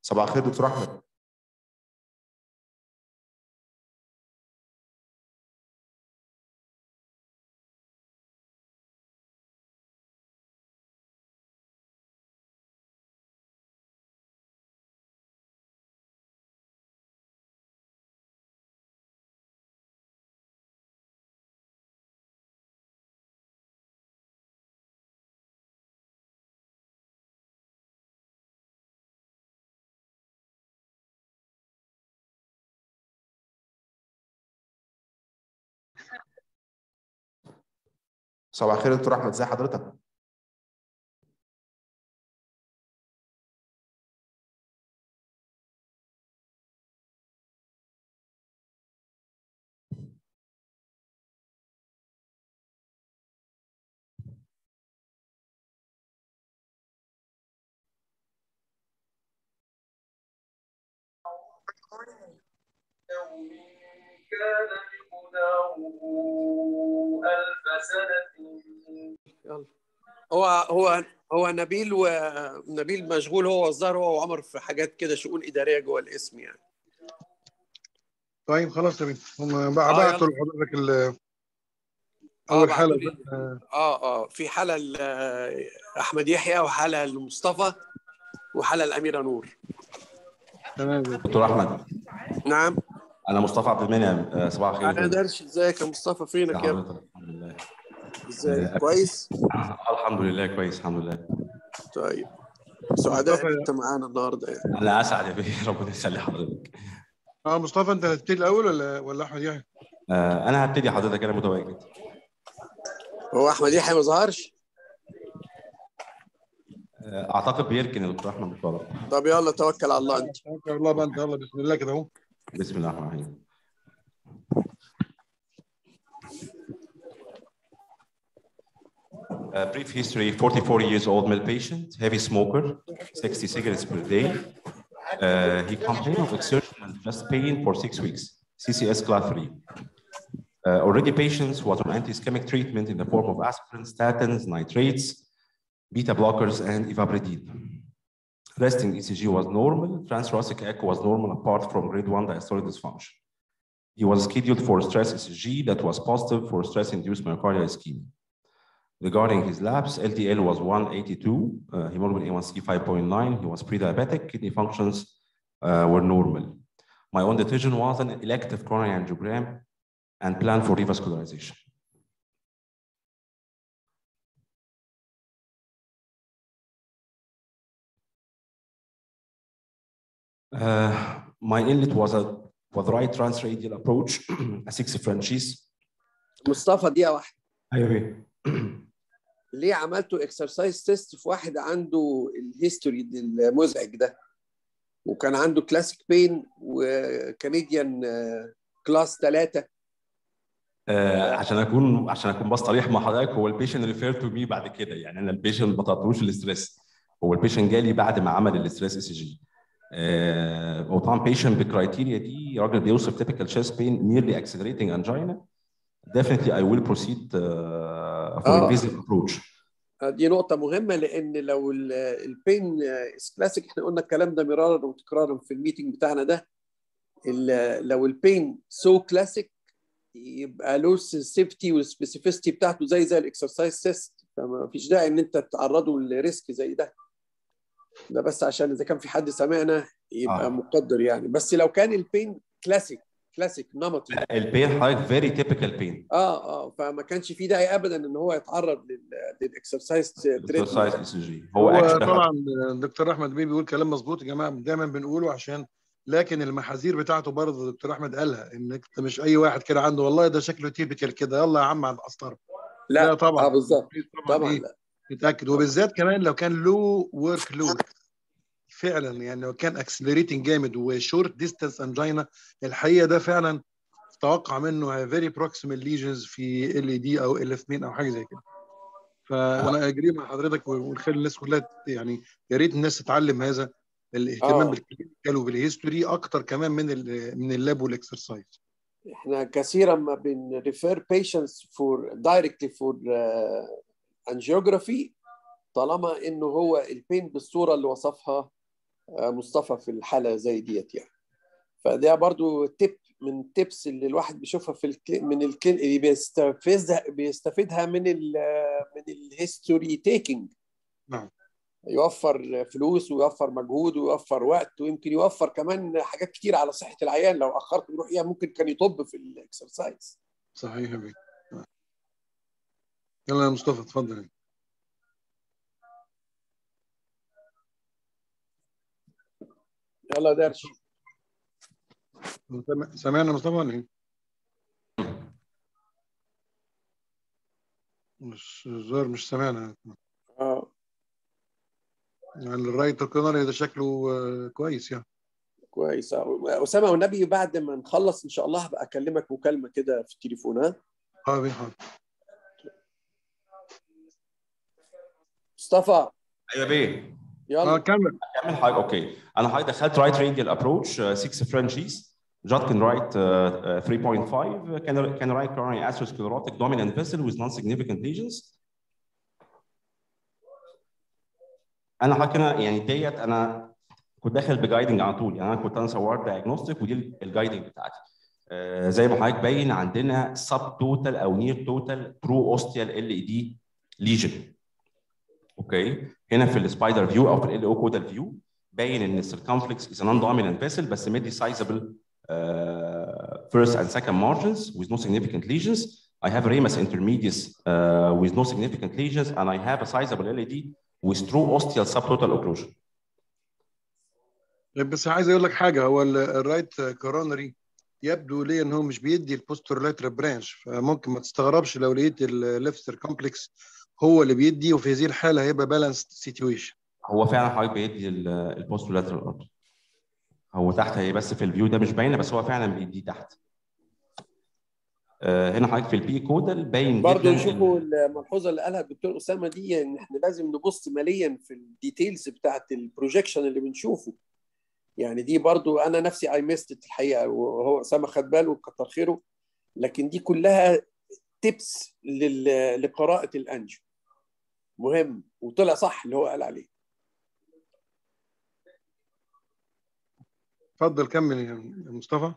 صباح الخير دكتور احمد صباح الخير دكتور احمد ازي حضرتك يوم كان مقداره ألف سنة يلا هو هو هو نبيل ونبيل مشغول هو والظاهر هو وعمر في حاجات كده شؤون اداريه جوه الاسم يعني طيب خلاص تمام هم آه، بعتوا يلا. لحضرتك ال- آه، اول حاله بعتوا لي. آه، اه اه في حاله ل- احمد يحيى وحاله لمصطفى وحاله الاميره نور تمام دكتور احمد نعم انا مصطفى عبد المنعم آه، صباح الخير انا درش ازيك يا مصطفى ازي فينك يا ابني حضرتك الحمد لله ازيك كويس آه، الحمد لله كويس الحمد لله طيب سعداء مصطفى- إن انت معانا النهارده يعني انا اسعد يا بيه ربنا يسلي حضرتك اه مصطفى انت هتبتدي الاول ولا ولا احمد يحيى؟ آه، انا هبتدي حضرتك انا متواجد هو احمد يحيى ما ظهرش آه، اعتقد بيركن يا دكتور احمد بالطلب طب يلا توكل على الله انت توكل على الله بقى انت يلا بسم الله كده اهو بسم الله الرحمن الرحيم Uh, brief history 44 years old male patient, heavy smoker, 60 cigarettes per day. Uh, he complained of exertion and chest pain for six weeks, CCS class 3. Uh, already patient was on anti-ischemic treatment in the form of aspirin, statins, nitrates, beta blockers, and ivabradine. Resting ECG was normal, transthoracic echo was normal apart from grade 1 diastolic dysfunction. He was scheduled for stress ECG that was positive for stress-induced myocardial ischemia. Regarding his labs, LDL was 182, uh, hemoglobin A1C 5.9. He was pre-diabetic. Kidney functions uh, were normal. My own decision was an elective coronary angiogram and plan for revascularization. Uh, my inlet was a was right transradial approach, a six Frenchies. مصطفى دقيقه واحده ايوه ليه عملتوا اكسرسايز تيست في واحد عنده الهيستوري المزعج ده وكان عنده كلاسيك بين وكنديان كلاس ثلاثة آه، عشان اكون عشان اكون بس صريح مع حضرتك هو البيشنت ريفير تو مي بعد كده يعني انا البيشنت ما طلبتوش الاستريس هو البيشنت جالي بعد ما عمل الاستريس اس جي هو طبعا بيشنت بالكرايتيريا دي راجل بيوصف typical chest pain nearly accelerating angina definitely I will proceed uh, for آه. invasive approach دي نقطة مهمة لأن لو ال- البين كلاسيك احنا قلنا الكلام ده مرارا وتكرارا في الميتنج بتاعنا ده ال- لو البين سو كلاسيك يبقى له السيفتي والسبيسيفيستي بتاعته زي زي الاكسرسايز تيست فما فيش داعي ان انت تعرضه لريسك زي ده ده بس عشان اذا كان في حد سمعنا يبقى آه. آه. مقدر يعني بس لو كان البين كلاسيك كلاسيك نمطي البين حضرتك very typical pain اه اه فما كانش في داعي ابدا ان هو يتعرض لل- للاكسرسايز exercise تريتمنت ECG هو هو actually طبعا دكتور احمد بيه بيقول كلام مظبوط يا جماعه دايما بنقوله عشان لكن المحاذير بتاعته برضه دكتور احمد قالها انك انت مش اي واحد كده عنده والله ده شكله تيبيكال كده يلا يا عم على القسطره لا, لا طبعا اه بالظبط طبعا, طبعا إيه؟ لا نتاكد وبالذات كمان لو كان لو ورك لود فعلا يعني لو كان اكسلريتنج جامد وشورت ديستانس انجينا الحقيقه ده فعلا توقع منه فيري بروكسيمال ليجنز في ال اي دي او ال 2 او حاجه زي كده فانا اجري مع حضرتك ونخلي الناس كلها يعني يا ريت الناس تتعلم هذا الاهتمام آه. بالكلينيكال وبالهيستوري اكتر كمان من ال من اللاب والاكسرسايز احنا كثيرا ما بنريفير patients فور دايركتلي فور انجيوجرافي طالما انه هو البين بالصوره اللي وصفها آه، مصطفى في الحاله زي ديت يعني فده برضو تip من التبس اللي الواحد بيشوفها في الكلي من الكلي اللي بيستفيدها بيستفيدها من ال من الهيستوري تيكينج نعم. يوفر فلوس ويوفر مجهود ويوفر وقت ويمكن يوفر كمان حاجات كتير على صحه العيان لو اخرت يروح ايه ممكن كان يطب في الاكسرسايز صحيح يا بيه يلا يا مصطفى اتفضل يلا درش سامع- سامعنا مصطفى ولا ايه؟ مش الظاهر مش سامعنا اه يعني الرايت كونر ده شكله آه، كويس يعني كويس آه. اسامه والنبي بعد ما نخلص ان شاء الله هبقى اكلمك مكالمه كده في التليفون ها اه بيه حاضر مصطفى ايوه بيه اه يلا كمل كمل حاجه اوكي انا حضرتك دخلت رايت راديال ابروتش 6 فرنشيز جات رايت 3.5 كان كان رايت coronary atherosclerotic dominant vessel with non-significant lesions انا حضرتك هنا يعني ديت انا كنت داخل بجايدنج على طول يعني انا كنت انا صورت دايجنوستيك ودي الجايدنج بتاعتي آه، زي ما حضرتك باين عندنا سب توتال او نير توتال ترو اوستيال ال اي دي ليجن اوكي هنا في السبايدر فيو او في ال او كودال فيو باين ان السيركمفلكس از نون دومينانت فيسل بس مدي sizable uh, first and second margins with no significant lesions. I have ramus intermedius uh, with no significant lesions, and I have a sizable LED with true ostial subtotal occlusion. بس عايز اقول لك حاجه هو ال- الرايت كورونري يبدو لي ان هو مش بيدي البوستر لاتر برانش فممكن ما تستغربش لو لقيت الليفت سيركمبلكس هو اللي بيدي وفي هذه الحاله هيبقى بالانسد سيتويشن هو فعلا حضرتك بيدي البوستولاترال ارت هو تحت هي بس في الفيو ده مش باينه بس هو فعلا بيدي تحت آه، هنا حضرتك في البي كودال باين برضه جدا شوفوا الملحوظه اللي قالها الدكتور اسامه دي ان احنا لازم نبص ماليا في الديتيلز بتاعت البروجيكشن اللي بنشوفه يعني دي برضو انا نفسي اي ميست الحقيقه وهو اسامه خد باله وكتر خيره لكن دي كلها تيبس لقراءه الانجو مهم وطلع صح اللي هو قال عليه اتفضل كمل يا مصطفى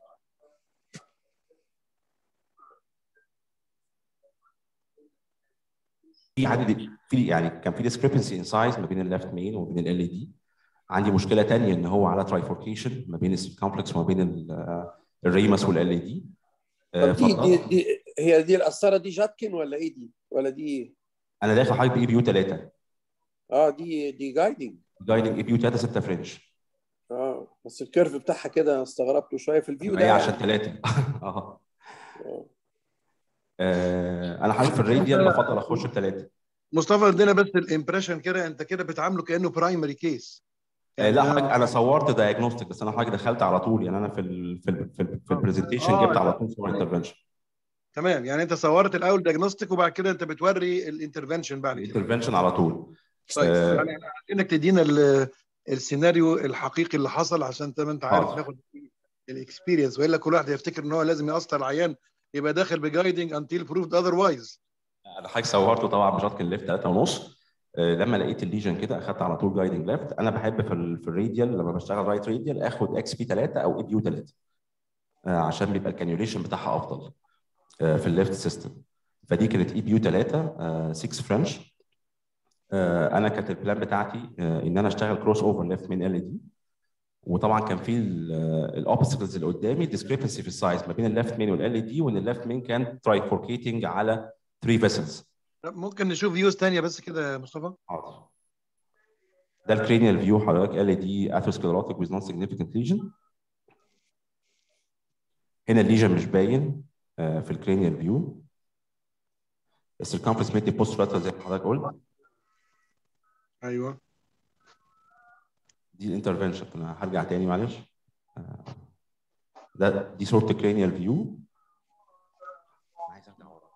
في عدد في يعني كان في discrepancy in size ما بين الليفت مين وما بين ال دي عندي مشكله تانية ان هو على ترايفوركيشن ما بين الكومبلكس وما بين ال- الريمس والال دي طب دي, دي, دي هي دي القسطره دي جاتكن ولا ايه دي ولا دي ايه؟ انا داخل حضرتك باي بيو 3 اه دي دي جايدنج جايدنج اي بيو 3 6 فرنش اه بس الكيرف بتاعها كده استغربته شويه في الفيو هي ده عشان 3 اه آه. آه، انا حضرتك في الراديال بفضل اخش بثلاثه مصطفى ادينا بس الامبريشن كده انت كده بتعامله كانه برايمري كيس آه، لا حضرتك انا صورت دايجنوستيك بس انا حضرتك دخلت على طول يعني انا في ال في ال في, ال في البرزنتيشن آه، جبت على طول صور انترفنشن تمام يعني انت صورت الاول دياجنوستيك وبعد كده انت بتوري الانترفنشن بعد كده الانترفنشن على طول طيب آه. يعني احنا عايزينك تدينا ال- السيناريو الحقيقي اللي حصل عشان زي ما انت عارف حاضر. ناخد الاكسبيرينس والا كل واحد يفتكر ان هو لازم يقسط العيان يبقى داخل بجايدنج انتيل بروفد اذروايز انا حضرتك صورته طبعا بشاتكن ليفت 3 ونص آه، لما لقيت الليجن كده اخدت على طول جايدنج ليفت انا بحب في ال في الراديال لما بشتغل رايت راديال اخد اكس بي 3 او اي بي يو 3 عشان بيبقى الكانيوليشن بتاعها افضل آه، في الليفت سيستم فدي كانت اي بي يو 3 6 فرنش انا كانت البلان بتاعتي آه، ان انا اشتغل كروس اوفر ليفت من ال دي وطبعا كان في الاوبستكلز اللي قدامي ديسكريبنسي في السايز ما بين الليفت مين والال دي وان الليفت مين كان ترايفوركيتنج على 3 فيسلز ممكن نشوف فيوز تانية بس كده يا مصطفى حاضر ده الكرينيال فيو حضرتك ال دي اثيروسكليروتيك ويز نون سيجنيفيكانت ليجن هنا الليجن مش باين آه، في الكرينيال فيو السيركمفرنس ميدي بوست لاترال زي ما حضرتك قلت ايوه دي الانترفنشن انا هرجع تاني معلش آه، ده دي صوره الكرينيال فيو عايز ارجع ورا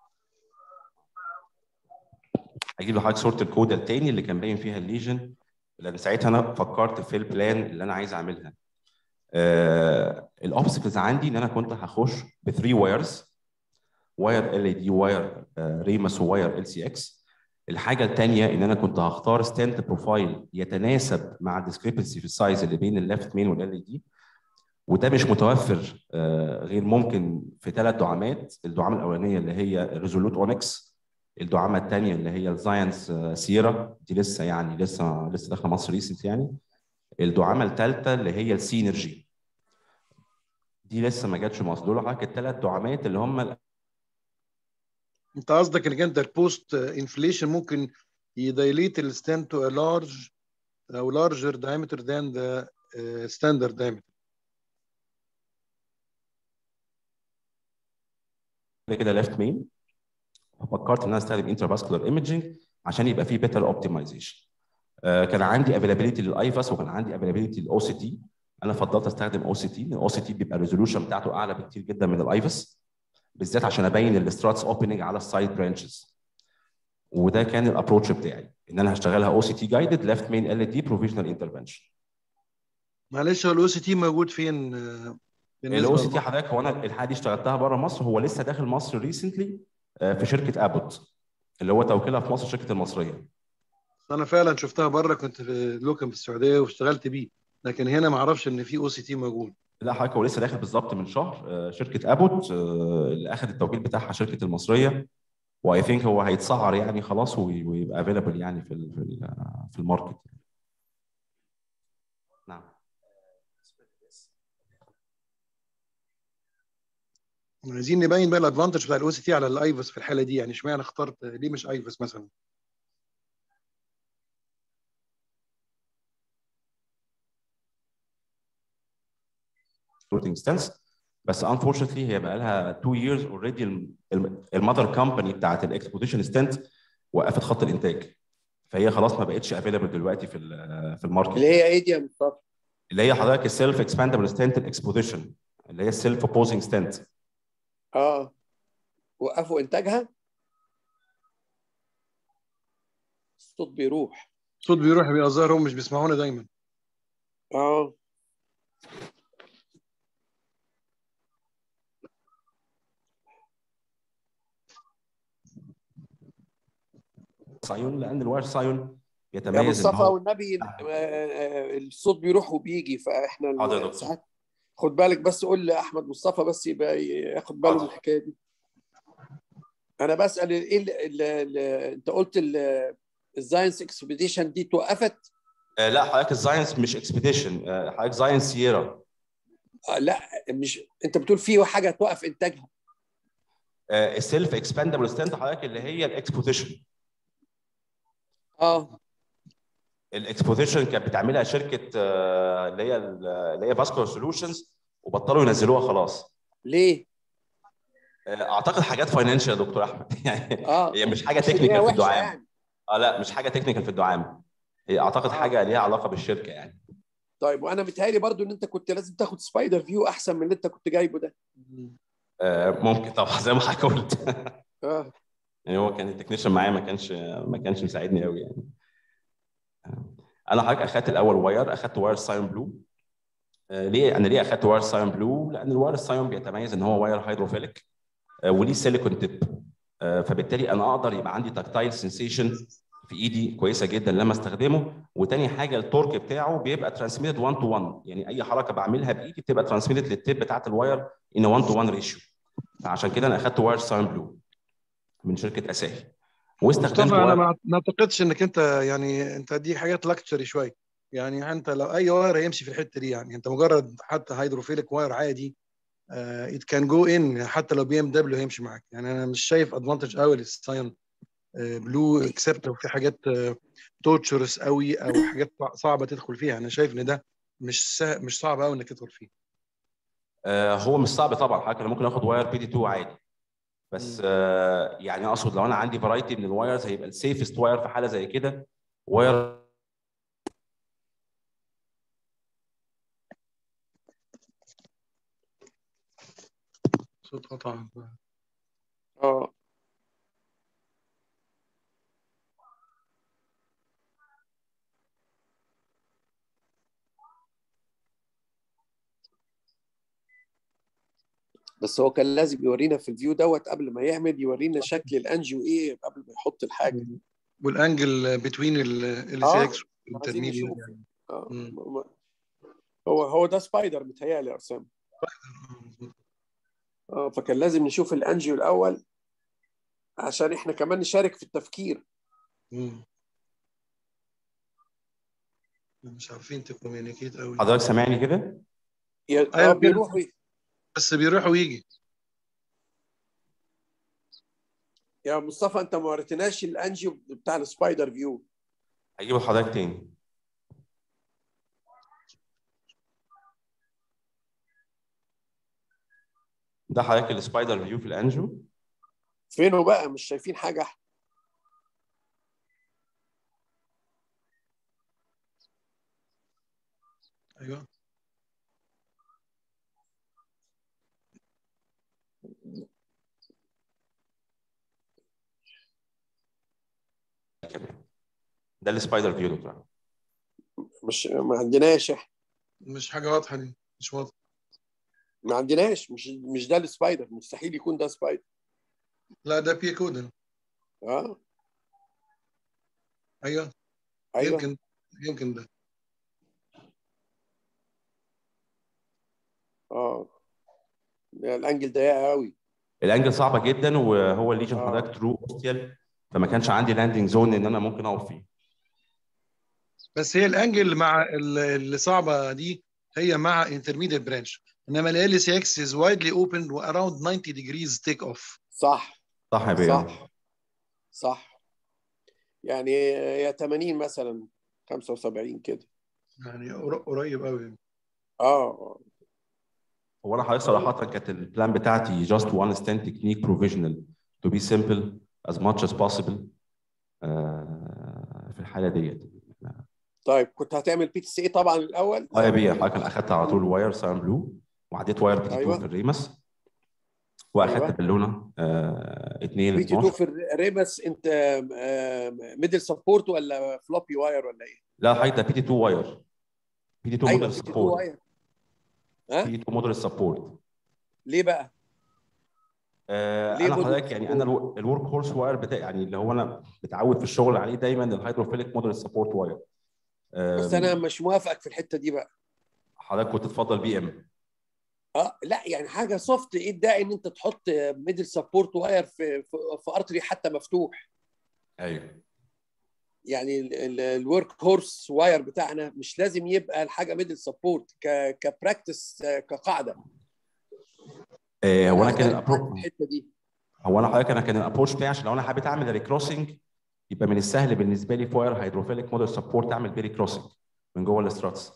هجيب لحضرتك صوره الكودا التاني اللي كان باين فيها الليجن لان ساعتها انا فكرت في البلان اللي انا عايز اعملها آه الاوبستكلز عندي ان انا كنت هخش ب 3 وايرز واير ال دي واير ريمس وواير ال سي اكس الحاجه الثانيه ان انا كنت هختار ستنت بروفايل يتناسب مع الديسكريبنسي في السايز اللي بين الليفت مين والال دي وده مش متوفر آه، غير ممكن في ثلاث دعامات الدعامه الاولانيه اللي هي ريزولوت اونكس الدعامه الثانيه اللي هي الزاينس سيرا دي لسه يعني لسه لسه داخله مصر ريسنت يعني الدعامه الثالثه اللي هي السينرجي دي لسه ما جاتش مصر دول حضرتك الثلاث دعامات اللي هم انت قصدك انك انت البوست انفليشن ممكن يدايليت الستاند تو لارج او larger diameter than the uh, standard diameter كده كده ليفت مين ففكرت ان انا استخدم انترفاسكولار ايمجنج عشان يبقى فيه بيتر اوبتمايزيشن كان عندي افيلابيلتي للايفاس وكان عندي افيلابيلتي للاو سي تي انا فضلت استخدم او سي تي الاو سي تي بيبقى الريزولوشن بتاعته اعلى بكتير جدا من الايفاس بالذات عشان ابين الاستراتس اوبننج على السايد برانشز وده كان الابروتش بتاعي ان انا هشتغلها او سي تي جايدد ليفت مين ال دي بروفيشنال انترفنشن معلش هو الاو سي تي موجود فين آه، بالنسبة الاو سي تي لمصر؟ حضرتك هو انا الحاجه دي اشتغلتها بره مصر هو لسه داخل مصر ريسنتلي في شركه ابوت اللي هو توكيلها في مصر شركه المصريه انا فعلا شفتها بره كنت في لوكم في السعوديه واشتغلت بيه لكن هنا ما اعرفش ان في او سي تي موجود لا حضرتك هو لسه داخل بالظبط من شهر آه، شركه ابوت آه، اللي اخذ التوكيل بتاعها شركه المصريه واي ثينك هو هيتسعر يعني خلاص وي- ويبقى افيلبل يعني في ال- في ال- في الماركت نعم عايزين نبين بقى الادفانتج بتاع الاو سي تي على الايفس في الحاله دي يعني اشمعنى اخترت ليه مش ايفس مثلا floating stance بس unfortunately هي بقى لها 2 years already المذر كومباني بتاعت الاكسبوزيشن ستنت وقفت خط الانتاج فهي خلاص ما بقتش افيلبل دلوقتي في ال- في الماركت اللي هي ايه دي يا مصطفى؟ اللي هي حضرتك السيلف اكسباندبل ستنت الاكسبوزيشن اللي هي السيلف اوبوزنج ستنت اه وقفوا انتاجها الصوت بيروح الصوت بيروح بيبقى الظاهر هم مش بيسمعونا دايما اه سايون لان الواير سايون يا يتميز ان مصطفى هو والنبي آه، آه، الصوت بيروح وبيجي فاحنا ال- حاضر يا دكتور. ساعات خد بالك بس قول لاحمد مصطفى بس يبقى ياخد باله من حاضر. الحكايه دي انا بسال ايه ال- ال- ال- انت قلت الزاينس اكسبيديشن دي توقفت آه لا حضرتك الزاينس مش اكسبيديشن آه حضرتك زاينس سييرا آه لا مش انت بتقول في حاجه توقف انتاجها آه السيلف اكسباندبل ستنت حضرتك اللي هي الاكسبوزيشن اه الاكسبوزيشن كانت بتعملها شركه آه، اللي هي اللي هي فاسكولار سولوشنز وبطلوا ينزلوها خلاص ليه؟ آه، اعتقد حاجات فاينانشال يا دكتور احمد يعني اه هي مش حاجه عشان هي تكنيكال في وحشة الدعام يعني. اه لا مش حاجه تكنيكال في الدعام هي اعتقد آه. حاجه ليها علاقه بالشركه يعني طيب وانا متهيألي برضو ان انت كنت لازم تاخد سبايدر فيو احسن من اللي انت كنت جايبه ده آه، ممكن طبعا زي ما حضرتك قلت اه يعني هو كان التكنيشن معايا ما كانش ما كانش مساعدني قوي يعني انا حضرتك اخدت الاول واير اخدت واير سايون بلو آه، ليه انا ليه اخدت واير سايون بلو لان الواير السايون بيتميز ان هو واير هيدروفيليك آه، وليه سيليكون تيب آه، فبالتالي انا اقدر يبقى عندي تاكتايل سنسيشن في ايدي كويسه جدا لما استخدمه وتاني حاجه التورك بتاعه بيبقى ترانسميتد 1 تو 1 يعني اي حركه بعملها بايدي بتبقى ترانسميتد للتيب بتاعت الواير ان 1 تو 1 ريشيو فعشان كده انا اخدت واير سايون بلو من شركه اساهي واستخدمت مصطفى انا واير ما ما اعتقدش انك انت يعني انت دي حاجات لاكتشري شويه يعني انت لو اي واير هيمشي في الحته دي يعني انت مجرد حتى هيدروفيليك واير عادي ات كان جو ان حتى لو بي ام دبليو هيمشي معاك يعني انا مش شايف ادفانتج قوي للساين بلو اكسبت لو في حاجات توتشرس قوي او حاجات صعبه تدخل فيها انا شايف ان ده مش سه... مش صعب قوي انك تدخل فيه آه، هو مش صعب طبعا حضرتك انا ممكن اخد واير بي دي 2 عادي بس آه، يعني اقصد لو انا عندي فرايتي من الوايرز هيبقى السيفست واير في حاله زي كده واير صوت قطع اه بس هو كان لازم يورينا في الفيو دوت قبل ما يعمل يورينا شكل الانجيو ايه قبل ما يحط الحاجه والانجل بتوين ال آه، سي اكس عايزين نشوف. آه. مم. م- هو هو ده سبايدر متهيألي يا اسامه اه فكان لازم نشوف الانجيو الاول عشان احنا كمان نشارك في التفكير مش عارفين تكوميونيكيت قوي حضرتك سامعني كده؟ يا- أيوة اه كده. بيروحوا بس بيروح ويجي يا مصطفى انت ما وريتناش الانجيو بتاع السبايدر فيو هجيب لحضرتك تاني ده حضرتك السبايدر فيو في الانجو فينه بقى مش شايفين حاجه احنا ايوه كمان ده السبايدر فيو دكتور مش ما عندناش احنا مش حاجه واضحه دي مش واضحه ما عندناش مش مش ده السبايدر مستحيل يكون ده سبايدر لا ده بي كودن اه ايوه ايوه يمكن يمكن ده اه ده الانجل ضيق قوي الانجل صعبه جدا وهو الليجن آه. حضرتك ترو اوستيال فما كانش عندي لاندنج زون ان انا ممكن اقف فيه بس هي الانجل مع ال- اللي صعبه دي هي مع انترميديت برانش انما ال سي اكس از وايدلي اوبن واراوند 90 ديجريز تيك اوف صح صح يا بيه صح صح يعني يا 80 مثلا 75 كده يعني قر- قريب قوي اه هو انا حضرتك صراحه كانت البلان بتاعتي just one stand technique provisional to be simple as much as possible آه، في الحاله ديت طيب كنت هتعمل بي تي سي طبعا الاول اه يا بيه حضرتك انا اخدت على طول واير ساين بلو وعديت واير بي تي 2 أيوة. في الريمس واخدت أيوة. بالونه آه 2 بي تي 2 12 في الريبس انت ميدل سبورت ولا فلوبي واير ولا ايه؟ لا حضرتك ده بي تي 2 واير بي تي 2 ايوه موديل بي تي 2 سبورت واير ها؟ بي تي 2 موديل سبورت ليه بقى؟ آه ليه انا موديل حضرتك يعني انا الو- الورك هورس واير بتاعي يعني اللي هو انا متعود في الشغل عليه دايما الهيدروفيليك موديل سبورت واير بس انا مش موافقك في الحته دي بقى حضرتك كنت تفضل بي ام اه لا يعني حاجه سوفت ايه الداعي ان انت تحط ميدل سبورت واير في في, في ارتري حتى مفتوح ايوه يعني الورك هورس واير بتاعنا مش لازم يبقى الحاجه ميدل سبورت كبراكتس كقاعده آه هو انا كان أختلف معاك في الأبرو- الحته دي هو انا حضرتك انا كان الابروش بتاعي عشان لو انا حبيت اعمل ريكروسنج يبقى من السهل بالنسبه لي فاير هيدروفيليك موديل سبورت اعمل بيري كروسنج من جوه الاستراتس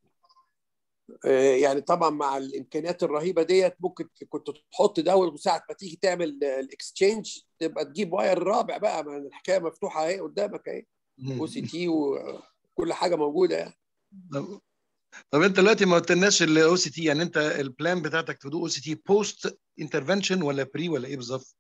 آه، يعني طبعا مع الامكانيات الرهيبه ديت ممكن كنت تحط ده وساعه ما تيجي تعمل الاكسشينج تبقى تجيب واير رابع بقى ما الحكايه مفتوحه اهي قدامك اهي او سي تي وكل حاجه موجوده يعني طب- طب انت دلوقتي ما قلتلناش الاو سي تي يعني انت البلان بتاعتك تدو او سي تي بوست انترفنشن ولا بري ولا ايه بالظبط؟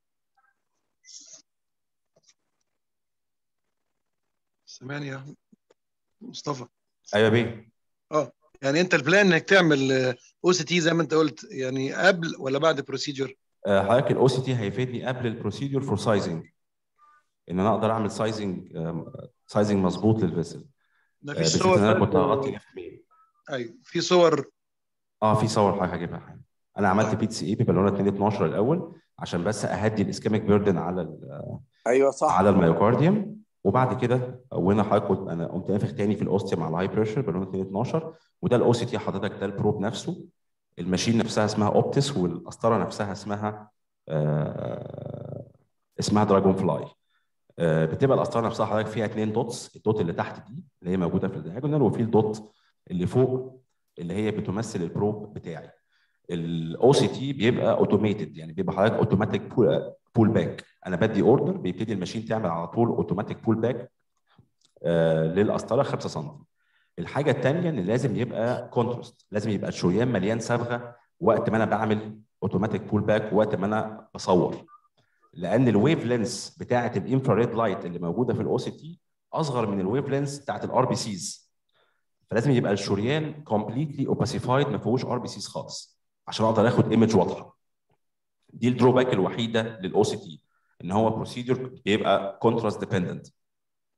سامعني يا مصطفى ايوه بيه يعني انت البلان انك تعمل او سي تي زي ما انت قلت يعني قبل ولا بعد بروسيجر؟ آه، حضرتك الاو سي تي هيفيدني قبل البروسيدور فور سايزنج ان انا اقدر اعمل سايزنج سايزنج مظبوط للفيسل ما آه، فيش بالذات صور ان انا كنت برضه- هغطي اف بي ايوه في صور اه في صور حاجه هجيبها حاجه انا عملت بي سي اي ببالونه 2 12 الاول عشان بس اهدي الاسكيميك بيردن على ال- ايوه صح على الميوكارديوم وبعد كده وانا حضرتك قلت انا قمت نافخ تاني في الاوستيوم على الهاي بريشر بالونه 2 12 وده الاو سي تي حضرتك ده البروب نفسه الماشين نفسها اسمها اوبتس والقسطره نفسها اسمها آه اسمها دراجون فلاي آه بتبقى القسطره نفسها حضرتك فيها اثنين دوتس الدوت اللي تحت دي اللي هي موجوده في الدياجونال وفي الدوت اللي فوق اللي هي بتمثل البروب بتاعي الاو سي تي بيبقى اوتوميتد يعني بيبقى حضرتك اوتوماتيك بول باك انا بدي اوردر بيبتدي الماشين تعمل على طول اوتوماتيك بول باك آه للقسطره 5 سم الحاجه الثانيه ان لازم يبقى كونتراست لازم يبقى الشريان مليان صبغه وقت ما انا بعمل اوتوماتيك بول باك وقت ما انا بصور لان الويف لينس بتاعه الانفراريد لايت اللي موجوده في الاو سي تي اصغر من الويف لينس بتاعه الار بي سيز فلازم يبقى الشريان كومبليتلي اوباسيفايد ما فيهوش ار بي سيز خالص عشان اقدر اخد ايمج واضحه دي الدروباك الوحيده للاو سي تي ان هو بروسيدور بيبقى كونتراست ديبندنت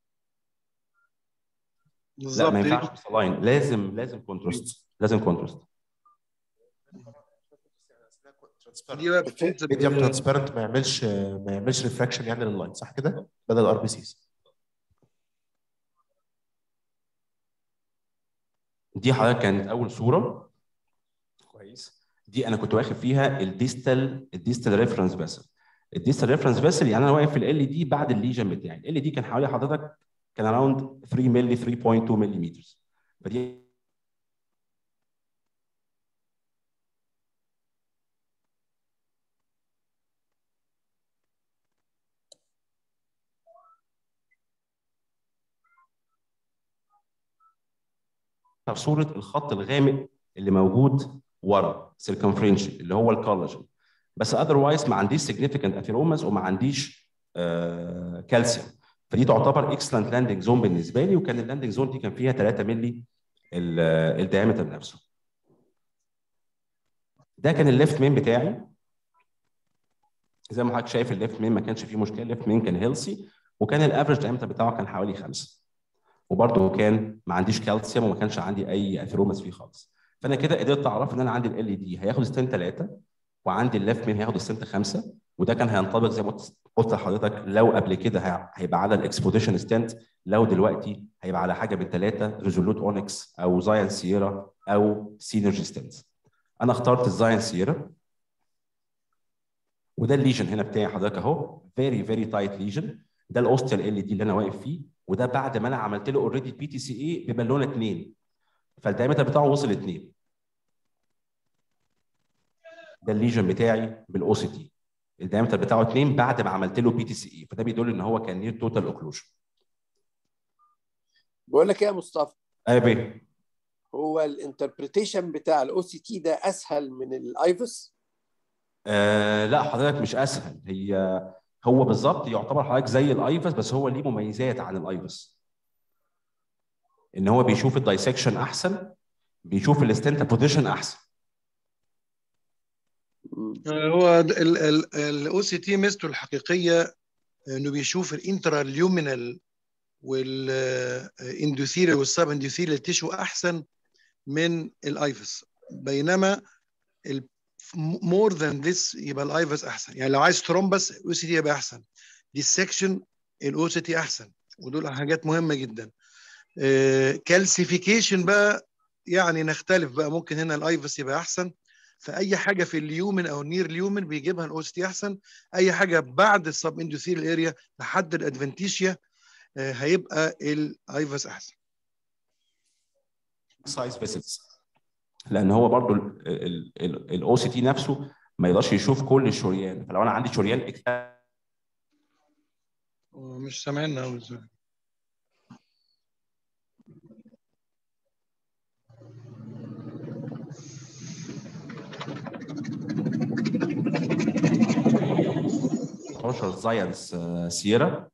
لا بالظبط ما ينفعش سلاين لازم لازم كونتراست لازم كونتراست دي بقى ميديم بتنزل ترانسبيرنت ما يعملش ما يعملش ريفراكشن يعني لللاين صح كده بدل الار بي سيز دي حضرتك كانت اول صوره كويس دي انا كنت واخد فيها الديستال الديستال ريفرنس بس الديستال ريفرنس بس يعني انا واقف في ال دي بعد الليجن بتاعي ال دي كان حوالي حضرتك كان اراوند 3 مللي 3.2 ملم فدي في صوره الخط الغامق اللي موجود ورا سيركمفرنشال اللي هو الكولاجين بس اذروايز ما عنديش سيجنيفيكانت اثيروماز وما عنديش آه كالسيوم فدي تعتبر اكسلنت لاندنج زون بالنسبه لي وكان اللاندنج زون دي كان فيها 3 مللي الدايمتر نفسه ده كان الليفت مين بتاعي زي ما حضرتك شايف الليفت مين ما كانش فيه مشكله الليفت مين كان هيلسي وكان الافرج دايمتر بتاعه كان حوالي 5 وبرده كان ما عنديش كالسيوم وما كانش عندي اي اثيروماس فيه خالص فانا كده قدرت اعرف ان انا عندي ال دي هياخد ستين 3 وعندي الليفت مين هياخد ستين 5 وده كان هينطبق زي ما قلت قلت لحضرتك لو قبل كده هي- هيبقى على الاكسبوديشن ستنت لو دلوقتي هيبقى على حاجه من ثلاثه ريزولوت اونكس او زاين سييرا او سينرجي ستنت انا اخترت الزاين سييرا وده الليجن هنا بتاعي حضرتك اهو فيري فيري تايت ليجن ده الاوستيال ال دي اللي انا واقف فيه وده بعد ما انا عملت له اوريدي بي تي سي اي ببالونه 2 فالدايمتر بتاعه وصل 2 ده الليجن بتاعي بالاو سي تي الدايمتر بتاعه 2 بعد ما عملت له بي تي سي اي فده بيدل ان هو كان نير توتال اوكلوجن بقول لك ايه يا مصطفى ايوه بيه هو الانتربريتيشن بتاع الاو سي تي ده اسهل من الايفس آه لا حضرتك مش اسهل هي هو بالظبط يعتبر حضرتك زي الايفس بس هو ليه مميزات عن الايفس ان هو بيشوف الدايسكشن احسن بيشوف الستنت بوزيشن احسن هو الاو سي تي ميزته الحقيقيه انه بيشوف الانترا ليومينال والاندوثيريال والسب اندوثيريال تيشو احسن من الايفس بينما مور ذان ذس يبقى الايفس احسن يعني لو عايز ترومبس الاو سي تي يبقى احسن ديسكشن الاو سي تي احسن ودول حاجات مهمه جدا كالسيفيكيشن بقى يعني نختلف بقى ممكن هنا الايفس يبقى احسن فاي حاجه في اليومن او النير اليومن بيجيبها الاو تي احسن اي حاجه بعد السب اندوثيريال اريا لحد الادفنتيشيا آه، هيبقى الايفس احسن سايز فيسلز لان هو برضو الاو سي تي نفسه ما يقدرش يشوف كل الشريان فلو انا عندي شريان اكتاف مش سامعنا أوي ازاي زاينس سيرا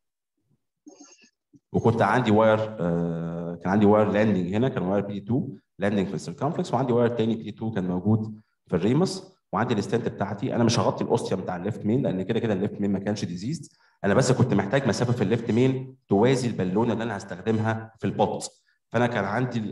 وكنت عندي واير آه، كان عندي واير لاندنج هنا كان واير بي 2 لاندنج في السيركمفلكس وعندي واير تاني بي 2 كان موجود في الريمس وعندي الستنت بتاعتي انا مش هغطي الاوستيوم بتاع الليفت مين لان كده كده الليفت مين ما كانش ديزيزد انا بس كنت محتاج مسافه في الليفت مين توازي البالونه اللي انا هستخدمها في البوت فانا كان عندي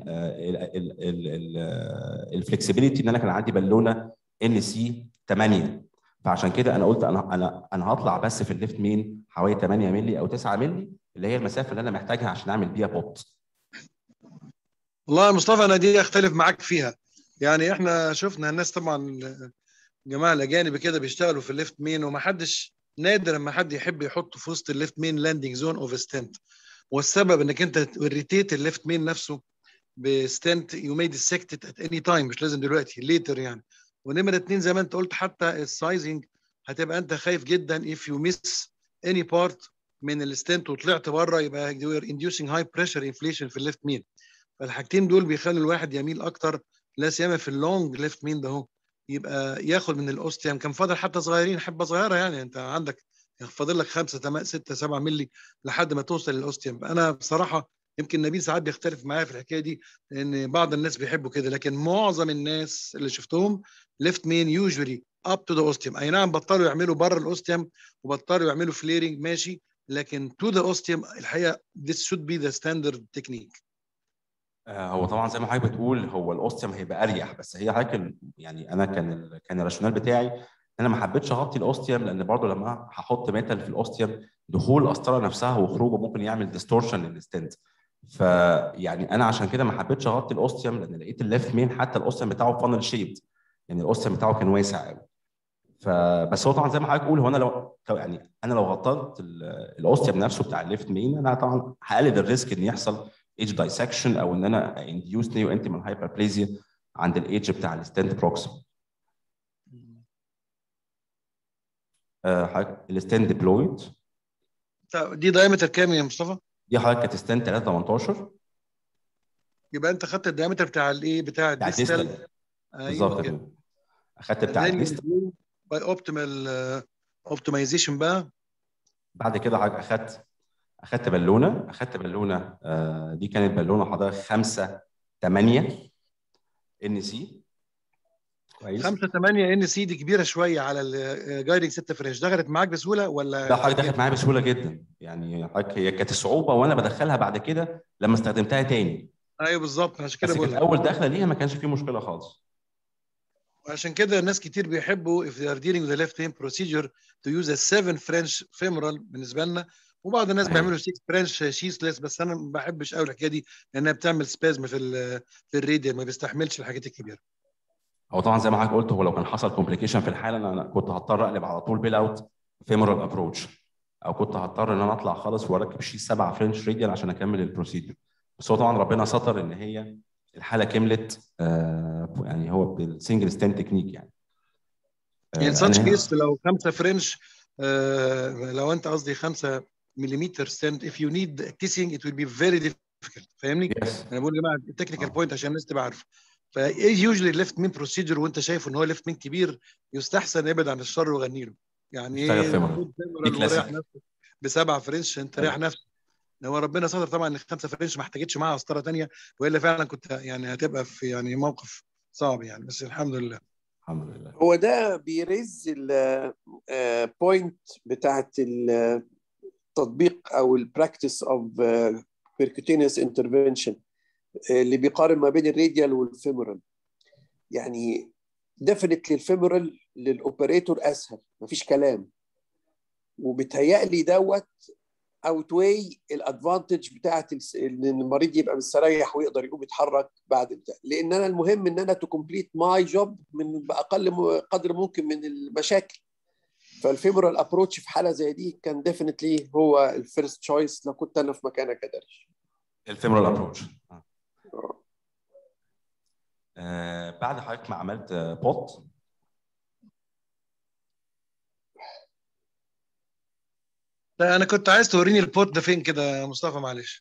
الفلكسبيليتي ان انا كان عندي بالونه ان سي 8 فعشان كده انا قلت انا انا انا هطلع بس في الليفت مين حوالي 8 مللي او 9 مللي اللي هي المسافه اللي انا محتاجها عشان اعمل بيها بوت والله يا مصطفى انا دي اختلف معاك فيها يعني احنا شفنا الناس طبعا الجماعه الاجانب كده بيشتغلوا في الليفت مين وما حدش نادر لما حد يحب يحط في وسط الليفت مين لاندنج زون اوف ستنت والسبب انك انت ريتيت الليفت مين نفسه بستنت يو ميد ديسكتد ات اني تايم مش لازم دلوقتي ليتر يعني ونمره اتنين زي ما انت قلت حتى السايزنج هتبقى انت خايف جدا if you miss any part من الستنت وطلعت بره يبقى you are inducing high pressure inflation في الليفت مين فالحاجتين دول بيخلوا الواحد يميل اكتر لا سيما في اللونج ليفت مين ده هو يبقى ياخد من الاوستيوم كان فاضل حتى صغيرين حبه صغيره يعني انت عندك فاضل لك 5 8 6 7 مللي لحد ما توصل للاوستيوم انا بصراحه يمكن نبيل ساعات بيختلف معايا في الحكايه دي لان بعض الناس بيحبوا كده لكن معظم الناس اللي شفتهم ليفت مين يوجوالي اب تو ذا اوستيوم اي نعم بطلوا يعملوا بره الاوستيوم وبطلوا يعملوا فليرنج ماشي لكن تو ذا اوستيوم الحقيقه this should be the standard technique آه، هو طبعا زي ما حضرتك بتقول هو الاوستيوم هيبقى اريح بس هي حضرتك ال- يعني انا كان ال- كان الراشونال بتاعي ان انا ما حبيتش اغطي الاوستيوم لان برضه لما هحط ميتال في الاوستيوم دخول القسطره نفسها وخروجه ممكن يعمل ديستورشن للستنت فيعني انا عشان كده ما حبيتش اغطي الاوستيوم لان لقيت الليفت مين حتى الاوستيوم بتاعه فانل شيبد يعني الاوستيوم بتاعه كان واسع قوي فبس هو طبعا زي ما حضرتك بتقول هو انا لو يعني انا لو غطيت ال- الاوستيوم نفسه بتاع الليفت مين انا طبعا هقلل الريسك ان يحصل ايدج دايسكشن او ان انا انديوس نيو انتيمال هايبربليزيا عند الايدج بتاع الستنت بروكسيم الستنت ديبلويد طب دي دايمتر كام يا مصطفى؟ دي حضرتك كانت ستنت 3 18 يبقى انت خدت الدايمتر بتاع الايه بتاع بتاع الديستال الديستال بالظبط ايوه كده كده اخدت بتاع الديستال باي اوبتيمال اوبتمايزيشن بقى بعد كده حضرتك اخدت اخدت بالونه اخدت بالونه آه، دي كانت بالونه حضرتك 5 8 ان سي كويس 5 8 ان سي دي كبيره شويه على الجايدنج 6 فريش دخلت معاك بسهوله ولا ده حضرتك دخلت معايا بسهوله جدا يعني حضرتك هي كانت الصعوبه وانا بدخلها بعد كده لما استخدمتها تاني ايوه بالظبط عشان كده بس بقول كانت لك اول دخله ليها ما كانش فيه مشكله خالص عشان كده الناس كتير بيحبوا if they are dealing with a left hand procedure to use a 7 French femoral بالنسبه لنا وبعض الناس صحيح. بيعملوا 6 فرنش شيسلس بس انا ما بحبش قوي الحكايه دي لانها بتعمل سبازم في ال في الراديال ما بيستحملش الحاجات الكبيره هو طبعا زي ما حضرتك قلت هو لو كان حصل كومبليكيشن في الحاله انا كنت هضطر اقلب على طول بيل اوت فيمورال ابروتش او كنت هضطر ان انا اطلع خالص واركب شيء سبعه فرنش راديال عشان اكمل البروسيدور بس هو طبعا ربنا ستر ان هي الحاله كملت آه يعني هو بالسنجل ستان تكنيك يعني آه، يعني أنا ساتش هنا- كيس لو 5 فرنش آه لو انت قصدي 5 ملم ستاند if you need kissing it will be very difficult فاهمني؟ Yes. انا بقول يا جماعه التكنيكال آه. بوينت عشان الناس تبقى عارفه فيوجولي ليفت مين بروسيجر وانت شايف ان هو ليفت مين كبير يستحسن ابعد عن الشر وغني له يعني اشتغل ايه femoral. خد femoral دي كلاسيك. وريح نفسك بسبعه فرنش انت أيوة. ريح نفسك هو ربنا ستر طبعا ان خمسه فرنش ما احتاجتش معاها قسطره ثانيه والا فعلا كنت يعني هتبقى في يعني موقف صعب يعني بس الحمد لله الحمد لله هو ده بيرز البوينت بتاعت التطبيق او البراكتس اوف بيركوتينيوس انترفنشن اللي بيقارن ما بين الراديال والفيمورال يعني ديفينتلي الفيمورال للاوبريتور اسهل مفيش كلام وبيتهيألي دوت اوت واي الادفانتج بتاعت الس- ان المريض يبقى مستريح ويقدر يقوم يتحرك بعد بتاع لان انا المهم ان انا تو كومبليت ماي جوب من باقل م- قدر ممكن من المشاكل فالفيمورال ابروتش في حاله زي دي كان ديفينتلي هو الفيرست تشويس لو كنت انا في مكانك يا درش الفيمورال ابروتش آه بعد حضرتك ما عملت بوت لا انا كنت عايز توريني البوت ده فين كده يا مصطفى معلش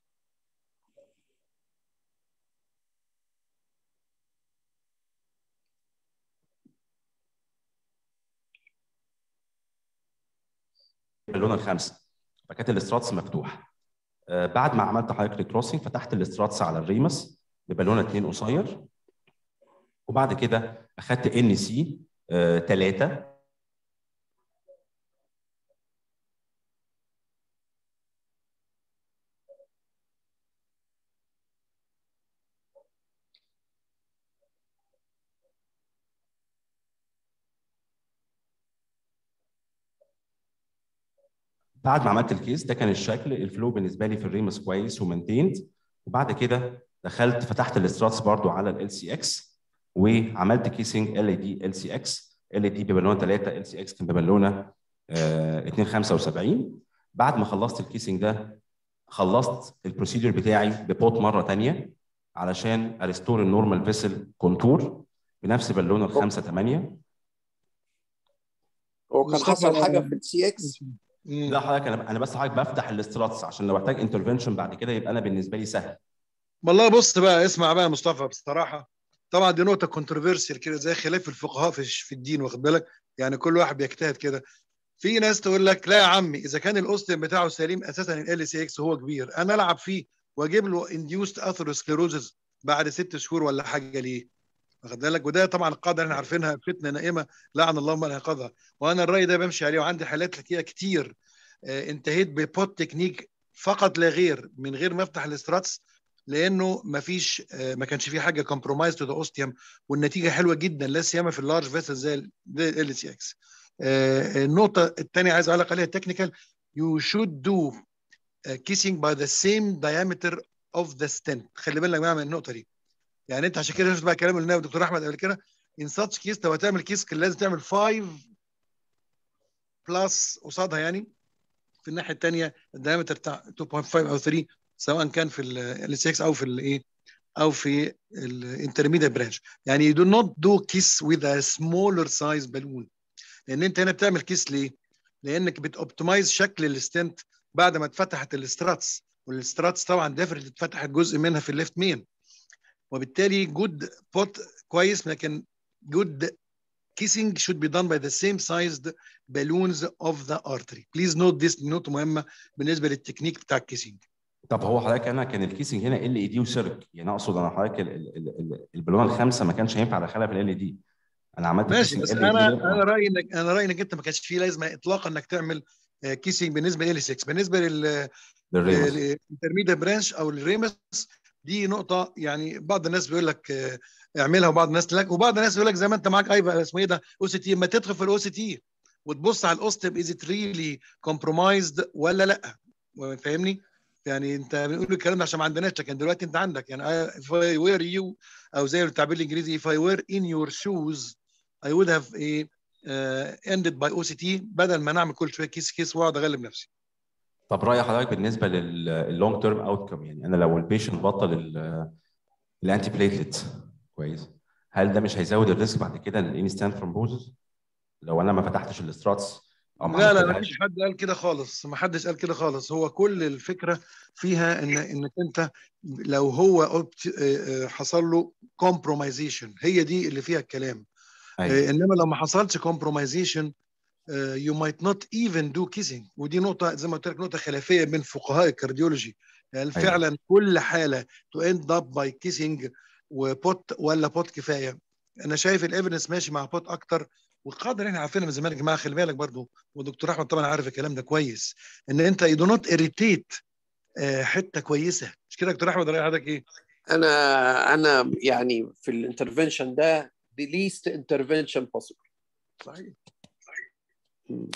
باللون الخامسه فكانت الاستراتس مفتوح آه بعد ما عملت حضرتك ريكروسنج فتحت الاستراتس على الريمس ببالونه اتنين قصير وبعد كده اخدت ان سي 3 بعد ما عملت الكيس ده كان الشكل الفلو بالنسبه لي في الريمس كويس ومنتيند وبعد كده دخلت فتحت الاستراتس برضو على ال سي اكس وعملت كيسنج ال دي ال سي اكس ال دي ببالونه 3 ال سي اكس كان ببالونه آه 275 بعد ما خلصت الكيسنج ده خلصت البروسيدور بتاعي ببوت مره ثانيه علشان اريستور النورمال فيسل كونتور بنفس بالونه ال 5 8 هو كان مصطفى، حصل حاجه في السي اكس مم. لا حضرتك انا انا بس حضرتك بفتح الاستراتس عشان لو احتاج انترفنشن بعد كده يبقى انا بالنسبه لي سهل والله بص بقى اسمع بقى يا مصطفى بصراحه طبعا دي نقطه كونتروفيرسيال كده زي خلاف الفقهاء في في الدين واخد بالك يعني كل واحد بيجتهد كده في ناس تقول لك لا يا عمي اذا كان الاوستيوم بتاعه سليم اساسا ال سي اكس هو كبير انا العب فيه واجيب له انديوست اثيروسكليروزز بعد ست شهور ولا حاجه ليه واخد بالك وده طبعا القاعده اللي احنا عارفينها فتنه نائمه لعن الله من انقذها وانا الراي ده بمشي عليه وعندي حالات كتير كتير آه، انتهيت ببوت تكنيك فقط لا غير من غير ما افتح الاستراتس لانه ما فيش آه، ما كانش في حاجه كومبرومايز تو ذا اوستيوم والنتيجه حلوه جدا لا سيما في اللارج فيسل زي ال سي اكس النقطه الثانيه عايز اعلق عليها تكنيكال you should do uh, kissing by the same diameter of the stent خلي بالك بقى من النقطه دي يعني انت عشان كده شفت بقى الكلام اللي قلناه الدكتور احمد قبل كده in such case لو هتعمل كيس كان لازم تعمل 5 بلس قصادها يعني في الناحيه الثانيه الدايمتر بتاع 2.5 او 3 سواء كان في ال 6 او في الايه او في الانترميديت برانش يعني you do not do kiss with a smaller size balloon لان انت هنا بتعمل كيس ليه؟ لانك بتوبتمايز شكل الستنت بعد ما اتفتحت الاستراتس والاستراتس طبعا ديفرنت اتفتحت جزء منها في الليفت مين وبالتالي جود بوت كويس لكن جود kissing should be done by the same sized balloons of the artery. Please note this نقطة مهمة بالنسبة للتكنيك بتاع الكيسنج. طب هو حضرتك انا كان الكيسنج هنا ال اي دي وسيرك يعني اقصد انا حضرتك ال- ال- ال- ال- البالونه الخامسه ما كانش هينفع ادخلها في ال ال دي انا عملت ماشي كيسنج بس LED انا هنا. انا رايي انك انا رايي انك انت ما كانش فيه لازمه اطلاقا انك تعمل كيسنج بالنسبه ل 6 بالنسبه لل للريمس. الانترميديت برانش او الريمس دي نقطه يعني بعض الناس بيقول لك آه، اعملها وبعض الناس لك وبعض الناس بيقول لك زي ما انت معاك ايفا اسمه ايه ده او سي تي ما تدخل في الاو سي تي وتبص على الاوستم از ات ريلي كومبرومايزد ولا لا فاهمني؟ يعني انت بنقول الكلام ده عشان ما عندناش لكن دلوقتي انت عندك يعني if I were you او زي التعبير الانجليزي if I were in your shoes I would have a, uh, ended by OCT بدل ما نعمل كل شويه كيس كيس واقعد اغلب نفسي طب راي حضرتك بالنسبه لللونج تيرم اوت كم يعني انا لو البيشنت بطل ال- الانتي بليتلت كويس هل ده مش هيزود الريسك بعد كده للانستانت ثرومبوزس لو انا ما فتحتش الاستراتس او ما لا لا ما عملتلهاش؟ فيش حد قال كده خالص ما حدش قال كده خالص هو كل الفكره فيها ان انك انت لو هو أوبت- آه، آه، حصل له كومبرومايزيشن هي دي اللي فيها الكلام أيوة. آه، انما لو ما حصلش كومبرومايزيشن يو مايت نوت ايفن دو كيسنج ودي نقطه زي ما قلت لك نقطه خلافيه بين فقهاء الكارديولوجي يعني أيوة. فعلا كل حاله تو اند اب باي كيسنج وبوت ولا بوت كفايه انا شايف الايفيدنس ماشي مع بوت اكتر والقاعده احنا عارفينها من زمان يا جماعه خلي بالك برضو ودكتور احمد طبعا عارف الكلام ده كويس ان انت يو دو نوت اريتيت حته كويسه مش كده يا دكتور احمد راي حضرتك ايه؟ انا انا يعني في الانترفنشن ده the least intervention possible صحيح مم.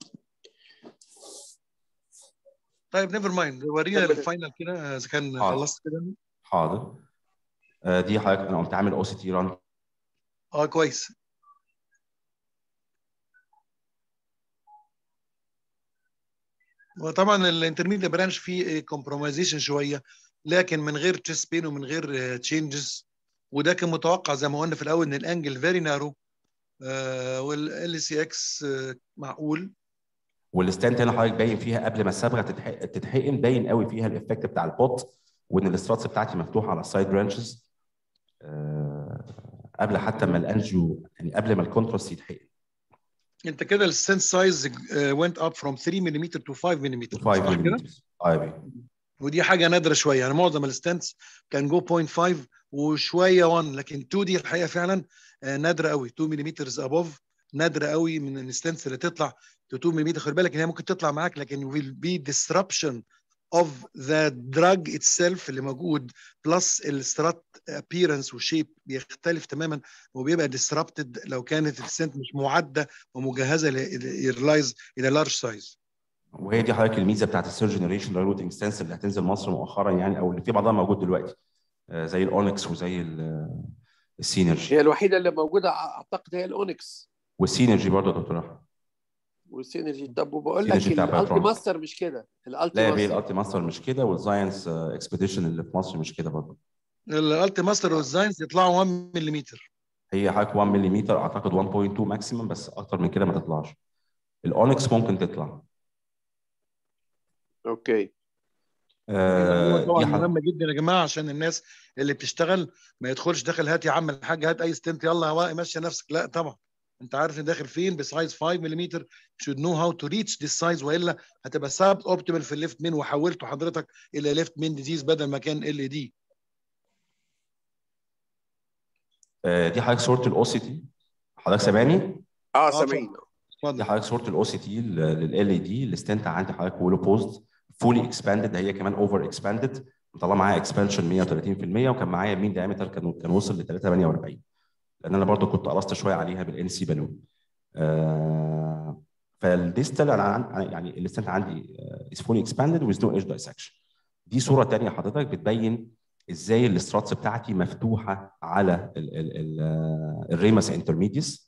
طيب نيفر مايند ورينا طب- الفاينل كده اذا كان حاضر. خلصت كده حاضر آه، دي حضرتك انا قمت عامل او سي تي ران اه كويس وطبعا الانترميديت برانش فيه كومبرومايزيشن شويه لكن من غير تشيست بين ومن غير تشينجز وده كان متوقع زي ما قلنا في الاول ان الانجل فيري نارو والال سي اكس معقول والستانت هنا حضرتك باين فيها قبل ما الصبغه تتح- تتحقن باين قوي فيها الايفكت بتاع البوت وان الاستراتس بتاعتي مفتوحه على السايد برانشز قبل حتى ما الانجيو يعني قبل ما الكونتراست يتحقن انت كده السنس سايز went up from 3 ملم to 5 ملم 5 صح كده؟ ملم اه يا بيه. ودي حاجه نادره شويه يعني معظم الستنتس كان جو 0.5 وشويه 1 لكن 2 دي الحقيقه فعلا آه، نادره قوي 2 ملم ابوف نادره قوي من الستنتس اللي تطلع to 2 ملم خلي بالك ان هي ممكن تطلع معاك لكن will be disruption of the drug itself اللي موجود بلس السترات appearance والشيب بيختلف تماما وبيبقى disrupted لو كانت الستنت مش معده ومجهزه ليرلايز الى لارج سايز وهي دي حضرتك الميزه بتاعت الثيرد جنريشن رايلوتنج ستانس اللي هتنزل مصر مؤخرا يعني او اللي في بعضها موجود دلوقتي آه، زي الاونكس وزي ال- السينرجي هي الوحيده اللي موجوده اعتقد هي الاونكس والسينرجي برضه يا دكتور احمد والسينرجي طب وبقول لك سينرجي بتاع الالتي باترون. ماستر مش كده الالتي لا يا بيه ماستر الالتي ماستر مش كده والزاينس اكسبيديشن اللي في مصر مش كده برضه الالتي ماستر والزاينز يطلعوا 1 ملم هي حضرتك 1 ملم اعتقد 1.2 ماكسيمم بس اكتر من كده ما تطلعش الاونكس ممكن تطلع اوكي آه، طبعا دي حضرتك- مهمه جدا يا جماعه عشان الناس اللي بتشتغل ما يدخلش داخل هات يا عم الحاج هات اي ستنت يلا هواء ماشي نفسك لا طبعا انت عارف ان داخل فين بسايز 5 ملم should know how to reach this size والا هتبقى ساب اوبتيمال في الليفت مين وحولته حضرتك الى ليفت مين ديزيز بدل ما كان ال دي آه، دي حضرتك صوره الاو سي تي حضرتك سامعني؟ اه طبعاً. سامعين دي اتفضل حضرتك صوره الاو سي تي لل اي دي الستنت عندي حضرتك وولو بوست فولي اكسباندد هي كمان اوفر اكسباندد طلع معايا اكسبانشن 130% وكان معايا مين دايمتر كان كان وصل ل 348 لان انا برضو كنت قرصت شويه عليها بالان سي بالون آه فالديستال انا عن- يعني الستنت عندي از فولي اكسباندد ويز نو ايج دايسكشن دي صوره ثانيه حضرتك بتبين ازاي الاستراتس بتاعتي مفتوحه على ال- ال- ال- الريمس انترميديس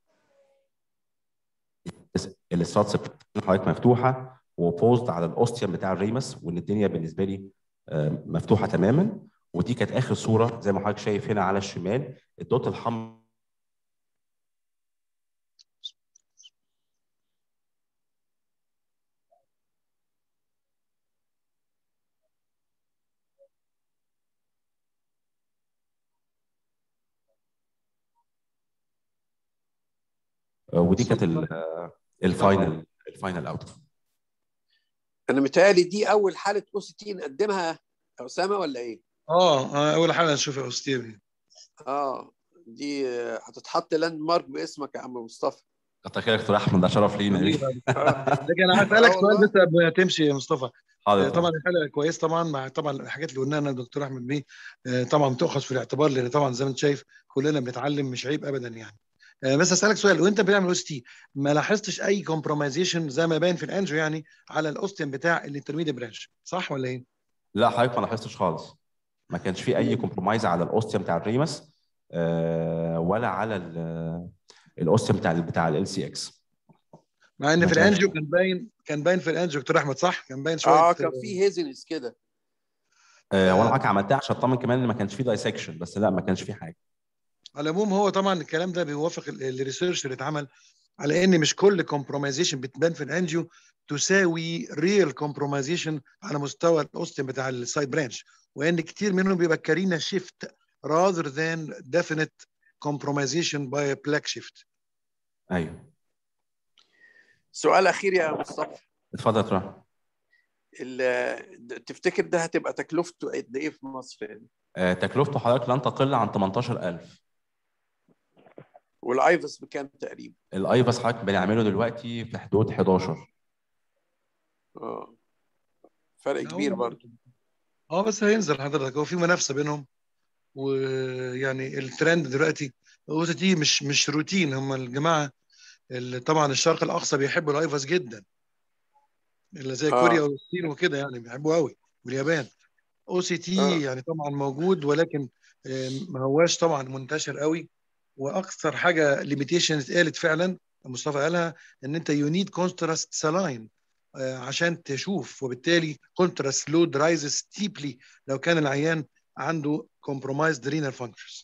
الاستراتس بتاعتي حضرتك مفتوحه وبوزد على الاوستيوم بتاع الريمس وان الدنيا بالنسبه لي آه، مفتوحه تماما ودي كانت اخر صوره زي ما حضرتك شايف هنا على الشمال الدوت الحمراء آه، ودي كانت ال- آه، الفاينل الفاينل اوت انا متهيألي دي اول حاله او سي تي نقدمها يا اسامه ولا ايه؟ اه آه، اول حاجه نشوف يا استاذ اه دي آه، هتتحط لاند مارك باسمك يا عم مصطفى كتر خيرك دكتور احمد ده شرف لينا لكن انا هسالك آه سؤال والله. بس قبل ما تمشي يا مصطفى حاضر طبعا الحلقه كويس طبعا مع طبعا الحاجات اللي قلناها انا الدكتور احمد بيه آه، طبعا بتؤخذ في الاعتبار لان طبعا زي ما انت شايف كلنا بنتعلم مش عيب ابدا يعني آه، بس اسالك سؤال وانت بتعمل اوس تي ما لاحظتش اي كومبرومايزيشن زي ما باين في الانجو يعني على الاوستيوم بتاع الانترميديت برانش صح ولا ايه؟ لا حضرتك ما لاحظتش خالص ما كانش في اي كومبرومايز على الاوستيوم بتاع الريمس آه، ولا على ال- الاوستيوم بتاع بتاع ال سي اكس مع ان ما في كانش. الانجو كان باين كان باين في الانجو دكتور احمد صح؟ كان باين شويه اه كان في هيزنس كده وانا معاك عملتها عشان اطمن كمان ان ما كانش في دايسكشن بس لا ما كانش في حاجه على العموم هو طبعا الكلام ده بيوافق ال- الريسيرش اللي اتعمل على ان مش كل كومبرومايزيشن بتبان في الانجيو تساوي ريال كومبرومايزيشن على مستوى الاوستيوم بتاع السايد برانش وان كتير منهم بيبقى كارينا شيفت rather than definite compromisation by a plaque shift ايوه سؤال اخير يا مصطفى اتفضل يا دكتور ال- تفتكر ده هتبقى تكلفته قد ايه في مصر يعني؟ آه، تكلفته حضرتك لن تقل عن 18000 والايفس بكام تقريبا؟ الايفاس حضرتك بنعمله دلوقتي في حدود 11 اه فرق لا، كبير هو- برضه اه بس هينزل حضرتك هو في منافسه بينهم ويعني الترند دلوقتي او تي مش مش روتين هم الجماعه اللي طبعا الشرق الاقصى بيحبوا الايفاس جدا اللي زي آه. كوريا والصين وكده يعني بيحبوه قوي واليابان او سي تي آه. يعني طبعا موجود ولكن آه، ما هواش طبعا منتشر قوي واكثر حاجه ليميتيشن اتقالت فعلا مصطفى قالها ان انت يو نيد كونتراست سالاين عشان تشوف وبالتالي كونتراست لود رايزز ستيبلي لو كان العيان عنده compromised renal functions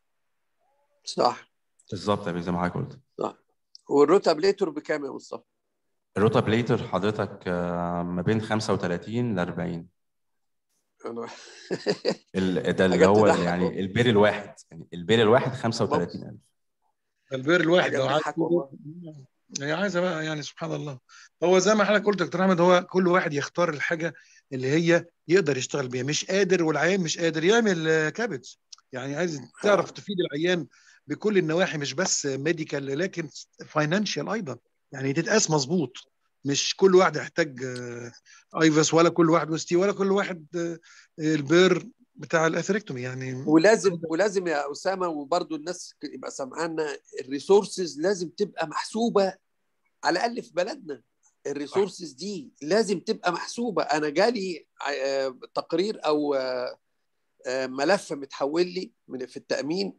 صح بالظبط يا بيه، زي ما حضرتك قلت والروتابليتور بكام يا مصطفى؟ الروتا بليتر حضرتك آه، ما بين 35 ل 40 انا ال- ده اللي حاجات هو تضحك يعني والله. البير الواحد يعني البير الواحد 35000 البير الواحد حاجة لو عايز تضحك والله. هي عايزه بقى يعني سبحان الله هو زي ما حضرتك قلت يا دكتور احمد هو كل واحد يختار الحاجه اللي هي يقدر يشتغل بيها مش قادر والعيان مش قادر يعمل كابتس يعني عايز تعرف تفيد العيان بكل النواحي مش بس ميديكال لكن فاينانشال ايضا يعني تتقاس مظبوط مش كل واحد يحتاج آه، ايفس ولا كل واحد وستي ولا كل واحد آه، البير بتاع الاثريكتومي يعني ولازم ولازم يا اسامه وبرضه الناس يبقى سامعانا الريسورسز لازم تبقى محسوبه على الاقل في بلدنا الريسورسز دي لازم تبقى محسوبه انا جالي آه، تقرير او آه، آه، ملف متحول لي من في التامين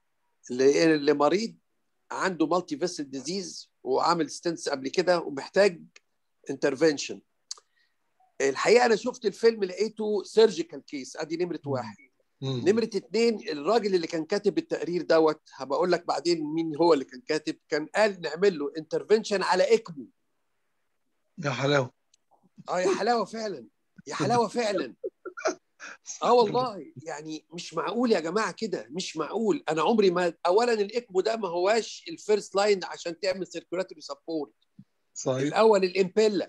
ل- لمريض عنده مالتي فيسل ديزيز وعامل ستنس قبل كده ومحتاج انترفنشن الحقيقه انا شفت الفيلم لقيته سيرجيكال كيس ادي نمره واحد مم. نمرة اتنين الراجل اللي كان كاتب التقرير دوت هبقول لك بعدين مين هو اللي كان كاتب كان قال نعمل له انترفنشن على اكمو يا حلاوه اه يا حلاوه فعلا يا حلاوه فعلا اه والله يعني مش معقول يا جماعه كده مش معقول انا عمري ما اولا الاكمو ده ما هواش الفيرست لاين عشان تعمل سيركولاتوري سبورت صحيح الاول الامبيلا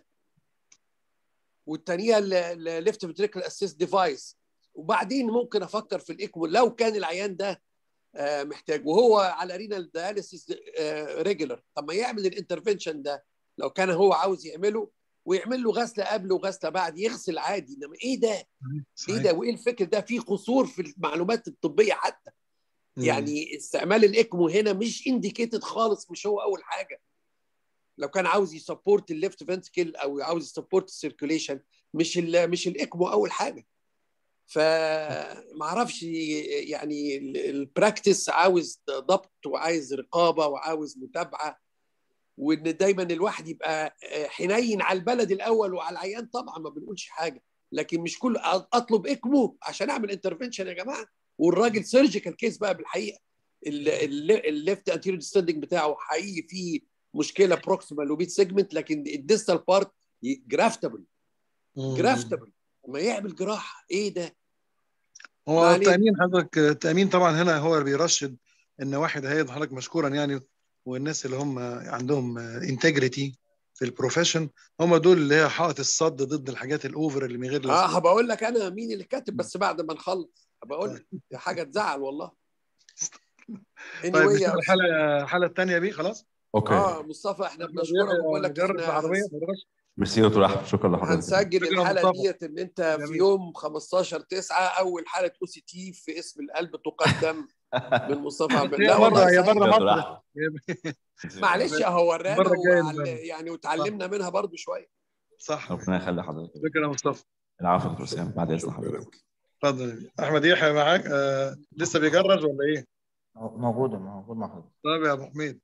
والثانيه الليفت فيتريكال اسيست ديفايس وبعدين ممكن افكر في الاكمو لو كان العيان ده آه، محتاج وهو على رينال دياليسيس ريجولر طب ما يعمل الانترفنشن ده لو كان هو عاوز يعمله ويعمل له غسله قبل وغسله بعد يغسل عادي انما ايه ده؟ ايه صحيح. ده وايه الفكر ده؟ في قصور في المعلومات الطبيه حتى مم. يعني استعمال الاكمو هنا مش انديكيتد خالص مش هو اول حاجه لو كان عاوز يسبورت الليفت فنتكل او عاوز يسبورت السيركوليشن مش ال مش الاكمو اول حاجه فما اعرفش يعني البراكتس عاوز ضبط وعايز رقابه وعاوز متابعه وان دايما الواحد يبقى حنين على البلد الاول وعلى العيان طبعا ما بنقولش حاجه لكن مش كل اطلب اكمو عشان اعمل انترفنشن يا جماعه والراجل سيرجيكال كيس بقى بالحقيقه الليفت انتيريور ديستندنج بتاعه حقيقي فيه مشكله بروكسيمال وبيت سيجمنت لكن الديستال بارت جرافتبل مم. جرافتبل ما يعمل جراحه ايه ده؟ هو ما علينا. التأمين حضرتك التأمين طبعا هنا هو اللي بيرشد ان واحد هيد حضرتك مشكورا يعني والناس اللي هم عندهم انتجريتي في البروفيشن هم دول اللي هي حائط الصد ضد الحاجات الاوفر اللي من غير اه هبقول لك انا مين اللي كاتب بس بعد ما نخلص هبقول لك دي حاجه تزعل والله طيب anyway نشوف يا الحلقه الحلقه الثانيه بيه خلاص اوكي اه مصطفى احنا بنشكرك وبقول لك جرب احنا العربيه هنس- حضرتك ميرسي يا دكتور احمد شكرا لحضرتك هنسجل شكرا الحلقه مصطفى. ديت ان انت في جميل. يوم 15 9 اول حاله او سي تي في اسم القلب تقدم من مصطفى عبد هي لا بره والله هي صحيح. بره دكتور مصر أحمد. معلش اهو ورانا المرة الجاية وعل- نبقى. يعني وتعلمنا منها برضو شويه صح ربنا يخلي حضرتك شكرا يا مصطفى العفو يا دكتور اسامه بعد اذن حضرتك اتفضل احمد يحيى معاك آه لسه بيجرج ولا ايه؟ موجودة موجود مع حضرتك طيب يا ابو حميد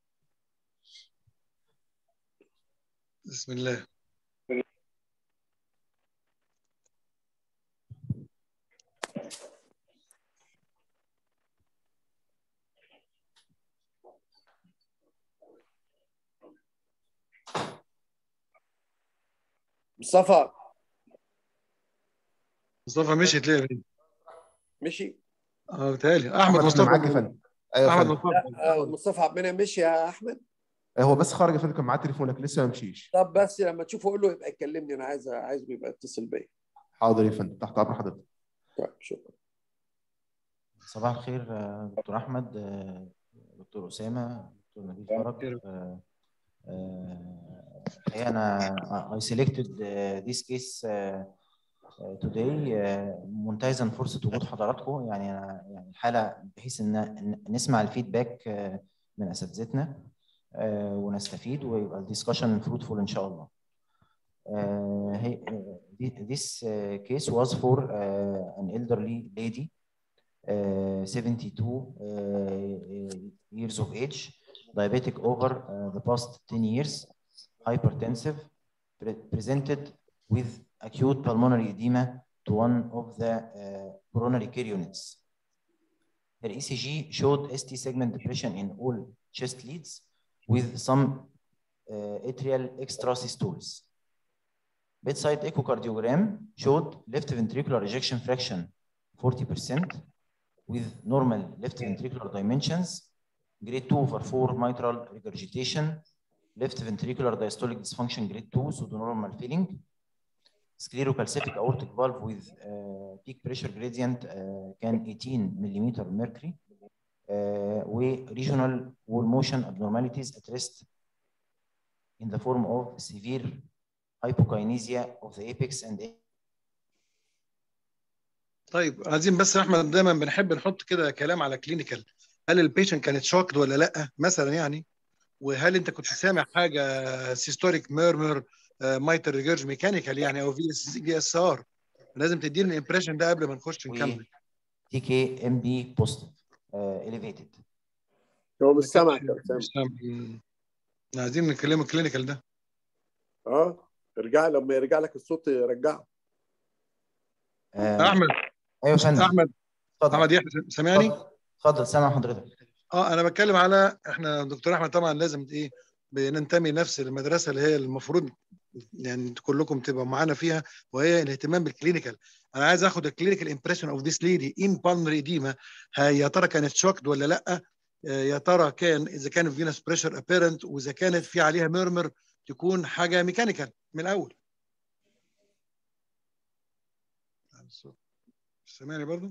بسم الله مصطفى مصطفى مشي تلاقي فين؟ مشي اه بتهيألي احمد أنا مصطفى معاك يا فندم ايوه يا احمد فندم مصطفى آه، مصطفى عبد المنعم مشي يا احمد هو بس خرج يا فندم كان معاه تليفون لكن لسه ما مشيش طب بس لما تشوفه قول له يبقى يكلمني انا عايز عايزه يبقى يتصل بيا حاضر يا فندم تحت امر حضرتك طيب شكرا صباح الخير آه، دكتور أحمد آه، دكتور أسامة دكتور نبيل فرج آه، آه، الحقيقة أنا I selected uh, this case uh, uh, today uh, منتهزا فرصة وجود حضراتكم يعني أنا يعني الحالة بحيث إن إن نسمع الفيدباك uh, من أساتذتنا uh, ونستفيد ويبقى الديسكشن فروتفول إن شاء الله. Uh, he, uh, this uh, case was for uh, an elderly lady uh, 72 uh, years of age, diabetic over uh, the past 10 years, hypertensive, pre- presented with acute pulmonary edema to one of the uh, coronary care units. Her ECG showed ST segment depression in all chest leads with some uh, atrial extrasystoles. Bedside echocardiogram showed left ventricular ejection fraction 40% with normal left ventricular dimensions, grade 2 over 4 mitral regurgitation, left ventricular diastolic dysfunction grade 2 pseudonormal filling, sclerocalcific aortic valve with uh, peak pressure gradient uh, can 18 millimeter mercury, uh, with regional wall motion abnormalities at rest in the form of severe hypokinesia of the apex and طيب عايزين بس يا احمد دايما بنحب نحط كده كلام على كلينيكال هل البيشنت كانت شوكد ولا لا مثلا يعني وهل انت كنت سامع حاجه سيستوريك ميرمر مايتر ريجرج ميكانيكال يعني او في اس في اس ار لازم تدينا الامبريشن ده قبل ما نخش نكمل تي كي ام بي بوزيتيف elevated هو مش سامعك يا اسامه مش سامع. مم. عايزين نتكلم الكلينيكال ده اه ارجع لما يرجع لك الصوت رجعه آه، احمد ايوه يا فندم احمد اتفضل احمد يحيى سامعني اتفضل. اتفضل سامع حضرتك اه انا بتكلم على احنا دكتور احمد طبعا لازم ايه بننتمي نفس المدرسه اللي هي المفروض يعني انتوا كلكم تبقوا معانا فيها وهي الاهتمام بالكلينيكال انا عايز اخد الكلينيكال امبريشن اوف ذيس ليدي ان بالمري ايديما يا ترى كانت شوكد ولا لا آه، يا ترى كان اذا كان فينس بريشر ابيرنت واذا كانت في عليها ميرمر تكون حاجه ميكانيكال من الاول سامعني برضو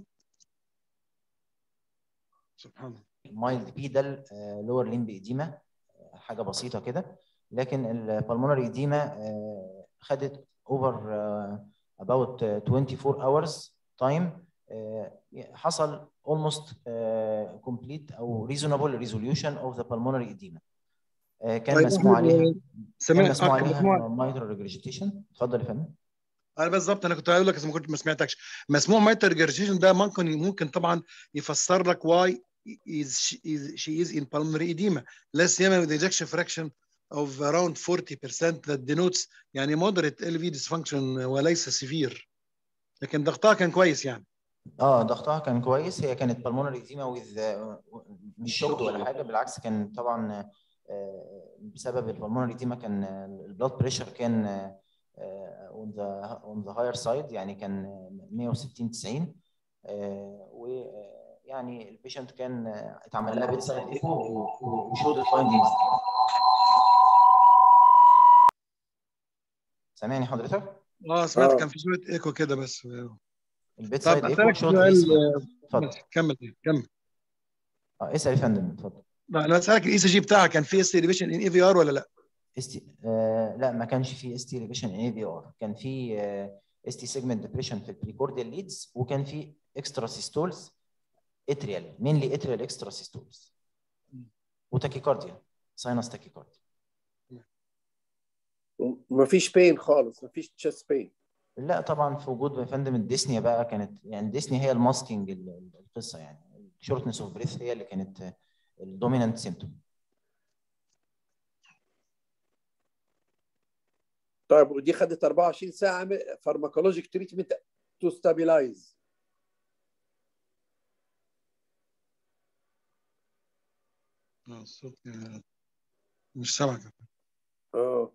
سبحان الله مايلد بيدال لور ليمب ايديما حاجه بسيطه كده لكن البلمونري ايديما خدت over uh, about uh, 24 hours time uh, حصل almost uh, complete او reasonable resolution of the pulmonary edema uh, كان طيب مسموع احنا عليها كان سمعت مسموع آه، عليها مسموع مايترال ريجريجيتيشن اتفضل يا فندم انا بالظبط انا كنت هقول لك بس ما كنت ما سمعتكش مسموع مايتر ريجرجيشن ده ممكن ممكن طبعا يفسر لك why is she is, she is in pulmonary edema لا سيما with ejection fraction of around 40% that denotes يعني moderate LV dysfunction وليس severe لكن ضغطها كان كويس يعني اه ضغطها كان كويس هي كانت بالمونري ايديما وذ مش شوكت ولا حاجه بالعكس كان طبعا آه، بسبب البالمونري ايديما كان البلاد بريشر كان اون ذا اون ذا هاير سايد يعني كان 160 90 ويعني البيشنت كان آه، اتعمل لها بيت سايد ايكو وشود الفايندنجز سامعني حضرتك؟ اه سمعت آه. كان في شويه ايكو كده بس البيت طب سايد ايكو اسالك شود سؤال اتفضل بس كمل كمل اه اسال يا فندم اتفضل لا انا اسالك الاي سي جي بتاعها كان في اس اليفيشن ان اي في ار ولا لا؟ اس تي آه لا ما كانش في اس تي ريفيشن ان اي في ار كان في اس تي سيجمنت ديبريشن في البريكورديال ليدز وكان في اكسترا سيستولز اتريال مينلي اتريال اكسترا سيستولز وتاكيكارديا ساينس تاكيكارديا مفيش بين خالص مفيش تشست بين لا طبعا في وجود يا فندم الديسنيا بقى كانت يعني الديسنيا هي الماسكينج ال- القصه يعني الشورتنس اوف بريث هي اللي كانت الدومينانت سيمتوم طيب ودي خدت 24 ساعه فارماكولوجيك تريتمنت تو ستابيلايز آه، الصوت آه، مش سامعك اه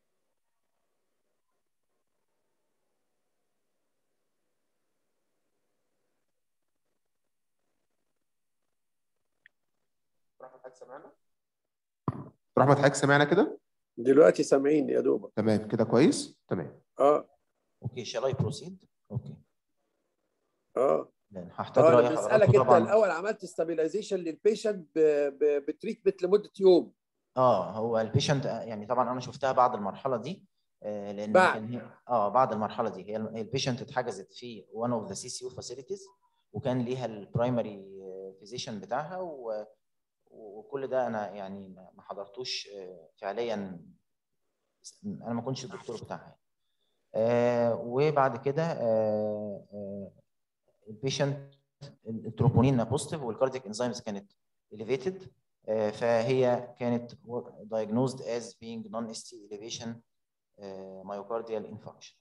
دكتور احمد حضرتك سمعنا كده دلوقتي سامعين يا دوبك تمام كده كويس تمام اه اوكي شال اي بروسيد اوكي اه لان هحتاج اه راي انا بسالك حضراتكم انت طبعا الاول عملت ستابيلايزيشن للبيشنت بتريتمنت لمده يوم اه هو البيشنت يعني طبعا انا شفتها بعد المرحله دي آه، لان بعد. كان هي اه بعد المرحله دي هي هي البيشنت اتحجزت في one اوف ذا سي سي يو فاسيلتيز وكان ليها البرايمري فيزيشن بتاعها و- وكل ده انا يعني ما ما حضرتوش آه، فعليا انا ما كنتش الدكتور بتاعها آه، وبعد كده آه، آه، البيشنت التروبونين بوزيتيف والكاردياك انزيمز كانت elevated آه، فهي كانت diagnosed as being non-ST elevation آه، myocardial infarction.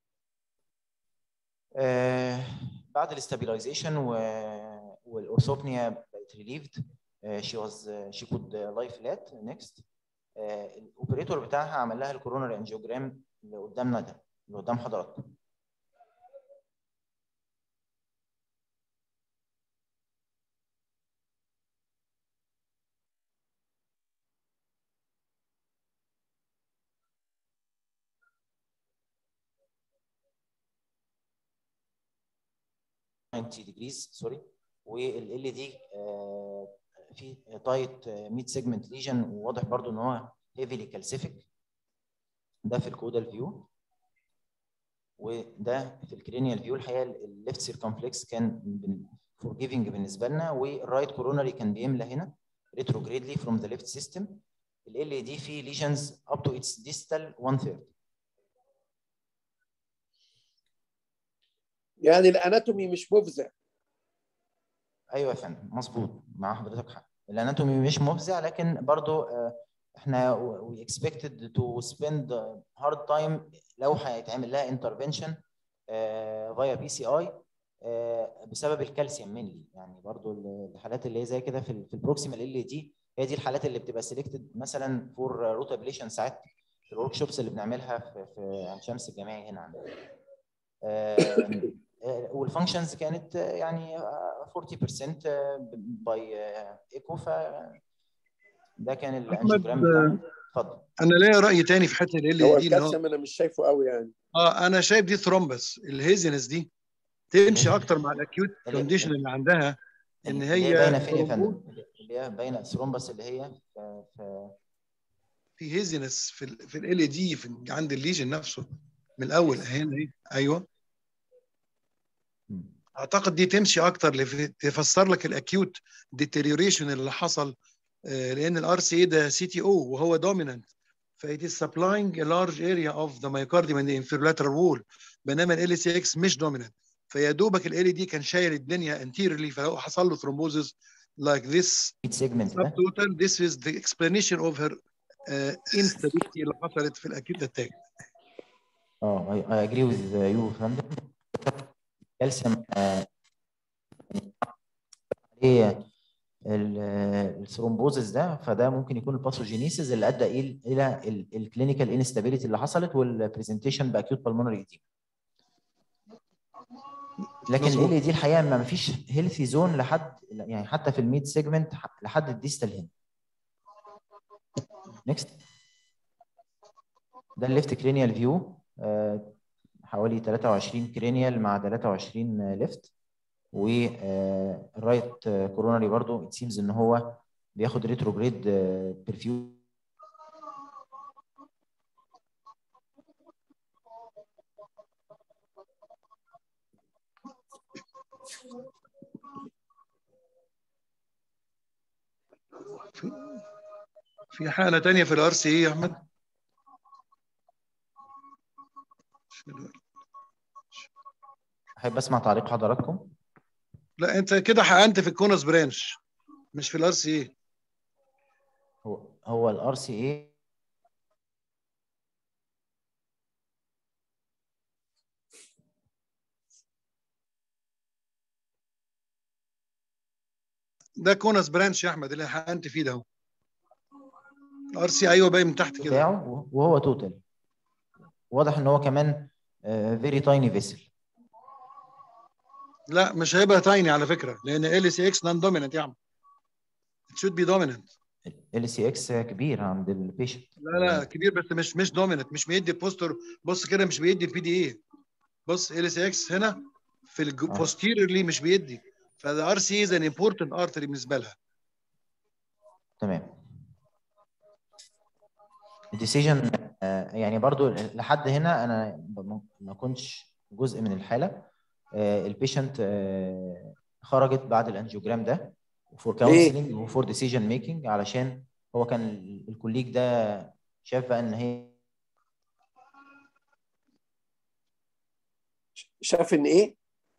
آه، بعد الاستابيلايزيشن والاورثوبنيا بقت relieved آه، she was آه، she could uh, lie flat next آه، الاوبريتور بتاعها عمل لها الكوروناري انجيوجرام اللي قدامنا ده اللي قدام حضراتكم degrees سوري والال دي في تايت ميد سيجمنت ليجن وواضح برضو ان هو هيفيلي كالسيفيك ده في الكودال فيو وده في الكرينيال فيو الحقيقه الليفت سيركمفلكس كان فورجيفنج بالنسبه لنا والرايت كوروناري كان بيملى هنا retrogradely from the left system ال دي فيه lesions up to its distal one third يعني الاناتومي مش مفزع ايوه يا فندم مظبوط مع حضرتك حق الاناتومي مش مفزع لكن برضو آه، احنا وي اكسبكتد تو سبيند هارد تايم لو هيتعمل لها انترفنشن فايا بي سي اي بسبب الكالسيوم منلي يعني برضو الحالات اللي هي زي كده في ال- في البروكسيمال ال دي هي دي الحالات اللي بتبقى سيلكتد مثلا فور روت ابليشن ساعات في الورك شوبس اللي بنعملها في في عين شمس الجامعي هنا عندنا آه، آه، والفانكشنز كانت آه، يعني آه، 40% باي ايكو ف ده كان الانجيوجرام بتاعنا اتفضل انا ليا راي تاني في حته ال هو دي اللي هو الكالسيوم انا مش شايفه قوي يعني اه انا شايف دي ثرومبس الهيزنس دي تمشي اكتر مع الاكيوت اللي- كونديشن اللي عندها ان اللي هي هي باينه فين يا ثرومبوز. فندم؟ اللي هي باينه الثرومبس اللي هي في في في هيزنس في ال في ال دي في عند الليجن نفسه من الاول هنا ايه ايوه مم. اعتقد دي تمشي اكتر لف- تفسر لك الاكيوت ديتيريوريشن اللي حصل آه، لان الار سي اي ده سي تي او وهو دومينانت فايت از سبلاينج a large area of the myocardium and the inferior wall بينما ال سي اكس مش دومينانت فيا دوبك ال دي كان شايل الدنيا انتيرلي فلو حصل له ثرومبوزس like this سيجمنت ده subtotal this is the explanation of her uh, instability اللي حصلت في الاكيوت اتاك اه I, I agree with you فندم كالسيوم آه، عليه ال- الثرومبوزس ده فده ممكن يكون الباثوجينيسيس اللي ادى إل- الى الكلينيكال انستابيليتي اللي حصلت والبرزنتيشن باكيوت بالمونري ايديم لكن مظبوط. ال دي الحقيقه ما فيش هيلثي زون لحد يعني حتى في الميد سيجمنت لحد الديستال هنا نيكست ده الليفت كرينيال فيو حوالي 23 كرينيال مع 23 ليفت والرايت كوروناري برضو ات سيمز ان هو بياخد ريتروجريد برفيو في حالة تانية في الار سي اي يا احمد احب اسمع تعليق حضراتكم لا انت كده حقنت في الكونس برانش مش في الار سي اي هو هو الار سي اي ده كونس برانش يا احمد اللي حقنت فيه ده اهو الار سي ايوه باين من تحت كده بتاعه وهو توتال واضح ان هو كمان فيري تايني فيسل لا مش هيبقى تايني على فكره لان ال سي اكس نون دوميننت يا عم it should be dominant ال سي اكس كبير عند البيشنت لا لا كبير بس مش مش دوميننت مش بيدي بوستر بص كده مش بيدي البي دي اي بص ال سي اكس هنا في البوستيريورلي مش بيدي فده ار سي از ان امبورتنت ارتري بالنسبه لها تمام الديسيجن يعني برضو لحد هنا انا ب- ما كنتش جزء من الحاله البيشنت خرجت بعد الانجيوجرام ده فور كونسلنج وفور ديسيجن ميكنج علشان هو كان ال- الكوليج ده شاف بقى ان هي شاف ان ايه؟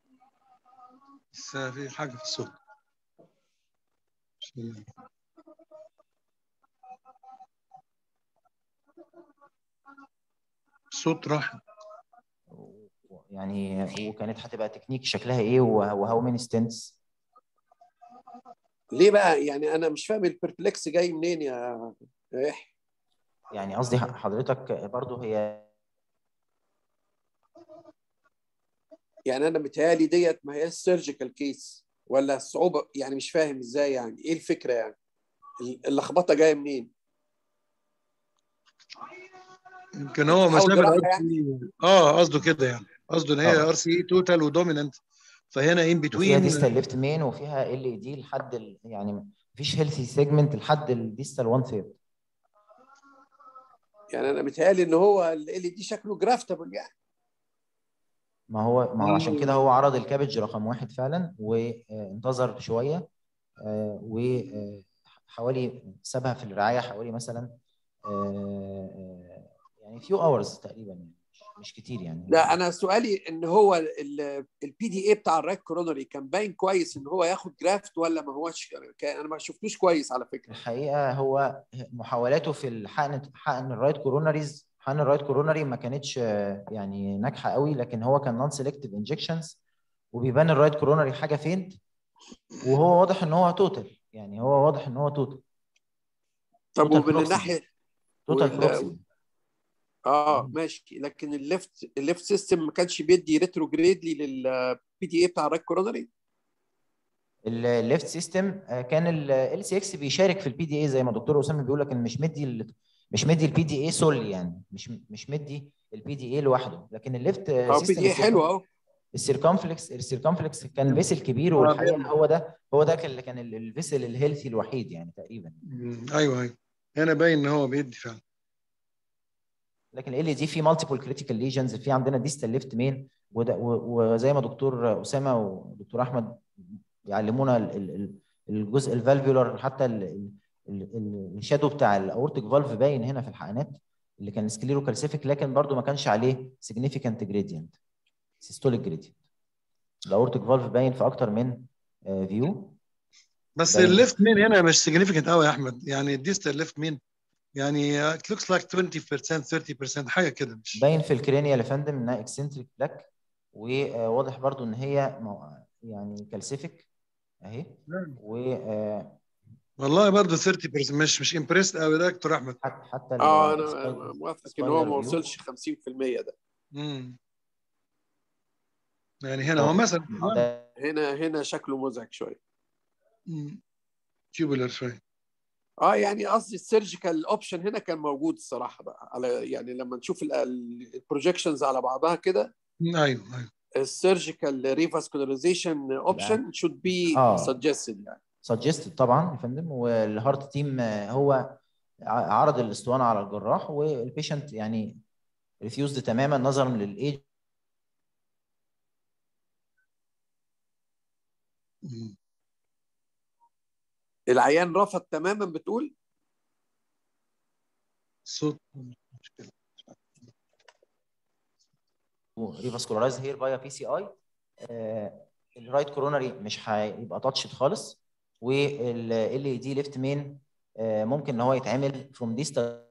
بس في حاجه في الصوت بسم الله. الصوت راح يعني وكانت هتبقى تكنيك شكلها ايه وهاو ماني ستنتس ليه بقى؟ يعني انا مش فاهم البربلكس جاي منين يا يا يحيى يعني قصدي حضرتك برضو هي يعني انا متهيألي ديت ما هي السيرجيكال كيس ولا الصعوبه يعني مش فاهم ازاي يعني ايه الفكره يعني اللخبطه جايه منين؟ يمكن هو بتحاول مسافه جراحة الار سي اه قصده كده يعني قصده ان هي آه. ار سي اي توتال ودوميننت فهنا ان وفيها بتوين ديستال ليفت مين وفيها ال اي دي لحد ال... يعني مفيش هيلثي سيجمنت لحد الديستال 1 ثيرد يعني انا متهيألي ان هو ال دي شكله جرافتبل يعني ما هو ما هو عشان كده هو عرض الكابج رقم واحد فعلا وانتظر شويه وحوالي سابها في الرعايه حوالي مثلا آه، آه، يعني فيو اورز تقريبا يعني مش- مش كتير يعني لا انا سؤالي ان هو البي دي اي بتاع الرايت كورونري كان باين كويس ان هو ياخد جرافت ولا ما هوش كان- انا ما شفتوش كويس على فكره الحقيقه هو محاولاته في الحقن حقن الرايت كوروناريز حقن الرايت كوروناري ما كانتش آه، يعني ناجحه قوي لكن هو كان نون سيلكتيف انجكشنز وبيبان الرايت كوروناري حاجه فين وهو واضح ان هو توتال يعني هو واضح ان هو توتال طب توتال ومن بروكسي. الناحيه توتال وال- بروكسي اه ماشي لكن الليفت الليفت سيستم ما كانش بيدي ريتروجريدلي للبي دي اي بتاع الرايت كورونري الليفت سيستم كان ال سي اكس بيشارك في البي دي اي زي ما دكتور اسامه بيقول لك ان مش مدي ال- مش مدي البي دي اي سولي يعني مش مش مدي البي دي اي لوحده لكن الليفت اه بي دي اي حلو اهو السيركمفلكس السيركمفلكس كان فيسل كبير والحقيقه هو ده هو ده كان اللي كان ال- الفيسل الهيلثي الوحيد يعني تقريبا مم. ايوه ايوه هنا باين ان هو بيدي فعلا لكن ال دي في مالتيبل كريتيكال ليجنز في عندنا ديستال ليفت مين وده- و- وزي ما دكتور اسامه ودكتور احمد يعلمونا ال- ال- ال- الجزء الفالفيولار حتى ال- ال- ال- الشادو بتاع الاورتيك فالف باين هنا في الحقنات اللي كان سكليرو كالسيفيك لكن برضو ما كانش عليه سيجنيفيكانت جريدينت سيستوليك جريدينت الاورتيك فالف باين في اكتر من فيو بس باين. الليفت مين هنا مش سيجنيفيكانت قوي يا احمد يعني الديستال ليفت مين يعني it looks like 20% 30% حاجه كده مش باين في الكرينيال يا فندم انها اكسنتريك بلاك وواضح برضو ان هي مو- يعني كالسيفيك اهي و آه، والله برضه 30% مش مش امبريسد قوي ده دكتور احمد حت- حتى اه ال- انا السبايدر- موافقك ان هو ما سبايدر فيو. وصلش 50% ده امم يعني هنا هو مثلا ده هنا هنا شكله مزعج شويه تيوبولار شويه اه يعني قصدي السيرجيكال اوبشن هنا كان موجود الصراحه بقى على يعني لما نشوف البروجكشنز على بعضها كده مم، ايوه ايوه السيرجيكال ريفاسكولاريزيشن اوبشن should be آه. suggested يعني سجستد طبعا يا فندم والهارت تيم آه، هو ع- عرض الاسطوانه على الجراح والبيشنت يعني ريفيوزد تماما نظرا للايج مم. العيان رفض تماما بتقول صوت مشكله ريفاسكولارايز هير باي بي سي اي الرايت كورونري مش هيبقى تاتشد خالص وال اي دي ليفت مين ممكن ان هو يتعمل فروم ديستا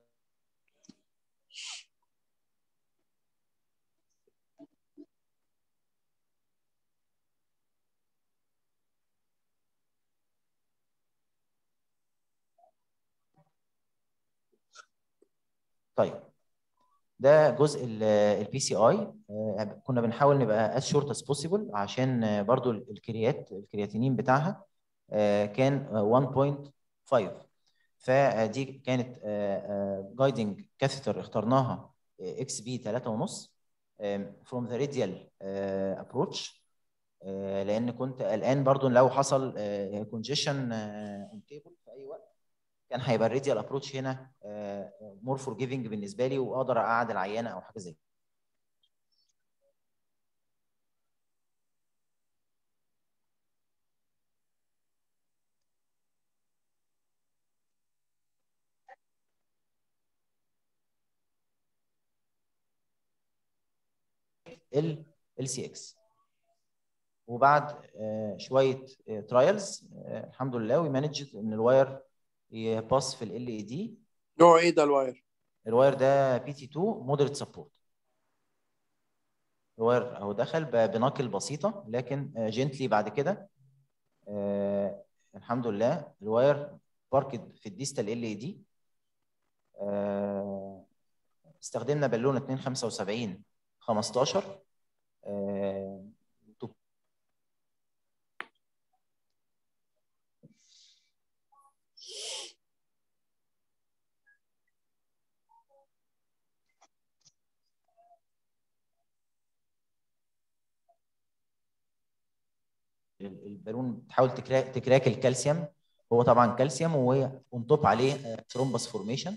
طيب ده جزء البي سي اي كنا بنحاول نبقى as short as possible عشان آه، برضو الكريات الكرياتينين بتاعها آه، كان آه، 1.5 فدي كانت جايدنج كاثيتر اخترناها اكس بي 3.5 فروم ذا راديال ابروتش لان كنت قلقان برضو لو حصل كونجيشن اون تيبل في اي وقت كان هيبقى الراديال ابروتش هنا مور فور جيفنج بالنسبه لي واقدر اقعد العيانه او حاجه زي كده. ال ال سي اكس وبعد آه، شويه ترايلز الحمد لله وي مانجد ان الواير يباص في ال اي دي نوع ايه ده الواير؟ الواير ده بي تي 2 مودريت سبورت الواير اهو دخل ب- بنقل بسيطه لكن جنتلي بعد كده آه، الحمد لله الواير باركد في الديستال ال اي دي استخدمنا بالونه 275 15 آه، ال- البالون بتحاول تكراك تكراك الكالسيوم هو طبعا كالسيوم وأون توب عليه ثرومبس فورميشن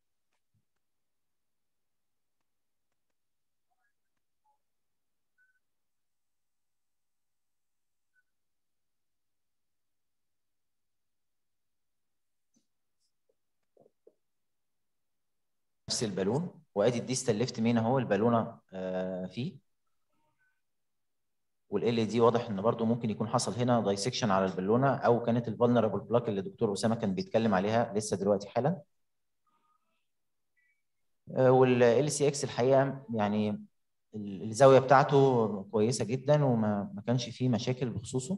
نفس البالون وادي الديستال ليفت مين اهو البالونه آه، فيه والال دي واضح ان برضو ممكن يكون حصل هنا دايسكشن على البالونه او كانت الفولنربل بلاك اللي الدكتور اسامه كان بيتكلم عليها لسه دلوقتي حالا والال سي اكس الحقيقه يعني ال- الزاويه بتاعته كويسه جدا وما ما كانش فيه مشاكل بخصوصه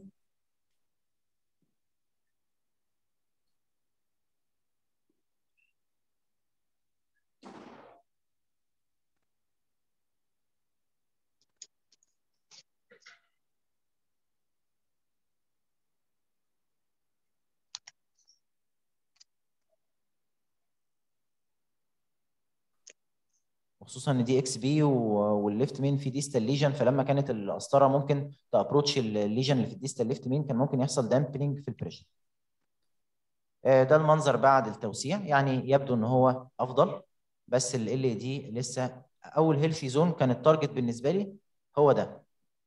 وخصوصا ان دي اكس بي والليفت مين في ديستال ليجن فلما كانت القسطره ممكن تابروتش الليجن اللي في الديستال ليفت مين كان ممكن يحصل دامبنج في البريشر آه، ده المنظر بعد التوسيع يعني يبدو ان هو افضل بس ال ال دي لسه اول هيلثي زون كان التارجت بالنسبه لي هو ده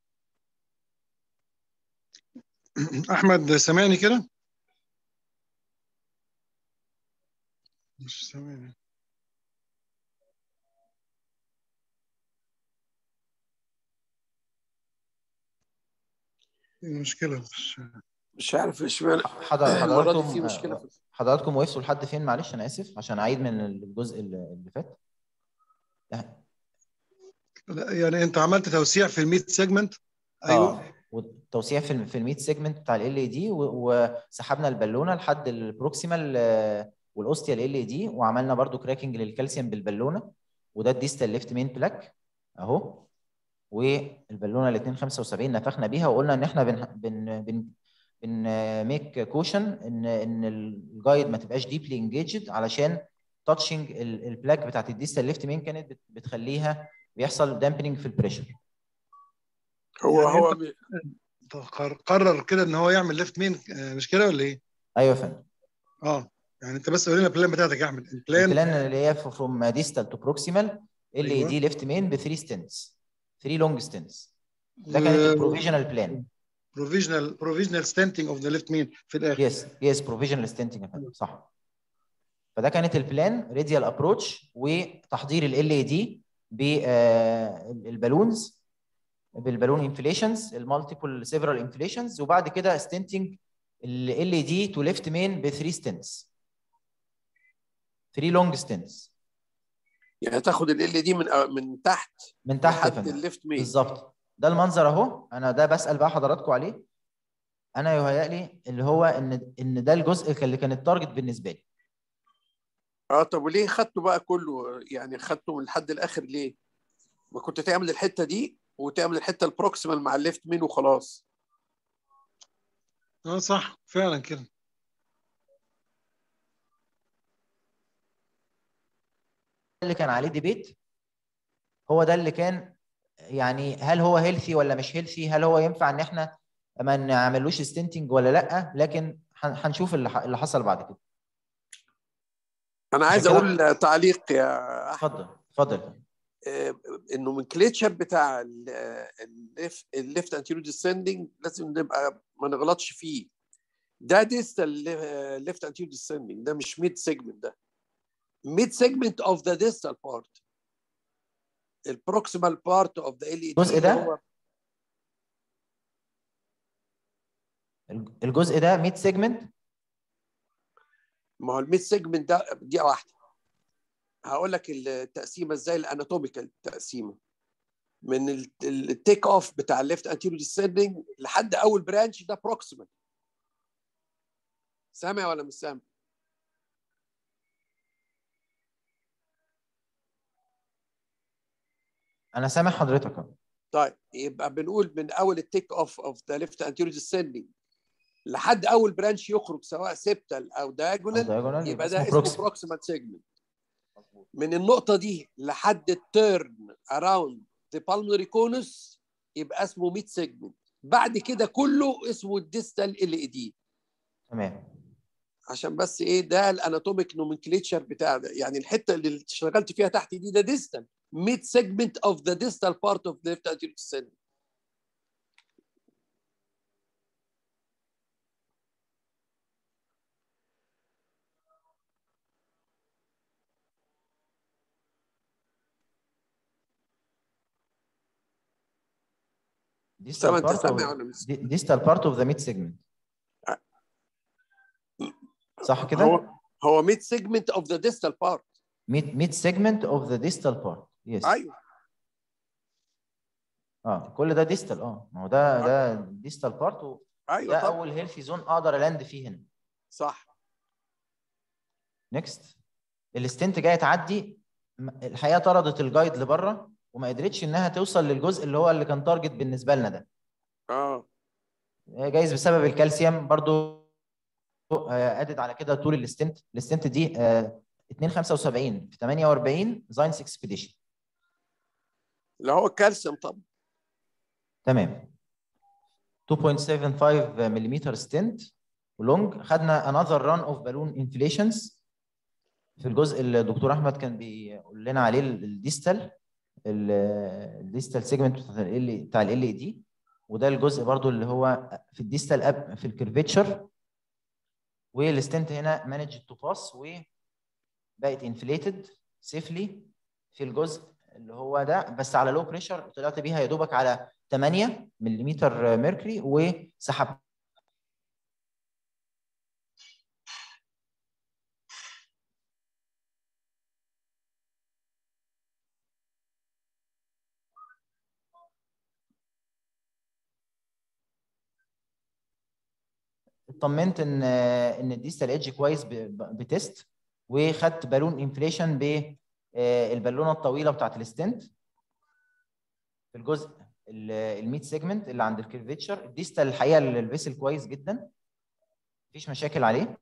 احمد سامعني كده مش سامعني إيه المشكلة مش مش عارف اشمعنى حضر- المره دي في حضراتكم مشكله في حضراتكم وقفتوا لحد فين معلش انا اسف عشان اعيد من الجزء اللي اللي فات لا، يعني انت عملت توسيع في الميت سيجمنت ايوه اه والتوسيع في الم- في الميت سيجمنت بتاع ال ال دي وسحبنا البالونه لحد البروكسيمال آه، والاوستيا ال ال دي وعملنا برضو كراكنج للكالسيوم بالبالونه وده الديستال ليفت مين بلاك اهو والبالونه ال 275 نفخنا بيها وقلنا ان احنا بن بن بن بن ميك كوشن ان ان الجايد ما تبقاش ديبلي انجيجد علشان تاتشنج البلاك بتاعت الديستال ليفت مين كانت بت- بتخليها بيحصل دامبنج في البريشر هو يعني هو أنت قر- قرر كده ان هو يعمل ليفت مين آه، مش كده ولا ايه؟ ايوه يا فندم اه يعني انت بس قول لنا البلان بتاعتك يا احمد البلان البلان اللي هي فروم ديستال تو بروكسيمال ال أيوة. دي ليفت مين ب 3 ستنتس 3 لونج ستنتس ده كانت و- البروفيجنال بلان بروفيجنال بروفيجنال ستانتنج اوف ذا ليفت مين في الاخر يس يس بروفيجنال ستنتنج يا فندم صح فده كانت البلان راديال ابروتش وتحضير ال ال دي بالبالونز بالبالون انفليشنز المالتيبل سيفرال انفليشنز وبعد كده ستنتنج ال ال دي تو ليفت مين ب 3 ستنتس 3 لونج ستنتس يعني تاخد ال دي من من تحت من تحت يا لحد فندم الليفت مين بالظبط ده المنظر اهو انا ده بسال بقى حضراتكم عليه انا يهيألي اللي هو ان ان ده الجزء اللي كان التارجت بالنسبه لي اه طب وليه خدته بقى كله يعني خدته من لحد الاخر ليه؟ ما كنت تعمل الحته دي وتعمل الحته البروكسيمال مع الليفت مين وخلاص اه صح فعلا كده اللي كان عليه ديبيت هو ده اللي كان يعني هل هو هيلثي ولا مش هيلثي هل هو ينفع ان احنا ما نعملوش ستنتنج ولا لا لكن هن- هنشوف اللي ح- اللي حصل بعد كده انا عايز عشان كده- اقول تعليق يا احمد اتفضل اتفضل آه، انه من كليتشر بتاع الليفت انتيريو ديسندنج لازم نبقى ما نغلطش فيه ده ديستال ليفت انتيريو ديسندنج ده مش ميد سيجمنت ده ميد سيجمنت اوف ذا ديستال بارت البروكسيمال بارت اوف ذا ال الجزء ده؟ الجزء ده ميد سيجمنت ما هو الميد سيجمنت ده دقيقه واحده هقول لك التقسيمه ازاي الاناتوميكال تقسيمه من التيك اوف بتاع الليفت انتيريو ديسندنج لحد اول برانش ده بروكسيمال سامع ولا مش سامع؟ انا سامع حضرتك أهو. طيب يبقى بنقول من اول التيك اوف اوف ذا ليفت انتيريو ديسندنج لحد اول برانش يخرج سواء سيبتال او أو دايجونال diagonal يبقى ده اسمه بروكسيمال بروكسيمال سيجمنت من النقطه دي لحد التيرن اراوند ذا بالمونري كونس يبقى اسمه ميد سيجمنت بعد كده كله اسمه الديستال ال اي دي تمام عشان بس ايه ده الاناتوميك نومنكليتشر بتاع ده يعني الحته اللي اشتغلت فيها تحت دي ده ديستال ميد سيجمنت اوف ذا ديستال بارت اوف ذا ليفت انتيريور descending سامع انت سامع ولا مش سامع؟ distal part of the mid segment صح كده؟ هو هو ميد سيجمنت اوف ذا ديستال بارت mid mid segment of the distal part yes ايوه اه كل ده distal اه ما هو ده ده distal part وده ايوه طبعا اول هيلثي زون اقدر الاند فيه هنا صح نيكست الستنت جايه تعدي م- الحقيقه طردت الجايد لبره وما قدرتش انها توصل للجزء اللي هو اللي كان تارجت بالنسبه لنا ده اه جايز بسبب الكالسيوم برضو آه، ادت على كده طول الستنت الستنت دي آه، 275 في 48 زاينس اكسبيديشن اللي هو الكالسيوم طبعا تمام 2.75 ملم ستنت ولونج خدنا انذر ران اوف بالون انفليشنز في الجزء اللي الدكتور احمد كان بيقول لنا عليه الديستال الديستال سيجمنت بتاع ال بتاع ال دي وده الجزء برضو اللي هو في الديستال اب في الكيرفيتشر والستنت هنا مانج تو باس وبقت انفليتد سيفلي في الجزء اللي هو ده بس على لو بريشر طلعت بيها يا دوبك على 8 ملم ميركوري وسحبت اطمنت ان ان الديستال ايدج كويس ب- ب- بتست وخدت بالون انفليشن بالبالونه الطويله بتاعت الستنت في الجزء الميد سيجمنت اللي عند الكيرفيتشر الديستال الحقيقه الفيسل كويس جدا مفيش مشاكل عليه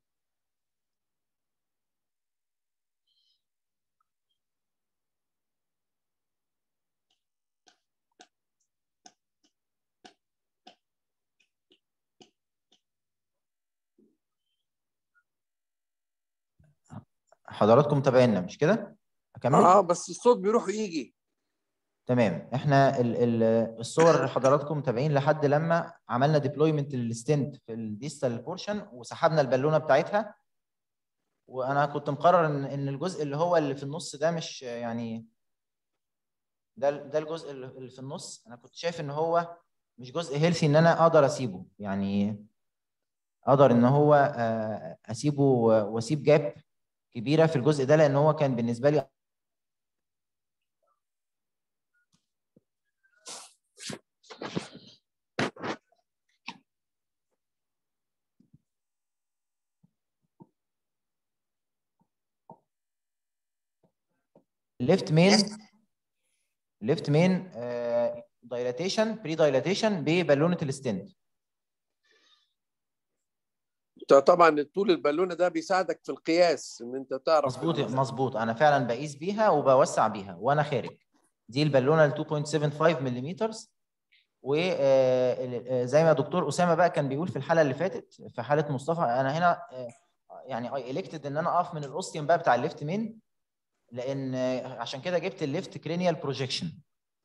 حضراتكم متابعينا مش كده؟ اكمل؟ اه بس الصوت بيروح ويجي تمام احنا ال ال الصور اللي حضراتكم متابعين لحد لما عملنا ديبلويمنت للستنت في الديستال بورشن وسحبنا البالونه بتاعتها وانا كنت مقرر ان ان الجزء اللي هو اللي في النص ده مش يعني ده ده الجزء اللي اللي في النص انا كنت شايف ان هو مش جزء هيلثي ان انا اقدر اسيبه يعني اقدر ان هو آه، اسيبه واسيب جاب كبيره في الجزء ده لان هو كان بالنسبه لي ليفت مين ليفت مين دايلاتيشن بري دايلاتيشن ببالونه الستنت انت طبعا طول البالونه ده بيساعدك في القياس ان انت تعرف مظبوط مظبوط انا فعلا بقيس بيها وبوسع بيها وانا خارج دي البالونه ال 2.75 ملم وزي ما دكتور اسامه بقى كان بيقول في الحلقه اللي فاتت في حاله مصطفى انا هنا آه، يعني اي الكتد ان انا اقف من الاوستيوم بقى بتاع الليفت مين لان آه، عشان كده جبت الليفت كرينيال بروجيكشن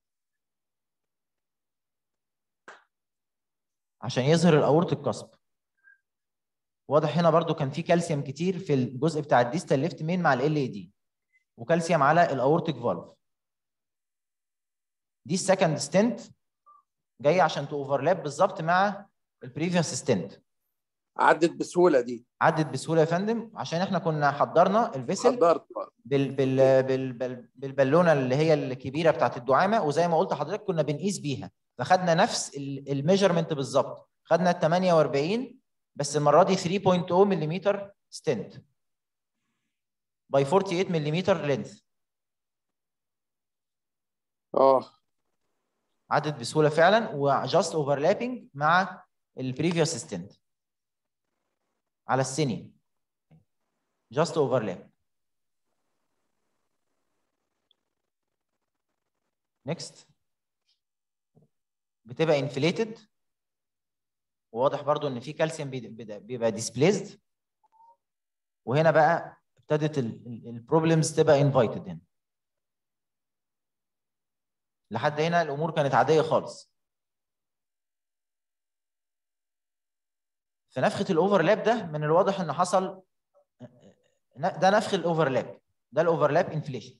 عشان يظهر الاورط القصب واضح هنا برضو كان في كالسيوم كتير في الجزء بتاع الديستال ليفت مين مع ال اي دي وكالسيوم على الاورتيك فالف دي السكند ستنت جايه عشان توفرلاب بالظبط مع البريفيوس ستنت عدت بسهوله دي عدت بسهوله يا فندم عشان احنا كنا حضرنا الفيسل حضرت بال بال بال بال بالبالونه اللي هي الكبيره بتاعت الدعامه وزي ما قلت لحضرتك كنا بنقيس بيها فخدنا نفس الميجرمنت بالظبط خدنا ال 48 بس المره دي 3.0 ملم ستنت باي 48 ملم لينث اه عدت بسهوله فعلا وجاست اوفرلابنج مع البريفيوس ستنت على السني جاست اوفرلاب نيكست بتبقى انفليتد وواضح برضو ان في كالسيوم بي- بيبقى- بيبقى ديسبليزد وهنا بقى ابتدت البروبلمز تبقى انفايتد هنا لحد هنا الامور كانت عاديه خالص في نفخه الاوفرلاب ده من الواضح ان حصل ده نفخ الاوفرلاب ده الاوفرلاب انفليشن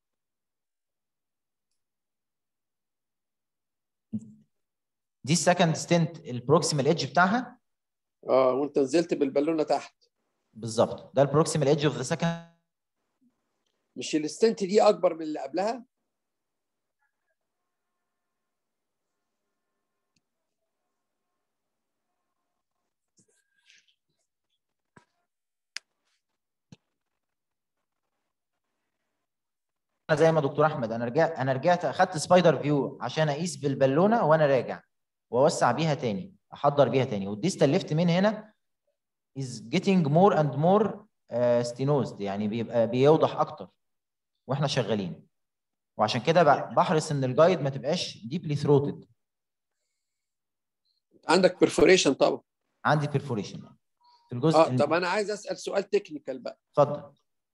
دي السكند ستنت البروكسيمال ايدج بتاعها اه وانت نزلت بالبالونه تحت بالظبط ده البروكسيمال ايدج اوف ذا سكند مش الستنت دي اكبر من اللي قبلها انا زي ما دكتور احمد انا رجعت انا رجعت اخدت سبايدر فيو عشان اقيس بالبالونه وانا راجع واوسع بيها تاني احضر بيها تاني والديستال ليفت من هنا is getting more and more uh, stenosed يعني بيبقى بيوضح اكتر واحنا شغالين وعشان كده ب- بحرص ان الجايد ما تبقاش deeply throated عندك برفوريشن طبعا عندي perforation في الجزء اه ال- طب انا عايز اسال سؤال تكنيكال بقى اتفضل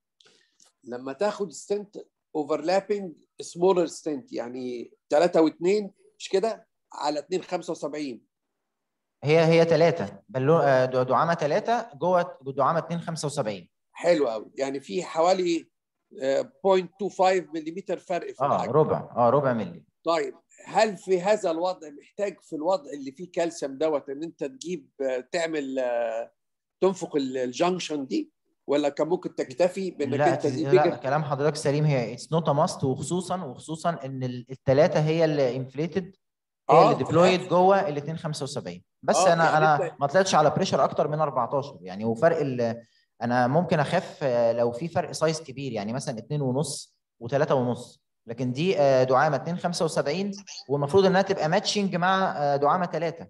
لما تاخد ستنت اوفرلابنج سمولر ستنت يعني 3 و2 مش كده على 2 75 هي هي ثلاثه بلو آه، دع- دعامه ثلاثه جوه دعامه 2 75 حلو قوي يعني في حوالي آه، 0.25 ملم فرق في اه الحجم ربع اه ربع ملي طيب هل في هذا الوضع محتاج في الوضع اللي فيه كالسيوم دوت ان انت تجيب آه، تعمل آه، تنفخ ال- الجنكشن دي ولا كان ممكن تكتفي بانك لا انت تز- دي لا بيجر كلام حضرتك سليم هي اتس نوت ماست وخصوصا وخصوصا ان الثلاثه هي اللي انفليتد هي آه، اللي ديبلويد جوه ال 275 بس آه، انا يعني انا أنت- ما طلعتش على بريشر اكتر من 14 يعني وفرق ال انا ممكن اخاف آه، لو في فرق سايز كبير يعني مثلا 2 ونص و3 ونص لكن دي آه، دعامه 275 والمفروض انها تبقى ماتشنج مع آه، دعامه 3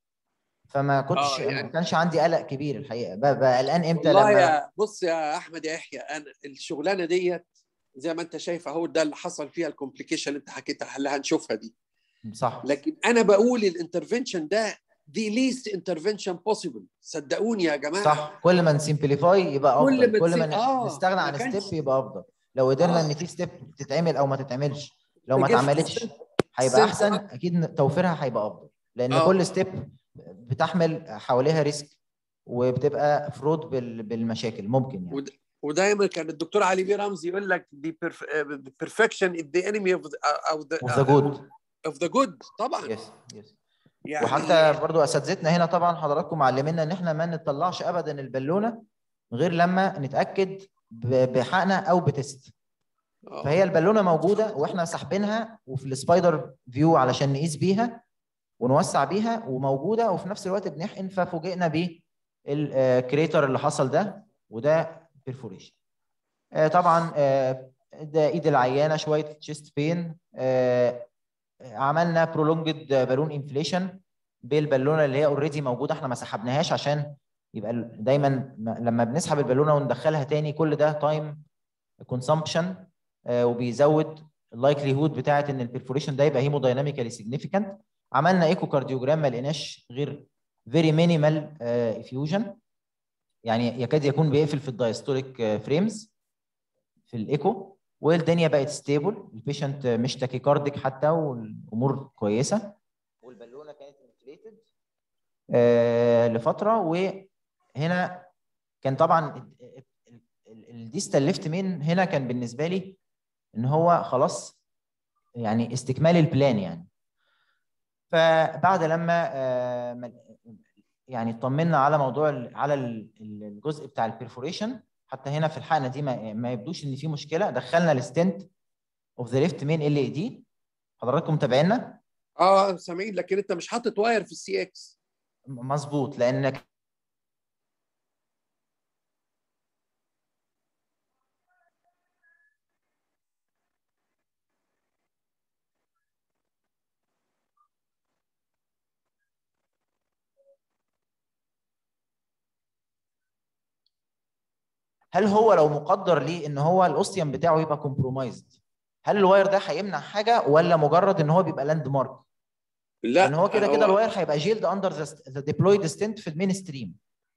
فما كنتش آه، يعني- ما كانش عندي قلق كبير الحقيقه ب- بقى قلقان امتى والله لما يا بص يا احمد يا يحيى انا الشغلانه ديت زي ما انت شايف اهو ده اللي حصل فيها الكومبليكيشن اللي انت حكيتها اللي هنشوفها دي صح لكن انا بقول الانترفنشن ده دي ليست انترفنشن بوسيبل صدقوني يا جماعه صح كل ما نسمبليفاي يبقى كل افضل ما كل ما تسيب- آه، نستغنى ما عن كانش- ستيب يبقى افضل لو قدرنا آه. ان في ستيب تتعمل او ما تتعملش لو ما تجيب اتعملتش السن- هيبقى السن- احسن اكيد ن- توفيرها هيبقى افضل لان آه. كل ستيب بتحمل حواليها ريسك وبتبقى فرود بال- بالمشاكل ممكن يعني ود- ودايما كان الدكتور علي بيه رمزي يقول لك دي perfection is the enemy of the, of the, اوف ذا جود of the good طبعا يس يس يعني وحتى برضو اساتذتنا هنا طبعا حضراتكم معلمينا ان احنا ما نطلعش ابدا البالونه غير لما نتاكد ب- بحقنه او بتست آه. فهي البالونه موجوده واحنا ساحبينها وفي السبايدر فيو علشان نقيس بيها ونوسع بيها وموجوده وفي نفس الوقت بنحقن ففوجئنا بالكريتر اللي حصل ده وده بيرفوريشن طبعا آه، ده ايد العيانه شويه تشيست بين عملنا برولونجد بالون انفليشن بالبالونه اللي هي اوريدي موجوده احنا ما سحبناهاش عشان يبقى ال- دايما م- لما بنسحب البالونه وندخلها تاني كل ده تايم كونسامبشن وبيزود اللايكلي هود بتاعه ان البرفوريشن ده يبقى هيمودايناميكالي سيجنيفيكانت عملنا ايكو كارديوجرام ما لقيناش غير فيري مينيمال افيوجن يعني يكاد يكون بيقفل في الدايستوليك فريمز في الايكو والدنيا بقت ستيبل البيشنت مش تاكيكارديك حتى والامور كويسه والبالونه كانت انفليتد لفتره وهنا كان طبعا الديستال ليفت مين هنا كان بالنسبه لي ان هو خلاص يعني استكمال البلان يعني فبعد لما آه، ما- يعني اطمنا على موضوع ال- على ال- الجزء بتاع البرفوريشن حتى هنا في الحقنه دي ما, ما يبدوش ان في مشكله دخلنا الستنت اوف ذا ليفت مين ال اي دي حضراتكم متابعينا اه سامعين لكن انت مش حاطط واير في السي اكس مظبوط لانك هل هو لو مقدر ليه ان هو الاوستيوم بتاعه يبقى كومبرومايزد هل الواير ده هيمنع حاجه ولا مجرد ان هو بيبقى لاند مارك لا لان هو كده كده الواير هيبقى جيلد اندر ذا ديبلويد ستنت في المين ستريم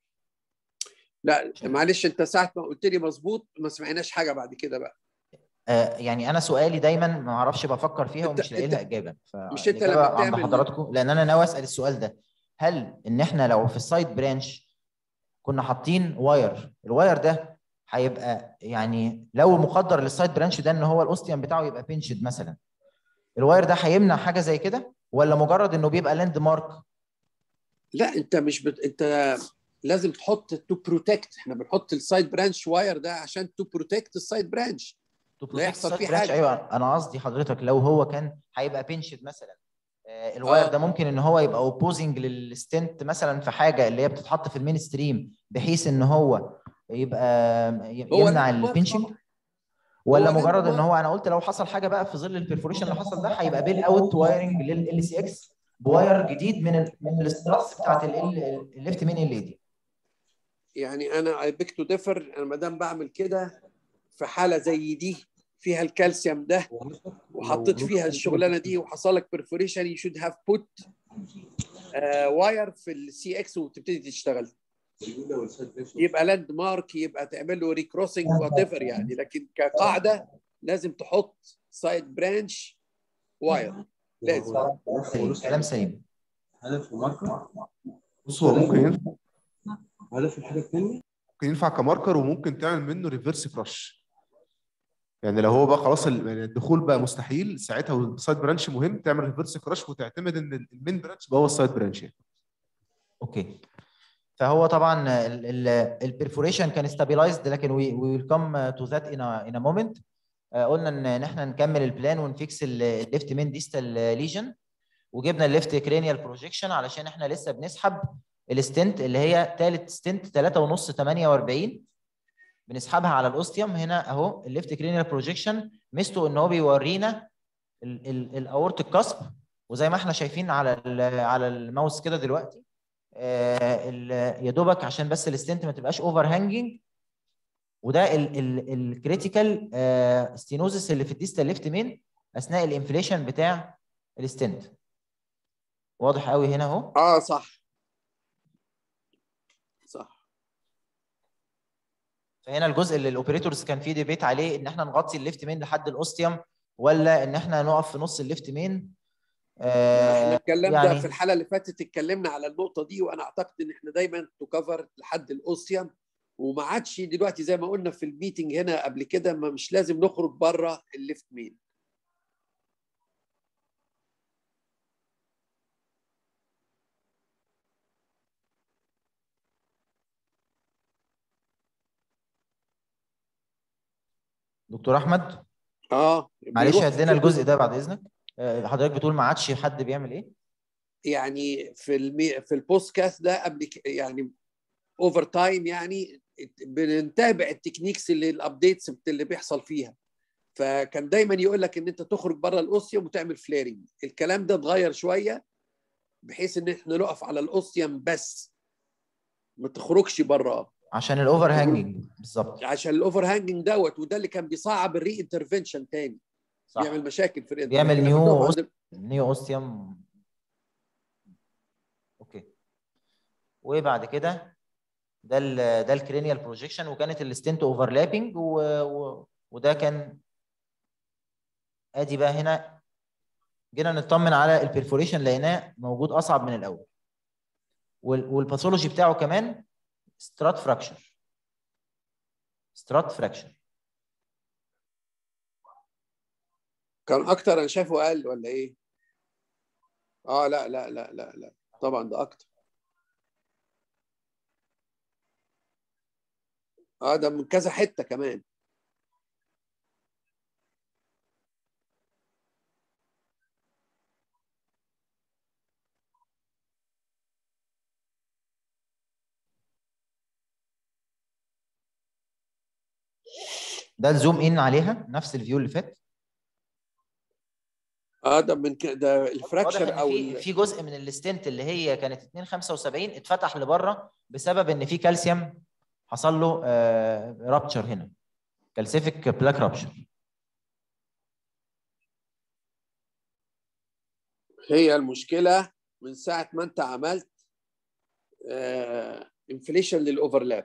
لا معلش انت ساعه ما قلت لي مظبوط ما سمعناش حاجه بعد كده بقى آه يعني انا سؤالي دايما ما اعرفش بفكر فيها أنت- ومش لاقي أنت- لها اجابه مش أنت فالإجابة لما عند بتعمل- حضراتكم لان انا ناوي اسال السؤال ده هل ان احنا لو في السايد برانش كنا حاطين واير الواير ده هيبقى يعني لو مقدر للسايد برانش ده ان هو الاوستيوم بتاعه يبقى بينشد مثلا الواير ده هيمنع حاجه زي كده ولا مجرد انه بيبقى لاند مارك لا انت مش بت... انت لازم تحط تو بروتكت احنا بنحط السايد برانش واير ده عشان تو بروتكت السايد برانش to protect يحصل side فيه branch. حاجة. ايوه انا قصدي حضرتك لو هو كان هيبقى بينشد مثلا آه، الواير آه. ده ممكن ان هو يبقى اوبوزنج للستنت مثلا في حاجه اللي هي بتتحط في المين ستريم بحيث ان هو يبقى ي- هو يمنع لاند مارك البنشنج طبعاً. ولا هو لاند مجرد ان مارك. هو انا قلت لو حصل حاجه بقى في ظل البرفوريشن اللي حصل ده هيبقى بيل اوت وايرنج لل سي اكس بواير جديد من ال من الاستراس بتاعت الليفت مين ال دي يعني انا اي بيك تو ديفر انا ما دام بعمل كده في حاله زي دي فيها الكالسيوم ده وحطيت فيها الشغلانه دي وحصل لك برفوريشن يو شود هاف بوت واير في السي اكس وتبتدي تشتغل يبقى لاند مارك يبقى تعمل له ريكروسنج وات ايفر يعني لكن كقاعده لازم تحط سايد برانش واير لازم سليم كلام سليم هدف وماركر بص هو ممكن ينفع هدف الحاجه الثانيه ممكن ينفع كماركر وممكن تعمل منه ريفرس كراش يعني لو هو بقى خلاص ال- يعني الدخول بقى مستحيل ساعتها والسايد برانش مهم تعمل ريفرس كراش وتعتمد ان المين برانش بقى هو السايد برانش يعني اوكي فهو طبعا البرفوريشن كان ستابيلايزد لكن وي ويل كم تو ذات ان ان مومنت قلنا ان ان احنا نكمل البلان ونفيكس الليفت مين ديستال ليجن وجبنا الليفت كرينيال بروجيكشن علشان احنا لسه بنسحب الستنت اللي هي ثالث ستنت 3 ونص 48 بنسحبها على الاوستيوم هنا اهو الليفت كرينيال بروجيكشن ميزته ان هو بيورينا الاورتيك كاسب وزي ما احنا شايفين على ال- على الماوس كده دلوقتي آه، ال- يا دوبك عشان بس الستنت ما تبقاش اوفر هانجنج وده الكريتيكال ستينوزس اللي في الديستال ليفت مين اثناء الانفليشن بتاع الستنت واضح قوي هنا اهو اه صح صح فهنا الجزء اللي الاوبريتورز كان فيه ديبيت عليه ان احنا نغطي الليفت مين لحد الاوستيوم ولا ان احنا نقف في نص الليفت مين احنا آه اتكلمنا يعني- في الحلقه اللي فاتت اتكلمنا على النقطه دي وانا اعتقد ان احنا دايما تكفر لحد الاوسيوم وما عادش دلوقتي زي ما قلنا في الميتنج هنا قبل كده ما مش لازم نخرج بره الليفت مين دكتور احمد اه معلش بيروح عدنا في- الجزء ده بعد اذنك آه، حضرتك بتقول ما عادش حد بيعمل ايه يعني في المي... في البوست كاست ده قبل ك... يعني اوفر تايم يعني بنتابع التكنيكس اللي الابديتس اللي بيحصل فيها فكان دايما يقول لك ان انت تخرج بره الاوسيوم وتعمل فليرنج الكلام ده اتغير شويه بحيث ان احنا نقف على الاوسيوم بس ما تخرجش بره عشان الاوفر هانجنج بالظبط عشان الاوفر هانجنج دوت وده اللي كان بيصعب الري انترفنشن تاني صح بيعمل مشاكل في الري بيعمل لكن لما نيو تقف أوس- عند- نيو اوستيوم اوكي وبعد كده ده ال ده الكرينيال بروجيكشن وكانت الستنت اوفرلابنج و... و... وده كان ادي بقى هنا جينا نطمن على البرفوريشن لقيناه موجود اصعب من الاول وال... والباثولوجي بتاعه كمان سترات فراكشر سترات فراكشر كان اكتر انا شايفه اقل ولا ايه؟ اه لا لا لا لا لا طبعا ده اكتر اه ده من كذا حته كمان ده الزوم ان عليها نفس الفيو اللي فات اه ده من ك... ده واضح الفراكشر ان او في ال... في جزء من الستنت اللي هي كانت 275 اتفتح لبره بسبب ان في كالسيوم حصل له رابتشر هنا كالسيفيك بلاك رابتشر هي المشكله من ساعه ما انت عملت انفليشن للاوفرلاب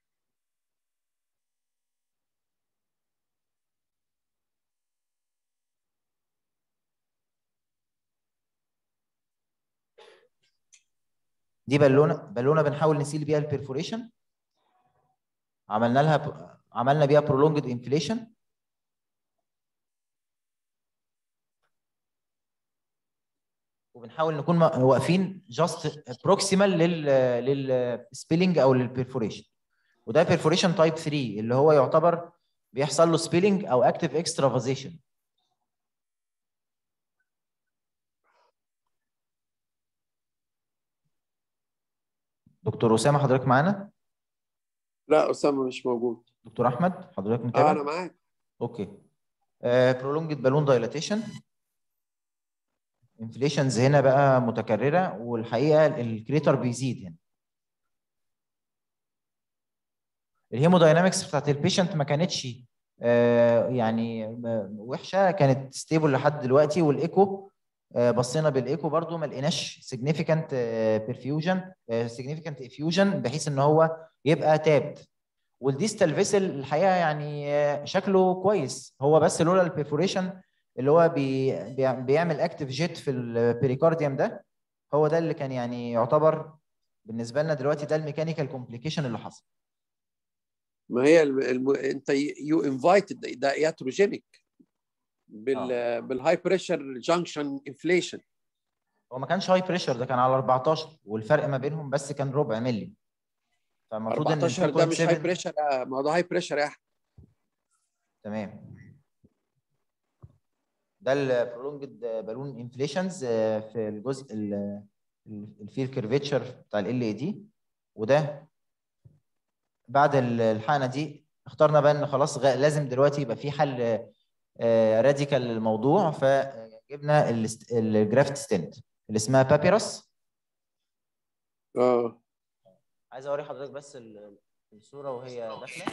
دي بالونه بالونه بنحاول نسيل بيها البرفوريشن عملنا لها ب... عملنا بيها prolonged انفليشن وبنحاول نكون م- واقفين جاست بروكسيمال لل للسبيلنج او للبرفوريشن وده بيرفوريشن تايب 3 اللي هو يعتبر بيحصل له سبيلنج او اكتيف اكسترافازيشن دكتور اسامه حضرتك معانا لا اسامه مش موجود دكتور احمد حضرتك اه متابع انا معاك اوكي برولونجد بالون دايلاتيشن انفليشنز هنا بقى متكرره والحقيقه الكريتر بيزيد هنا الهيموداينامكس بتاعت البيشنت ما كانتش آه، يعني آه، وحشه كانت ستيبل لحد دلوقتي والايكو آه، بصينا بالايكو برضو ما لقيناش significant perfusion significant effusion بحيث ان هو يبقى تابد والديستال فيسل الحقيقه يعني آه، شكله كويس هو بس لولا البرفوريشن اللي هو بي بي- بيعمل اكتف جيت في البريكارديوم ده هو ده اللي كان يعني يعتبر بالنسبه لنا دلوقتي ده الميكانيكال كومبليكيشن اللي حصل ما هي الم... الم... انت يو انفايتد ده ياتروجينيك بال بالهاي بريشر جانكشن انفليشن هو ما كانش هاي بريشر ده كان على 14 والفرق ما بينهم بس كان ربع ملي فالمفروض ان 14 ده مش هاي 2.7 بريشر ما هو ده هاي بريشر يا احمد تمام ده البرولونجد بالون انفليشنز في الجزء ال- ال- الفيل كيرفيتشر بتاع ال اي دي وده بعد ال- الحقنه دي اخترنا بقى ان خلاص غ- لازم دلوقتي يبقى في حل راديكال للموضوع فجبنا الست- الجرافت ستنت اللي اسمها بابيروس اه عايز اوري حضرتك بس ال- الصوره وهي داخله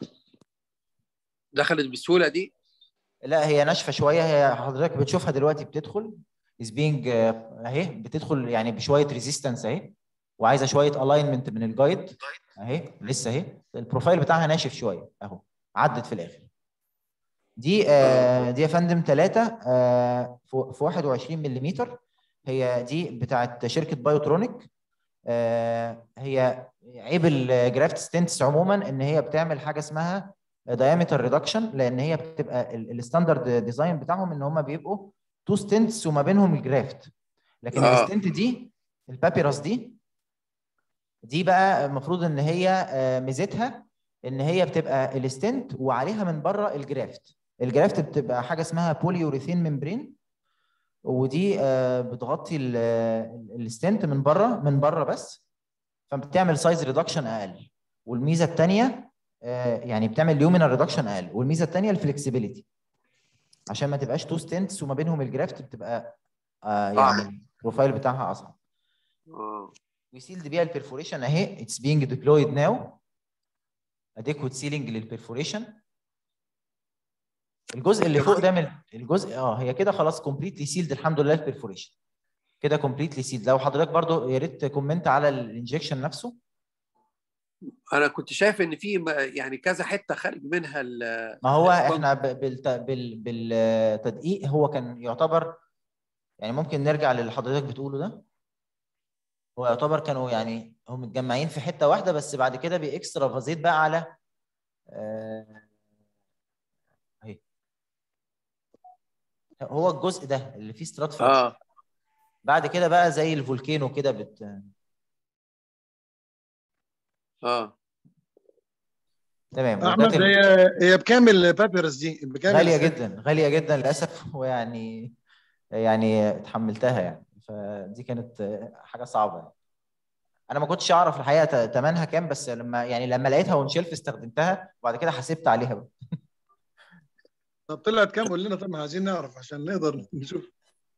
دخلت بسهوله دي لا هي ناشفه شويه هي حضرتك بتشوفها دلوقتي بتدخل از بينج اهي بتدخل يعني بشويه ريزيستنس اهي وعايزه شويه الاينمنت من الجايد اهي لسه اهي البروفايل بتاعها ناشف شويه اهو عدت في الاخر دي آه دي يا فندم ثلاثه آه في في 21 ملم هي دي بتاعت شركه بايوترونيك آه هي عيب الجرافت ستنتس عموما ان هي بتعمل حاجه اسمها دايمتر ريدكشن لان هي بتبقى الستاندرد ديزاين بتاعهم ان هم بيبقوا تو ستنتس وما بينهم الجرافت لكن آه. الستنت دي البابيروس دي دي بقى المفروض ان هي آه، ميزتها ان هي بتبقى الستنت وعليها من بره الجرافت الجرافت بتبقى حاجه اسمها بوليوريثين ممبرين ودي آه، بتغطي ال- ال- الستنت من بره من بره بس فبتعمل سايز ريدكشن اقل والميزه الثانيه يعني بتعمل ليومينال ريدكشن اقل والميزه الثانيه الفلكسبيليتي عشان ما تبقاش تو ستنتس وما بينهم الجرافت بتبقى آه، يعني البروفايل بتاعها اصعب اه وسيلد بيها البرفوريشن اهي اتس بينج ديبلويد ناو اديكوت سيلينج للبرفوريشن الجزء اللي فوق ده من الجزء اه هي كده خلاص كومبليتلي سيلد الحمد لله البرفوريشن كده كومبليتلي سيلد لو حضرتك برضو يا ريت كومنت على الانجكشن نفسه انا كنت شايف ان في م- يعني كذا حته خارج منها ال- ما هو البنك. احنا ب- بالت... بال... بالتدقيق هو كان يعتبر يعني ممكن نرجع للي حضرتك بتقوله ده هو يعتبر كانوا يعني هم متجمعين في حته واحده بس بعد كده بيكسترا فازيت بقى على آه، اهي هو الجزء ده اللي فيه سترات اه بعد كده بقى زي الفولكينو كده بت اه تمام وده احمد كان- هي هي بكام البابيرس دي؟ بكام غاليه الست؟ جدا غاليه جدا للاسف ويعني يعني اتحملتها يعني فدي كانت حاجه صعبه يعني. انا ما كنتش اعرف الحقيقه ت- تمنها كام بس لما يعني لما لقيتها اون شيلف استخدمتها وبعد كده حسبت عليها بقى طب طلعت كام قول لنا طب ما عايزين نعرف عشان نقدر نشوف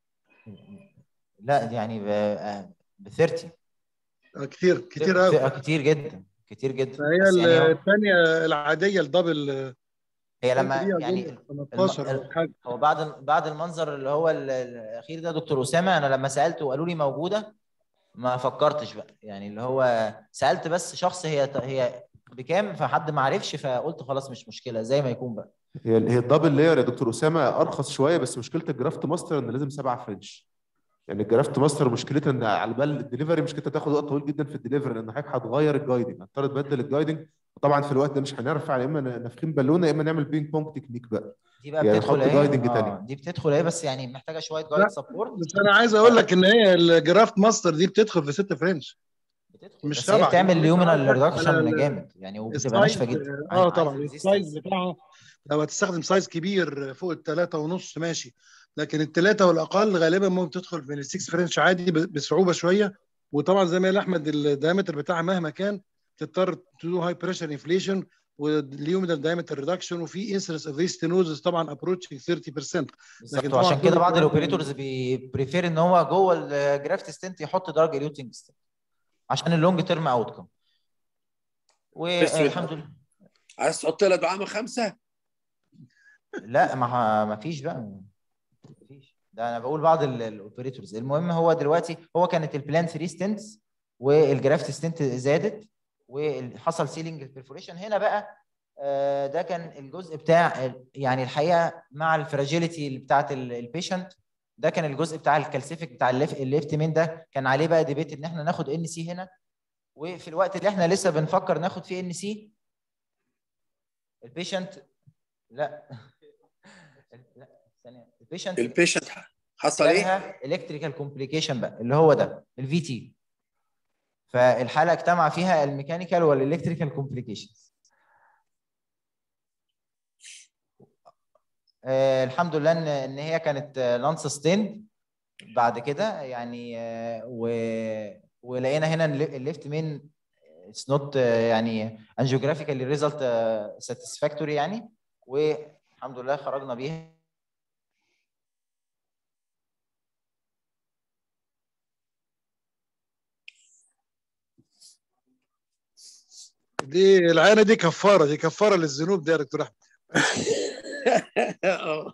لا يعني ب 30 آه، كتير كتير قوي كتير جدا كتير جدا فهي بس يعني هو- الثانيه العاديه الدبل هي لما دي أظن يعني 18 الم- أو حاجه هو بعد بعد المنظر اللي هو ال- الاخير ده دكتور اسامه انا لما سالته وقالوا لي موجوده ما فكرتش بقى يعني اللي هو سالت بس شخص هي هي بكام فحد ما عرفش فقلت خلاص مش مشكله زي ما يكون بقى هي هي الدبل لاير يا دكتور اسامه ارخص شويه بس مشكله الجرافت ماستر ان لازم سبعه فرنش يعني الجرافت ماستر مشكلتها ان على بال الدليفري مشكلتها تاخد وقت طويل جدا في الدليفري لان حضرتك هتغير الجايدنج هتضطر تبدل الجايدنج وطبعا في الوقت ده مش هنرفع يا اما نافخين بالونه يا اما نعمل بينج بونج تكنيك بقى دي بقى يعني بتدخل نحط اهي guiding آه تاني. دي بتدخل اهي بس يعني محتاجه شويه لا. جايد سبورت بس انا عايز اقول لك ان هي الجرافت ماستر دي بتدخل في 6 فرنش بتدخل مش بس هي سبعة. بتعمل يعني ليومينال أنت عندك على ريدكشن ال- جامد يعني وبتبقى السايز ناشفه جدا اه عايز- طبعا عايز السايز resistance. بتاعها لو هتستخدم سايز كبير فوق الثلاثة ونص ماشي لكن الثلاثة والأقل غالبا ممكن تدخل من السكس فرنش عادي ب- بصعوبة شوية وطبعا زي ما قال أحمد الدايمتر بتاعها مهما كان تضطر تو هاي بريشر انفليشن واليومينال دايمتر ريدكشن وفي انسرس اوف ستينوزس طبعا ابروتشنج 30% بالظبط طبعاً وعشان كل كده بعض الكلام ده- الاوبريتورز بيبريفير ان هو جوه الجرافت ستنت يحط درج اليوتنج ستنت عشان اللونج تيرم اوت كم والحمد لله عايز تحط لها دعامه خمسه لا ما ما فيش بقى مفيش ده انا بقول بعض الاوبريتورز المهم هو دلوقتي هو كانت البلان 3 ستنتس والجرافت ستنت زادت وحصل سيلينج البرفوريشن هنا بقى آه، ده كان الجزء بتاع ال- يعني الحقيقه مع الفراجيليتي اللي بتاعت البيشنت ده كان الجزء بتاع الكالسيفيك بتاع الليف الليفت مين ده كان عليه بقى ديبيت ان احنا ناخد ان سي هنا وفي الوقت اللي احنا لسه بنفكر ناخد فيه ان سي البيشنت لا لا ثانيه البيشنت البيشنت حصل ايه؟ جالها الكتريكال كومبليكيشن بقى اللي هو ده الفي تي فالحاله اجتمع فيها الميكانيكال والالكتريكال كومبليكيشنز آه الحمد لله ان ان هي كانت نون سستيند بعد كده يعني آه و ولقينا هنا الليفت مين اتس نوت يعني انجيوجرافيكالي ريزلت ساتيسفاكتوري يعني والحمد لله خرجنا بيها دي العينه دي كفاره دي كفاره للذنوب دي يا دكتور احمد اه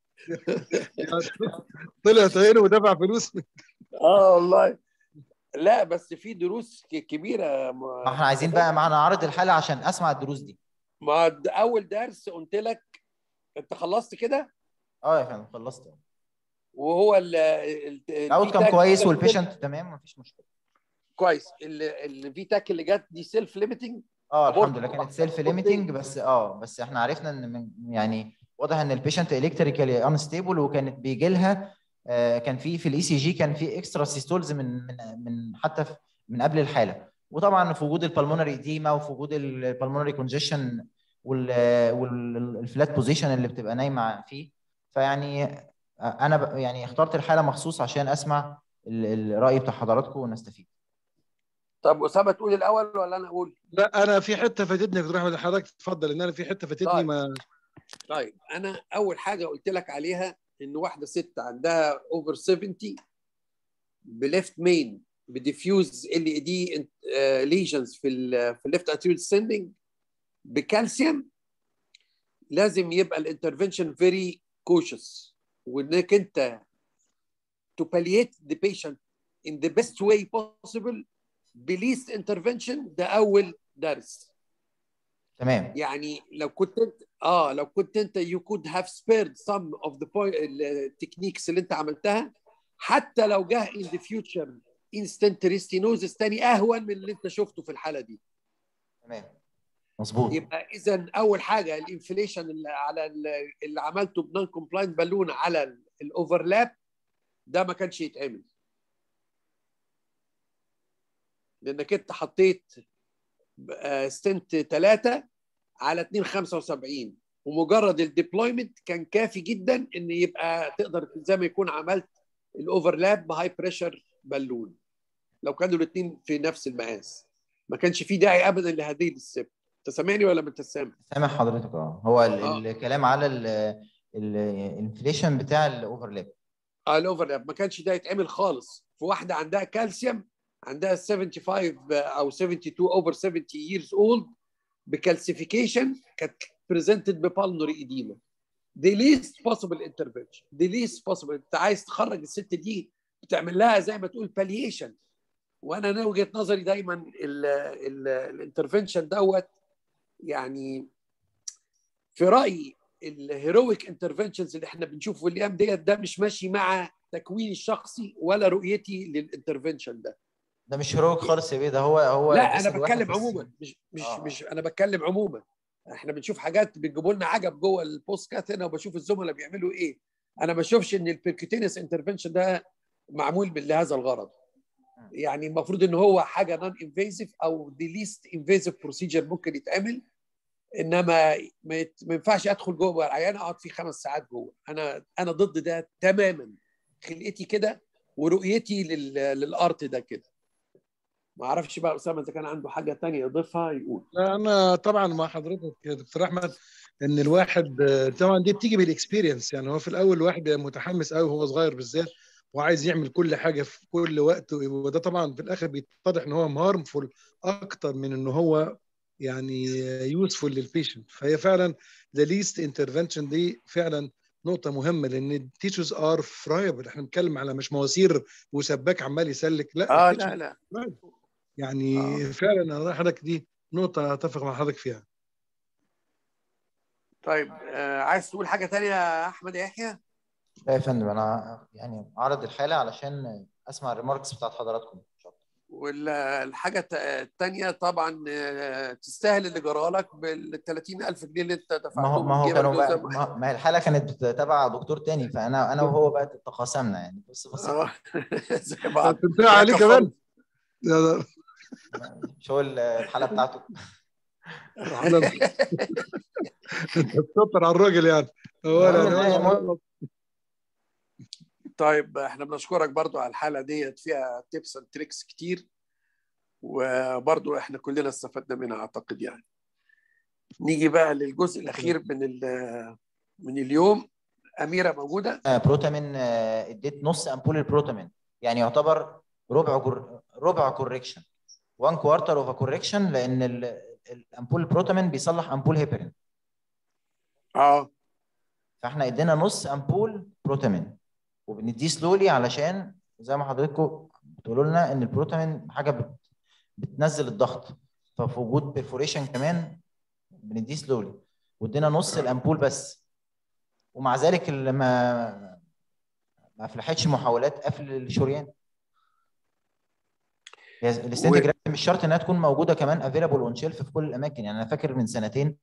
طلعت عينه ودفع فلوس اه والله لا بس في دروس ك- كبيره ما ما احنا عايزين بقى معنا عرض الحاله عشان اسمع الدروس دي ما د- اول درس قلت لك انت خلصت كده اه يا فندم خلصت وهو ال ال- الاوت كان الفيتاك كويس اللي- والبيشنت تمام مفيش مشكله كويس الفيتاك اللي جت دي سيلف ليميتنج اه أبورت. الحمد لله كانت سيلف ليميتنج بس اه بس احنا عرفنا ان من يعني واضح ان البيشنت الكتريكالي انستيبل وكانت بيجي لها آه كان في في الاي سي جي كان في اكسترا سيستولز من من من حتى في- من قبل الحاله وطبعا في وجود البلمونري اديما وفي وجود البلمونري كونجيشن والفلات بوزيشن اللي بتبقى نايمه فيه فيعني آه، انا ب- يعني اخترت الحاله مخصوص عشان اسمع ال- الراي بتاع حضراتكم ونستفيد طب اسامه تقول الاول ولا انا اقول؟ لا انا في حته فاتتني يا دكتور احمد حضرتك اتفضل ان انا في حته فاتتني طيب. ما طيب انا اول حاجه قلت لك عليها ان واحده ست عندها اوفر 70 بليفت مين بديفيوز ال اي دي ليجنز في ال في الليفت اتيول سندنج بكالسيوم لازم يبقى الانترفنشن فيري كوشس وانك انت to palliate the patient in the best way possible بليست انترفنشن ده اول درس تمام يعني لو كنت انت اه لو كنت انت you could have spared some of the point التكنيكس اللي انت عملتها حتى لو جه in the future instant restenosis تاني اهون من اللي انت شفته في الحاله دي تمام مظبوط يبقى اذا اول حاجه الانفليشن اللي على ال- اللي عملته بنون كومبلاينت بالون على الاوفرلاب ده ما كانش يتعمل لانك انت حطيت ستنت 3 على 275 ومجرد الديبلويمنت كان كافي جدا ان يبقى تقدر زي ما يكون عملت الاوفرلاب بهاي بريشر بالون لو كانوا الاثنين في نفس المقاس ما كانش في داعي ابدا لهذه السب انت سامعني ولا ما انت سامع؟ سامع حضرتك اه هو ال- آه. الكلام على الانفليشن بتاع الاوفرلاب اه الاوفرلاب ما كانش ده يتعمل خالص في واحده عندها كالسيوم عندها 75 او 72 اوفر 70 years old بكالسيفيكيشن كانت بريزنتد ببالمونري ايديما the least possible intervention the least possible انت عايز تخرج الست دي بتعمل لها زي ما تقول باليشن وانا انا وجهه نظري دايما الانترفنشن دوت يعني في رايي الهيرويك انترفنشنز اللي احنا بنشوفه في الايام ديت ده مش ماشي مع تكويني الشخصي ولا رؤيتي للانترفنشن ده ده مش هيرويك خالص يا بيه ده هو هو لا جسد انا واحد بتكلم بس. عموما مش مش آه. مش انا بتكلم عموما احنا بنشوف حاجات بتجيبوا لنا عجب جوه البوست كات هنا وبشوف الزملاء بيعملوا ايه انا ما بشوفش ان البيركوتينس انترفنشن ده معمول لهذا الغرض يعني المفروض ان هو حاجه نون انفيزيف او دي ليست انفيزيف بروسيجر ممكن يتعمل انما ما يت- ما ينفعش ادخل جوه العيان اقعد فيه خمس ساعات جوه انا انا ضد ده تماما خلقتي كده ورؤيتي لل... للارت ده كده ما اعرفش بقى اسامه اذا كان عنده حاجه تانية يضيفها يقول لا انا طبعا مع حضرتك يا دكتور احمد ان الواحد آه، طبعا دي بتيجي بالاكسبيرينس يعني هو في الاول الواحد بيبقى متحمس قوي وهو صغير بالذات وعايز يعمل كل حاجه في كل وقت وده طبعا في الاخر بيتضح ان هو هارمفول اكتر من ان هو يعني يوسفول للبيشنت فهي فعلا ذا ليست انترفنشن دي فعلا نقطة مهمة لأن التيشوز ار فرايبل احنا بنتكلم على مش مواسير وسباك عمال يسلك لا اه التيشوز لا لا friable. يعني آه. فعلا انا حضرتك دي نقطة اتفق مع حضرتك فيها طيب آه عايز تقول حاجه تانية يا احمد يحيى لا يا فندم انا يعني اعرض الحاله علشان اسمع الريماركس بتاعت حضراتكم مش أكتر. والحاجه الت- التانية طبعا آه، تستاهل اللي جرالك بال 30000 جنيه اللي انت ما دفعتهم هو ما هو من جيبك كانوا دول بقى زي ما- ما ما هي الحاله كانت تبع دكتور تاني فانا انا وهو بقى تقاسمنا يعني بص بص آه، زي بعض تنتهي عليه كفر. كمان لا لا مش هو الحاله بتاعته على- انت بتسطر على الراجل يعني هو المهم لا- إن هي- لا- طيب احنا بنشكرك برضو على الحاله ديت فيها تيبس اند تريكس كتير وبرضو احنا كلنا استفدنا منها اعتقد يعني نيجي بقى للجزء الاخير من ال- من اليوم اميره موجوده آه، بروتامين آه، اديت نص امبول البروتامين يعني يعتبر ربع كور ربع كوريكشن 1 كوارتر اوف كوريكشن لان ال- الامبول البروتامين بيصلح امبول هيبرين اه فاحنا ادينا نص امبول بروتامين وبنديه سلولي علشان زي ما حضراتكم بتقولوا لنا ان البروتامين حاجه بت- بتنزل الضغط ففي وجود بيرفوريشن كمان بنديه سلولي وادينا نص الامبول بس ومع ذلك اللي ما ما افلحتش محاولات قفل الشريان هي الاستنتجرام مش شرط انها تكون موجوده كمان افيلابل اون شيلف في كل الاماكن يعني انا فاكر من سنتين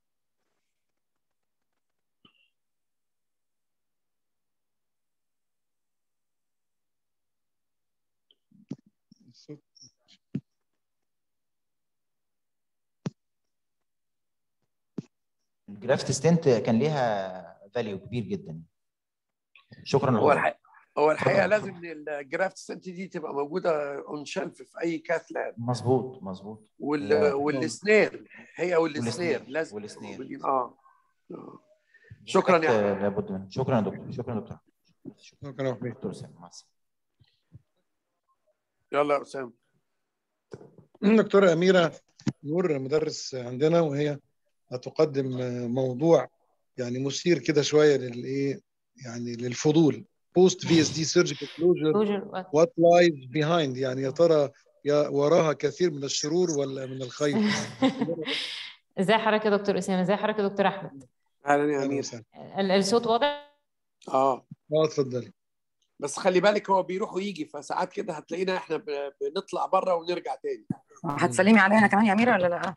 الجرافت ستنت كان ليها فاليو كبير جدا شكرا هو لحضرتك. الحقيقه هو الحقيقه لازم الجرافت سنت دي تبقى موجوده اون شيلف في اي كاث لاب مظبوط مظبوط وال هي- والسنير هي والسنير والسنير، لازم والسنير. يبقوا موجودين. اه آه. شكرا يا حاجات احمد لابد منها شكرا يا دكتور شكرا يا دكتور شكرا شكرا يا حبيبي دكتور سامي مع السلامه يلا يا اسامه دكتورة أميرة نور مدرس عندنا وهي هتقدم موضوع يعني مثير كده شوية للإيه يعني للفضول بوست في اس دي سيرجيكال كلوجر Closure. وات لايز بيهايند يعني يا ترى يا وراها كثير من الشرور ولا من الخير ازي حضرتك يا دكتور اسامه ازي حضرتك يا دكتور احمد اهلا يا أهلا امير وسهلا. ال- الصوت واضح اه اه اتفضلي بس خلي بالك هو بيروح ويجي فساعات كده هتلاقينا احنا ب- بنطلع بره ونرجع تاني هتسلمي عليا انا كمان يا اميره ولا لا؟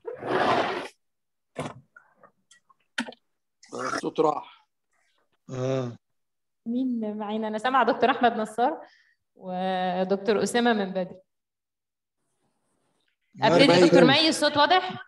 آه، الصوت راح اه مين معانا انا سامعه دكتور احمد نصار ودكتور اسامه من بدري ابتدي مي. دكتور مي الصوت واضح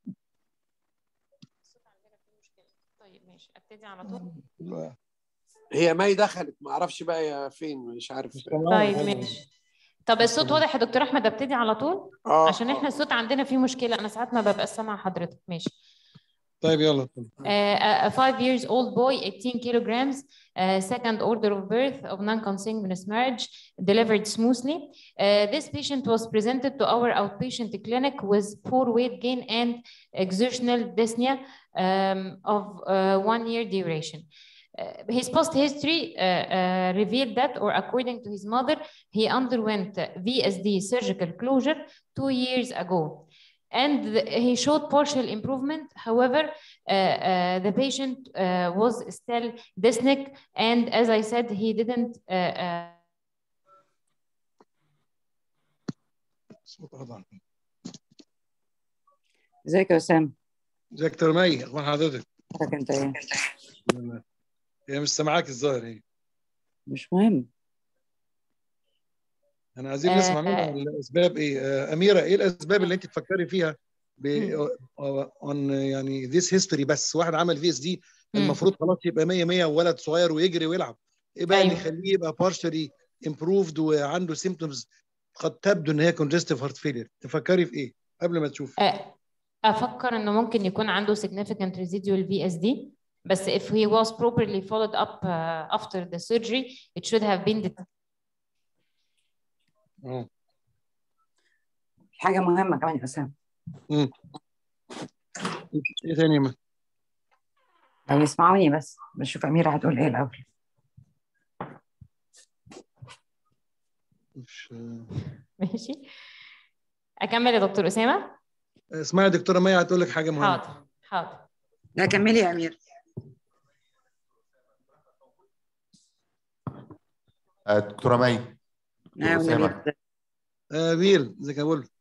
طيب ماشي ابتدي على طول هي مي دخلت ما اعرفش بقى يا فين مش عارف طيب ماشي طب الصوت واضح يا دكتور احمد ابتدي على طول اه عشان آه. احنا الصوت عندنا فيه مشكله انا ساعات ما ببقاش سامعه حضرتك ماشي طيب يلا Uh, a a five years old boy, 18 kilograms, uh, second order of birth of non-consanguineous marriage, delivered smoothly. Uh, this patient was presented to our outpatient clinic with poor weight gain and exertional dyspnea um, of uh, one year duration. Uh, his past history uh, uh, revealed that, or according to his mother, he underwent VSD surgical closure two years ago. And the- he showed partial improvement. However, uh, uh, the patient uh, was still dyspneic, and as I said, he didn't. Uh, uh, صوت أضعف. ازيك يا اسامه؟ ازيك دكتور مي اخبار حضرتك حضرتك انت ايه؟ هي مش سامعاك الظاهر هي مش مهم انا عايزين آه، نسمع منها الاسباب ايه آه، اميره ايه الاسباب اللي انت تفكري فيها ب on يعني ذيس هيستوري بس واحد عمل في اس دي مم. المفروض خلاص يبقى 100 100 وولد صغير ويجري ويلعب ايه بقى اللي أيوة. يخليه يبقى partially improved وعنده symptoms قد تبدو ان هي congestive heart failure تفكري في ايه قبل ما تشوف uh, أفكر إنه ممكن يكون عنده significant residual VSD بس if he was properly followed up uh, after the surgery it should have been detected. اه حاجه مهمه كمان يا اسامه ايه تاني ما او يسمعوني بس بشوف اميره هتقول ايه الاول مش ماشي اكمل يا دكتور اسامه اسمعي يا دكتوره مي هتقول لك حاجه مهمه حاضر حاضر لا كملي يا امير آه، دكتوره مي دكتور نعم اسامه نبيل. آه بيل ازيك يا بول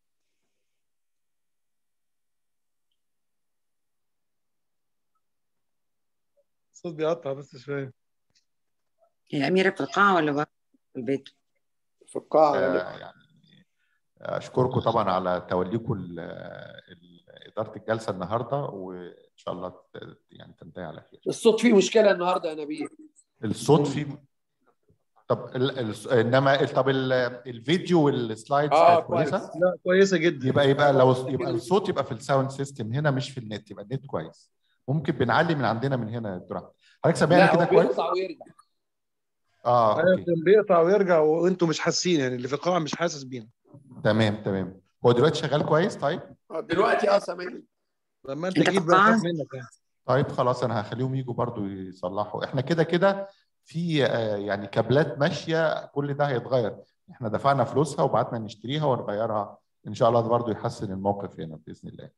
الصوت بيقطع بس شويه هي اميره في القاعه ولا بره في البيت في القاعه آه، غالبا يعني اشكركم طبعا على توليكم ال- ال- اداره الجلسه النهارده وان شاء الله ت- يعني تنتهي على خير الصوت فيه مشكله النهارده يا نبيل الصوت فيه طب ال... ال... انما طب ال... الفيديو والسلايدز اه كانت كويس كويسه لا كويسه جدا يبقى يبقى لو يبقى الصوت يبقى في الساوند سيستم هنا مش في النت يبقى النت كويس ممكن بنعلي من عندنا من هنا يا دكتور أحمد. حضرتك سامعني لا كده هو كويس بيقطع ويرجع اه ايوه اوكي كان بيقطع ويرجع وانتم مش حاسين يعني اللي في القاعه مش حاسس بينا تمام تمام هو دلوقتي شغال كويس طيب آه، دلوقتي اه سامعني لما انت أنت في جيت بقى القاعة؟ خاف منك يعني طيب خلاص انا هخليهم يجوا برضو يصلحوا احنا كده كده في آه، يعني كابلات ماشيه كل ده هيتغير احنا دفعنا فلوسها وبعتنا نشتريها ونغيرها ان شاء الله ده برضو يحسن الموقف هنا باذن الله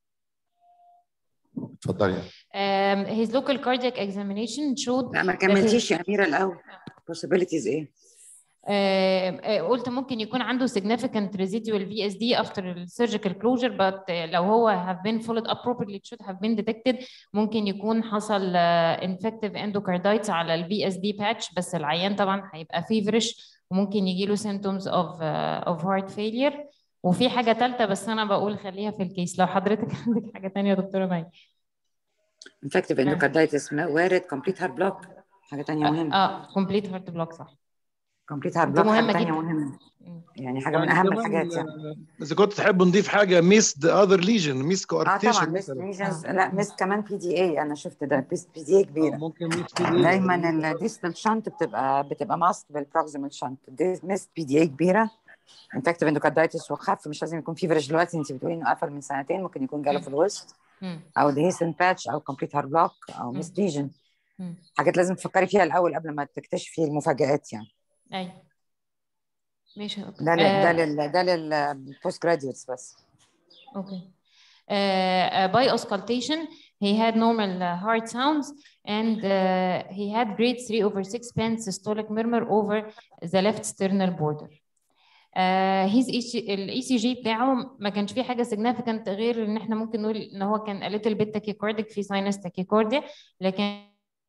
اتفضلي Um, his local cardiac examination showed لا ما that his- كملتيش يا اميره الاول possibilities ايه آه، آه، قلت ممكن يكون عنده significant residual VSD after the surgical closure but آه، لو هو have been followed up properly it should have been detected ممكن يكون حصل آه، infective endocarditis على ال VSD patch بس العيان طبعا هيبقى feverish وممكن يجي له symptoms of آه، of heart failure وفي حاجة ثالثة بس أنا بقول خليها في الكيس لو حضرتك عندك حاجة تانية يا دكتورة مي infective endocarditis وارد complete heart block حاجه تانية مهمه اه complete heart block صح complete heart دي block مهمة حاجه تانية جدا. مهمه مم. يعني حاجه من يعني اهم كمان، الحاجات يعني آه، اذا كنت تحب نضيف حاجه ميس ذا اذر ليجن ميس اه طبعا كوارتيشن ميس مثلا ليجنز لا ميس كمان بي دي اي انا شفت ده ميس بي دي اي أو كبيره ممكن ميس بي دي دايما الديستال شانت بتبقى بتبقى ماست بالبروكسيمال شانت ميس بي دي اي كبيره انفكتيف اندوكاردايتس وخف مش لازم يكون فيفرج دلوقتي انت بتقولي انه قفل من سنتين ممكن يكون جاله في الوسط مم. او دهيسن باتش او كومبليت هارد بلوك او ميس ليجن مم. حاجات لازم تفكري فيها الاول قبل ما تكتشفي المفاجآت يعني أيوة ماشي يا دكتور. ده لل آه، ده لل ده للبوست جراديوتس بس Okay. Uh, uh, by auscultation, he had normal uh, heart sounds and uh, he had grade 3 over 6 pen systolic murmur over the left sternal border. Uh, his الاي سي جي بتاعه ما كانش فيه حاجه significant غير ان احنا ممكن نقول ان هو كان a little bit tachycardic في sinus tachycardia لكن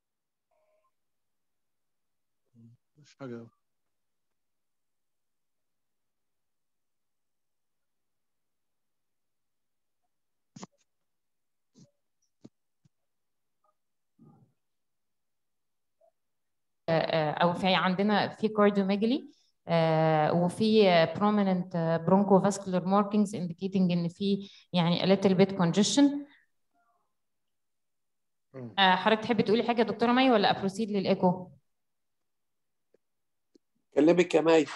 مش حاجه او في عندنا في كارديوميجالي وفي prominent bronchosvascular markings indicating ان في يعني a little bit congestion مم. آه، حضرتك تحبي تقولي حاجه يا دكتوره مي ولا ابروسيد للايكو؟ كلمك يا مي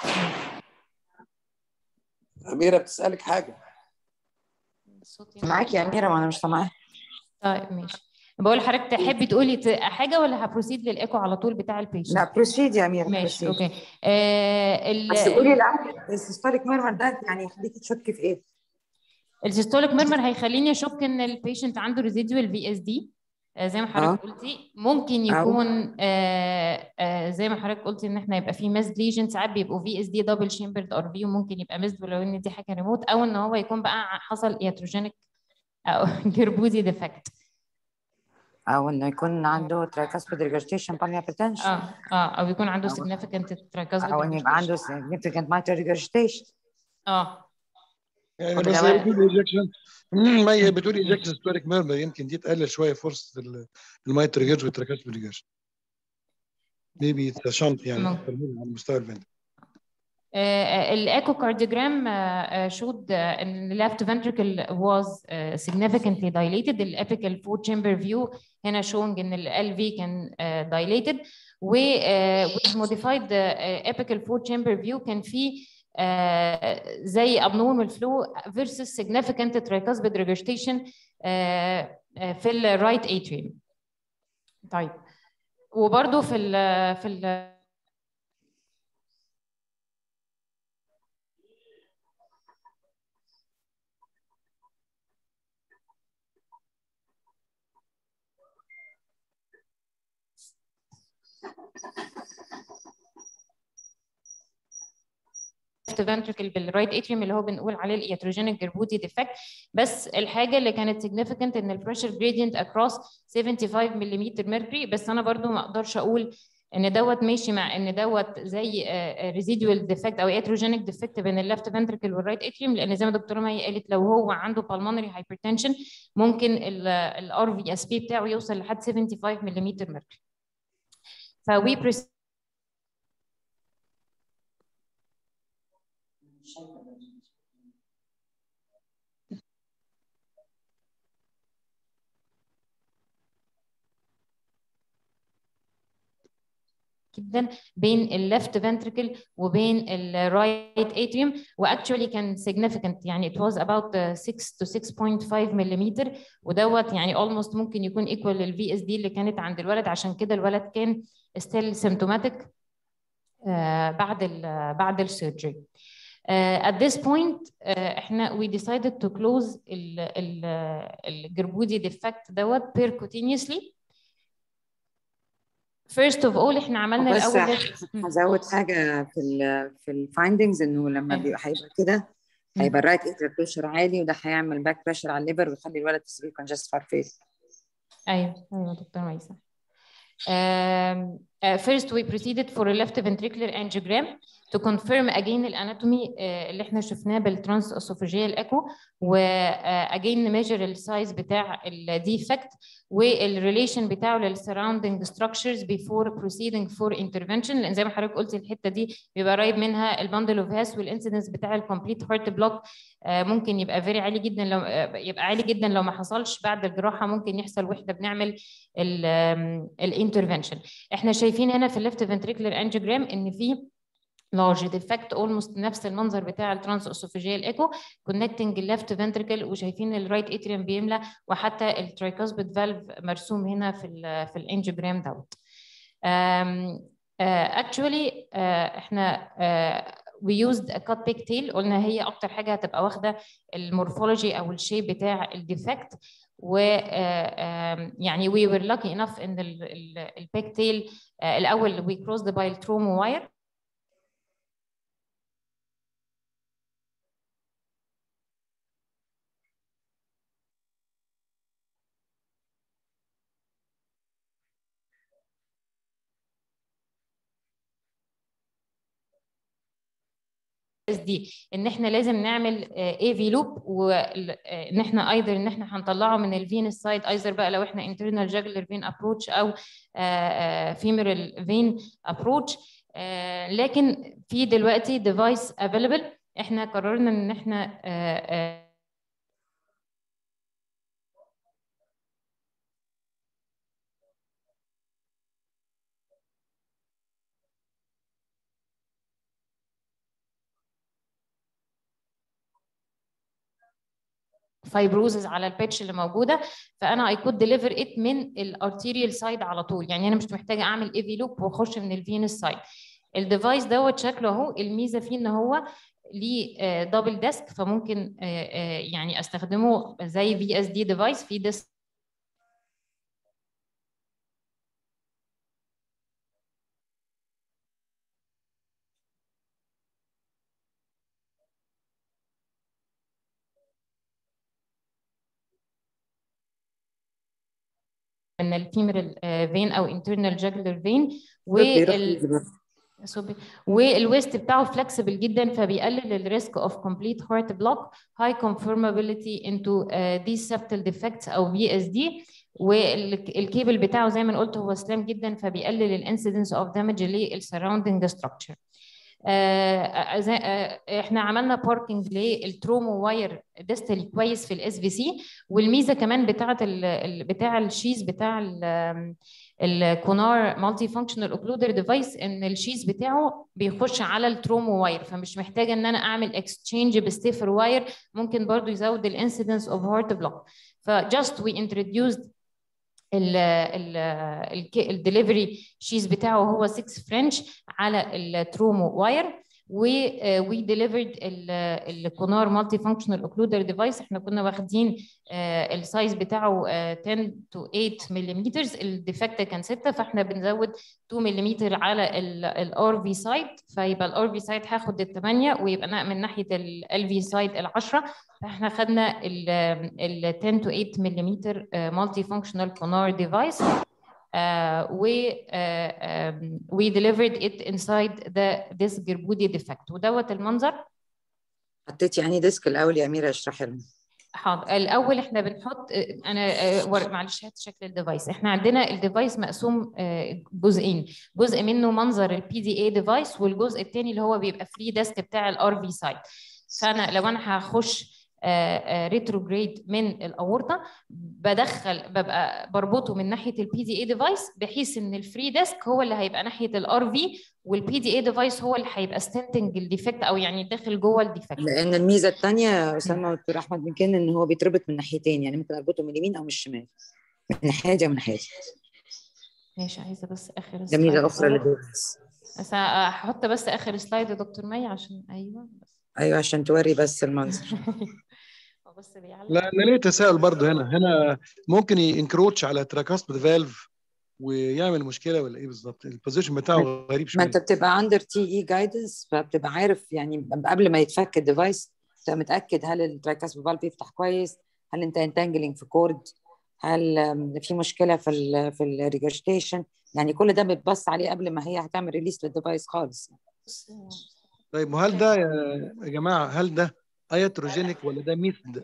اميره بتسالك حاجه الصوت يعني- معاكي يا اميره وانا مش سامعاها طيب ماشي بقول لحضرتك تحبي تقولي ت- حاجه ولا هبروسيد للايكو على طول بتاع البيشنت؟ لا بروسيد يا اميره ماشي proceed. اوكي آه ال- بس قولي الاول السيستوليك ميرمر ده يعني يخليكي تشكي في ايه؟ السيستوليك ميرمر هيخليني اشك ان البيشنت عنده ريزيدوال في اس دي زي ما حضرتك قلتي ممكن أو. يكون آه آه زي ما حضرتك قلتي ان احنا يبقى في ميزد ليجن ساعات بيبقوا في اس دي دبل شيمبرد ار في وممكن يبقى ميزد ولو ان دي حاجه ريموت او ان هو يكون بقى حصل ياتروجينيك او جربوزي ديفكت او انه يكون عنده ترايكاسبيد ريجرجيشن بالميا بوتنشال اه اه او يكون عنده أو- significant tricuspid او انه يبقى عنده significant mitral regurgitation اه يعني طب بس لو- هي بتقول ايجكشن ما هي بتقول ايجكشن ستوريك ميرمر يمكن دي تقلل شويه فرصه المايت ريجرج والتراكاس ريجرج ميبي شنط يعني ممكن. اكتر من على مستوى الفند الايكوكارديوجرام showed uh, ان the left ventricle was uh, significantly dilated الابيكال four chamber view هنا showing ان ال LV كان uh, dilated و uh, with modified uh, apical four chamber view كان في uh, زي abnormal flow versus significant tricuspid regurgitation uh, uh, في ال right atrium طيب وبرده في ال في ال left ventricle بالرايت اتريوم اللي هو بنقول عليه الايتروجينيك جربودي ديفكت بس الحاجه اللي كانت significant ان البريشر جريدينت اكروس 75 ملم ميركوري بس انا برضو ما اقدرش اقول ان دوت ماشي مع ان دوت زي ريزيدوال ديفكت او اتروجينيك ديفكت بين الليفت فنتركل والرايت اتريوم لان زي ما دكتوره مي قالت لو هو عنده بالمونري هايبرتنشن ممكن الار في اس بي بتاعه يوصل لحد 75 ملم ميركوري فوي جدا بين الليفت فنتركل وبين الرايت اتريوم واكشولي كان significant يعني it was about 6 to 6.5 ملم ودوت يعني almost ممكن يكون equal للفي اس دي اللي كانت عند الولد عشان كده الولد كان still symptomatic uh, بعد ال بعد السيرجري. Uh, at this point uh, احنا we decided to close ال ال الجربودي ديفكت دوت percutaneously First of all احنا عملنا بس الاول هزود حاجه في ال في الفايندنجز انه لما بيبقى هيبقى كده هيبقى الرايت اتر بريشر عالي وده هيعمل باك بريشر على الليفر ويخلي الولد تسبيل كونجست فار فيس ايوه ايوه دكتور ميسة Um, uh, first we proceeded for a left ventricular angiogram to confirm again الاناتومي uh, اللي احنا شفناه بالترانس اسوفاجيال ايكو و uh, again measure السايز بتاع الديفكت والريليشن بتاعه للسراوندينج structures before proceeding for intervention لان زي ما حضرتك قلتي الحته دي بيبقى قريب منها البندل اوف هاس والانسيدنس بتاع الكومبليت هارت بلوك ممكن يبقى فيري عالي جدا لو يبقى عالي جدا لو ما حصلش بعد الجراحه ممكن يحصل واحنا بنعمل الانترفنشن احنا شايفين هنا في الليفت فنتريكولار انجيوجرام ان في large defect almost نفس المنظر بتاع الترانس اسوفاجيال ايكو كونكتنج الليفت فنتريكل وشايفين الرايت اتريوم بيملى وحتى الترايكوسبيد فالف مرسوم هنا في ال في الانجيوجرام دوت اكشولي احنا uh, we used a cut pigtail قلنا هي اكتر حاجه هتبقى واخده المورفولوجي او الشيب بتاع الديفكت و يعني we were lucky enough ان البيك الاول we crossed by التروما واير دي ان احنا لازم نعمل اي في لوب وان احنا ايذر ان احنا هنطلعه من الفين سايد ايذر بقى لو احنا انترنال جاجلر فين ابروتش او فيمورال فين ابروتش لكن في دلوقتي ديفايس افيلبل احنا قررنا ان احنا فايبروزز على الباتش اللي موجوده فانا اي كود ديليفر ات من الارتيريال سايد على طول يعني انا مش محتاجه اعمل اي في لوب واخش من الفينس سايد الديفايس دوت شكله اهو الميزه فيه ان هو ليه دبل ديسك فممكن يعني استخدمه زي في اس دي ديفايس في ديسك من الفيمرال فين او انترنال جاجلر فين وال والويست بتاعه فلكسبل جدا فبيقلل الريسك اوف كومبليت هارت بلوك هاي conformability into these septal defects او في اس دي والكيبل بتاعه زي ما قلت هو سلام جدا فبيقلل الانسيدنس اوف دامج للسراوندنج ستراكشر آه زي آه احنا عملنا باركنج للترومو واير ديستالي كويس في الاس في سي والميزه كمان بتاعه بتاع الشيز بتاع الكونار مالتي فانكشنال اوكلودر ديفايس ان الشيز بتاعه بيخش على الترومو واير فمش محتاجه ان انا اعمل اكستشينج بستيفر واير ممكن برضو يزود الانسيدنس اوف هارت بلوك فجاست وي introduced الدليفري شيز بتاعه هو 6 فرنش على الترومو واير وي ديليفرد الكونار مالتي فانكشنال اوكلودر ديفايس احنا كنا واخدين السايز بتاعه 10 تو 8 ملم الديفكت كان 6 فاحنا بنزود 2 ملم على الار في سايد فيبقى الار في سايد هاخد ال 8 ويبقى من ناحيه ال في سايد ال 10 فاحنا خدنا ال 10 تو 8 ملم مالتي فانكشنال كونار ديفايس Uh, we uh, um, we delivered it inside the this جربودي defect ودوت المنظر حطيتي يعني ديسك الاول يا اميره اشرحي لنا حاضر الاول احنا بنحط انا معلش هات شكل الديفايس احنا عندنا الديفايس مقسوم جزئين جزء منه منظر البي دي اي ديفايس والجزء الثاني اللي هو بيبقى فري ديسك بتاع الار في سايد فانا لو انا هخش ريتروجريد من الاورطه بدخل ببقى بربطه من ناحيه البي دي اي ديفايس بحيث ان الفري ديسك هو اللي هيبقى ناحيه الار في والبي دي اي ديفايس هو اللي هيبقى ستنتنج الديفكت او يعني داخل جوه الديفكت لان الميزه الثانيه يا اسامه ودكتور احمد من كان ان هو بيتربط من ناحيتين يعني ممكن اربطه من اليمين او من الشمال من ناحيه دي او من ناحيه دي ماشي عايزه بس اخر ده ميزه اخرى للديفايس بس هحط بس اخر سلايد يا دكتور مي عشان ايوه بس ايوه عشان توري بس المنظر بس بيعلق لا انا ليه تساؤل برضه هنا هنا ممكن ينكروتش على تراكاسبيد فالف ويعمل مشكله ولا ايه بالظبط البوزيشن بتاعه غريب ما شويه انت بتبقى اندر تي اي جايدنس فبتبقى عارف يعني قبل ما يتفك الديفايس تبقى متاكد هل الترايكاسبيد فالف بيفتح كويس هل انت انتانجلينج في كورد هل في مشكله في ال في الريجرشتيشن يعني كل ده بتبص عليه قبل ما هي هتعمل ريليس للديفايس خالص طيب وهل ده يا جماعه هل ده ايتروجينيك ولا ده ميثد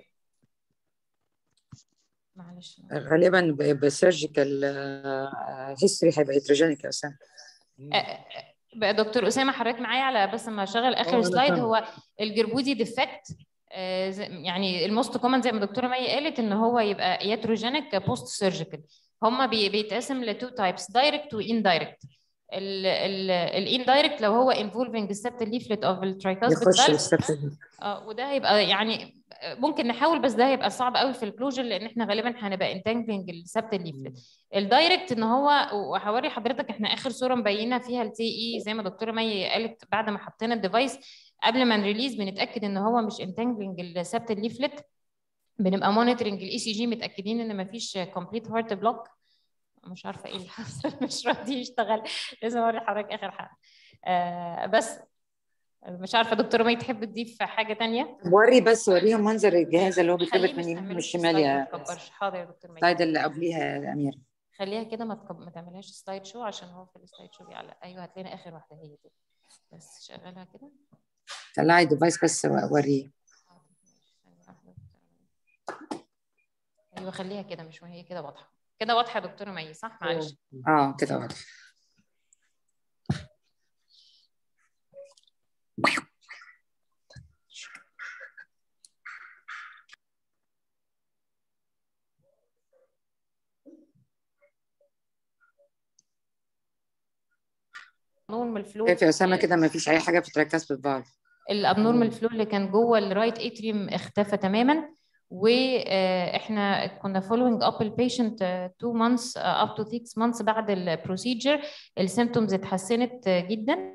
معلش غالبا بسيرجيكال هيستوري هيبقى هيتروجينيك يا اسامه بقى دكتور اسامه حضرتك معايا على بس ما اشغل اخر أنا سلايد فاهم. هو الجربودي ديفكت يعني الموست كومن زي ما الدكتوره مي قالت ان هو يبقى ياتروجينيك بوست سيرجيكال هما بي- بيتقسم لتو تايبس دايركت واندايركت الاندايركت لو هو انفولفنج السبت ليفلت اوف الترايكاسبيد يخش فالف الستep دي. اه وده هيبقى يعني ممكن نحاول بس ده هيبقى صعب قوي في الكلوجر لان احنا غالبا هنبقى انتانجلنج السبت الليفلت الدايركت ان هو وهوري حضرتك احنا اخر صوره مبينه فيها التي اي زي ما دكتوره مي قالت بعد ما حطينا الديفايس قبل ما نريليز بنتاكد ان هو مش انتانجلنج السبت الليفلت بنبقى مونيتورنج الاي سي جي متاكدين ان مفيش كومبليت هارت بلوك مش عارفه ايه اللي حصل مش راضي يشتغل لازم اوري حضرتك اخر حاجه آه بس مش عارفه دكتوره مي تحب تضيف حاجه تانية وري بس وريهم منظر الجهاز اللي هو بيتربط خليه من اليمين مستعمل والشمال السلايد يا ما تكبرش حاضر يا دكتور مي السلايد اللي قبليها يا اميره خليها كده ما تكب... ما تعملهاش سلايد شو عشان هو في السلايد شو بيعلق ايوه هات لنا اخر واحده هي دي بس شغلها كده طلعي الديفايس بس وريه حاضر، ماشي، ثانية واحدة. ايوه خليها كده مش وهي كده واضحه كده واضحه يا دكتوره مي صح معلش اه كده واضح نورمال فلو شايف يا اسامه كده ما فيش اي حاجه في تراكاس بالفالف الابنورمال فلو اللي كان جوه الرايت اتريوم اختفى تماما واحنا كنا فولوينج اب البيشنت 2 مانثس اب تو 6 مانثس بعد البروسيجر السيمتومز اتحسنت آه، جدا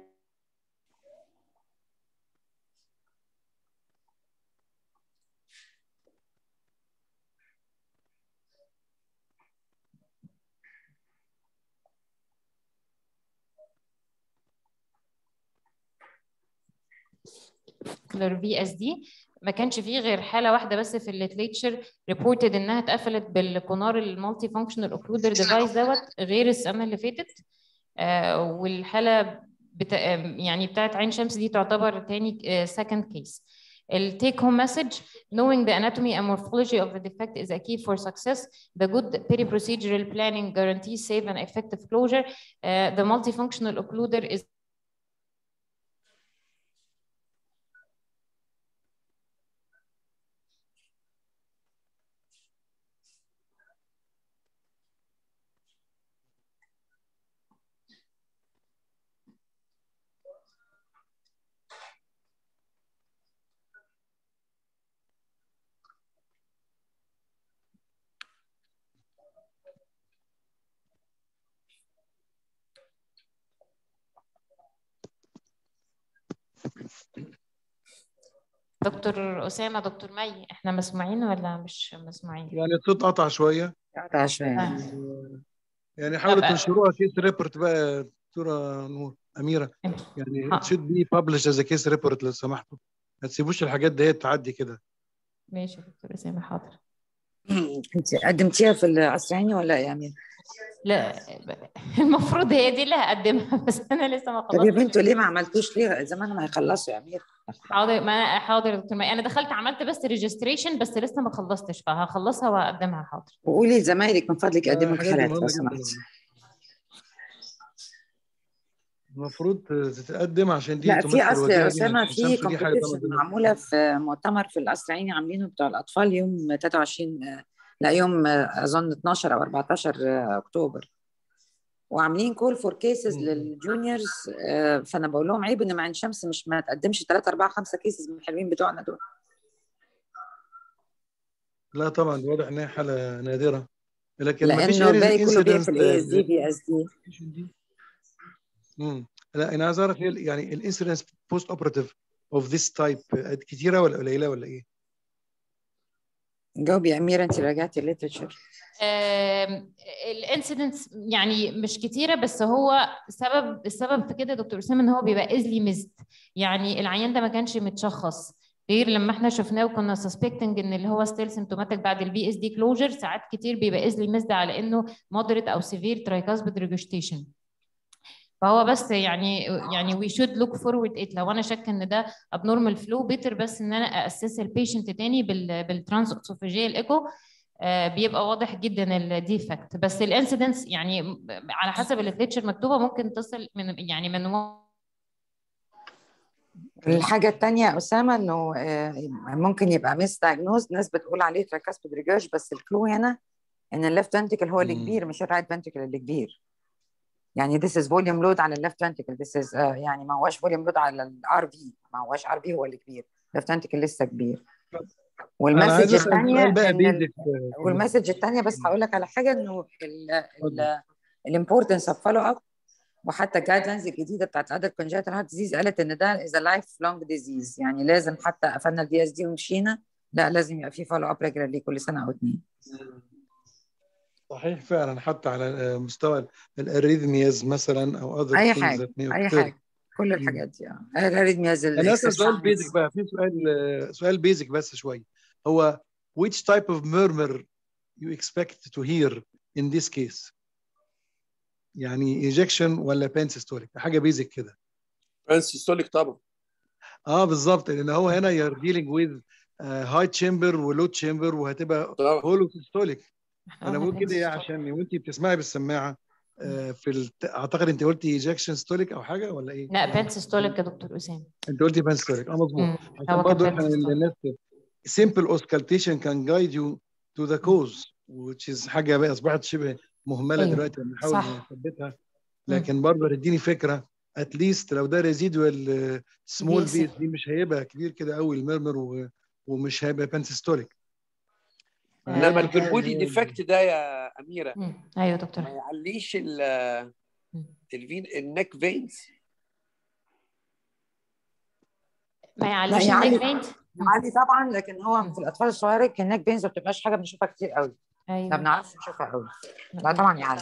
في اس دي ما كانش فيه غير حاله واحده بس في الليتريتشر ريبورتد انها اتقفلت بالكونار المالتي فانكشنال اوكلودر ديفايس دوت غير السنه اللي فاتت آه والحاله بتا يعني بتاعت عين شمس دي تعتبر تاني سكند كيس التيك هوم مسج knowing the anatomy and morphology of the defect is a key for success the good peri-procedural planning guarantees safe and effective closure uh, the multifunctional occluder is دكتور اسامه دكتور مي احنا مسموعين ولا مش مسموعين يعني الصوت قطع شويه قطع شويه آه. يعني حاولوا طب- تنشروها كيس ريبورت بقى دكتوره نور اميره يعني ها. should be published as a case report لو سمحتوا ما تسيبوش الحاجات دي تعدي كده ماشي يا دكتور اسامه حاضر انت قدمتيها في العصراني ولا ايه يا امير؟ لا المفروض هي دي اللي هقدمها بس انا لسه ما طب يا خلصتش بنتوا ليه ما عملتوش ليه زمان ما هيخلصوا يا امير حاضر ما انا حاضر يا دكتور مي انا دخلت عملت بس ريجستريشن بس لسه ما خلصتش فهخلصها وهقدمها حاضر وقولي لزمايلك من فضلك يقدموا الحاجات دي الحالات لو مهمة جداً. سمحتي المفروض تتقدم عشان دي لا تمثل في اصل وجهة يا لينا اسامه عشان في شمس دي حاجه طبعا كومبيتيشن معموله في مؤتمر في القصر العيني عاملينه بتاع الاطفال يوم 23 آه، لا يوم آه، اظن 12 او 14 آه، اكتوبر وعاملين كول فور كيسز مم. للجونيورز آه، فانا بقول لهم عيب ان مع عين شمس مش ما تقدمش 3 4 5 كيسز من الحلوين بتوعنا دول لا طبعا ده واضح ان هي حاله نادره لكن ما فيش لانه الباقي كله انسيدنت بيقفل اي اس دي بي اس دي لا انا عايز اعرف إيه يعني الانسيدنس بوست اوبراتيف اوف ذيس تايب كتيره ولا قليله ولا ايه؟ جاوبي يا اميره انت راجعتي الليترشر الانسيدنتس يعني مش كتيره بس هو سبب السبب في كده يا دكتور اسامه ان هو بيبقى ايزلي ميزد يعني العيان ده ما كانش متشخص غير لما احنا شفناه وكنا سسبكتنج ان اللي هو ستيل سيمتوماتيك بعد البي اس دي كلوجر ساعات كتير بيبقى ايزلي ميزد على انه مودريت او سيفير ترايكاسبيد ريجوشتيشن فهو بس يعني يعني وي شود لوك فورورد ات لو انا شاكه ان ده ابنورمال فلو بيتر بس ان انا اسس البيشنت تاني بال بالترانس اسوفيجيال ايكو آه، بيبقى واضح جدا الديفكت بس الانسيدنس يعني م- على حسب الليترشر مكتوبه ممكن تصل من يعني من و- الحاجة التانية يا أسامة إنه آه، ممكن يبقى ميس دايجنوز ناس بتقول عليه تراكاسبيد ريجاج بس الكلو هنا إن الليفت فنتكل هو اللي مم. كبير مش الرايت فنتكل اللي كبير يعني this is volume load على الليفت فنتكل this is آه، يعني ما هوش volume load على الار في ما هوش ار في هو اللي كبير الليفت فنتكل لسه كبير انا عايز والمسج اسال الثانية سؤال بقى إن ال- بيزك والمسج الثانية بس هقول لك على حاجة إنه الامبورتنس اوف فولو اب وحتى الجايد لاينز الجديده بتاعت الادر كونجنتال هارت ديزيز قالت ان ده از لايف لونج ديزيز يعني لازم حتى قفلنا الدي اس دي ومشينا لا لازم يبقى في فولو اب ريجولارلي كل سنه او اتنين صحيح فعلا حتى على مستوى الاريثمياز مثلا او other اي things حاجه that may اي occur. حاجه كل الحاجات دي اه الاريثمياز انا اسال سؤال بيزك بقى في سؤال سؤال بيزك بس شويه هو which type of murmur you expect to hear in this case يعني ejection ولا pansystolic حاجه بيزك كده فرانسيستوليك طبعا اه بالظبط لان هو هنا you're dealing with هاي تشامبر ولو تشامبر وهتبقى طبعا هولو سيستوليك إحنا انا قلنا بقول كده ايه pansystolic. عشان وانت بتسمعي بالسماعه آه، في الت... اعتقد انت قلتي ايجكشن ستوليك او حاجه ولا ايه؟ لا بانسيستوليك يا دكتور اسامه انت قلتي بانستوليك اه مظبوط مم. عشان هو برضه كان احنا pansystolic. الناس simple auscultation can guide you to the cause which is حاجه بقى اصبحت شبه مهمله أيوة. دلوقتي بنحاول صح. نثبتها لكن برضه تديني فكره اتليست لو ده ريزيدوال سمول بيقسم. بيس دي مش هيبقى كبير كده قوي المرمر و... ومش هيبقى بانسيستوليك انما آه، الجربودي ديفكت ده يا اميره مم. ايوه يا دكتور ما يعليش ال الفين النك فينز ما يعليش يعلي. النيك فينت عادي طبعا لكن هو في الاطفال الصغيره النك بينز ما بتبقاش حاجه بنشوفها كتير قوي ما ايوه بنعرفش نشوفها قوي لا طبعا يعلي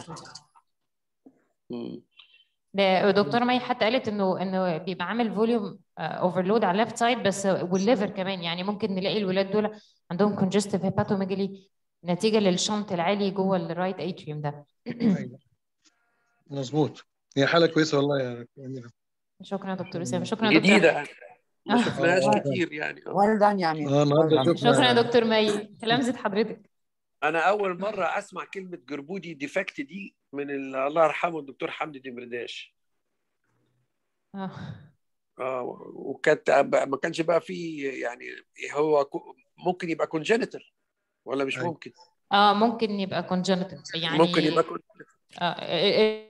ده دكتوره مي حتى قالت انه انه بيبقى عامل فوليوم اوفرلود على الليفت سايد بس والليفر كمان يعني ممكن نلاقي الولاد دول عندهم كونجستيف هيباتوميجالي نتيجه للشنط العالي جوه الرايت اتريوم ده أيوة. مظبوط هي حاله كويسه والله يا أميرة. شكرا يا دكتور اسامه شكرا يا دكتور جديده ما آه. شفناهاش آه. كتير يعني آه. ويل دان يا امير اه النهارده والله. شفنا شكرا يا دكتور مي تلامذه حضرتك انا اول مره اسمع كلمه جربودي ديفكت دي من ال- الله يرحمه الدكتور حمدي دمرداش اه اه وكانت ما كانش بقى في يعني هو كو- ممكن يبقى كونجنتال ولا مش أيوة. ممكن اه ممكن يبقى كونجنتال يعني ممكن يبقى congenital. آه آه،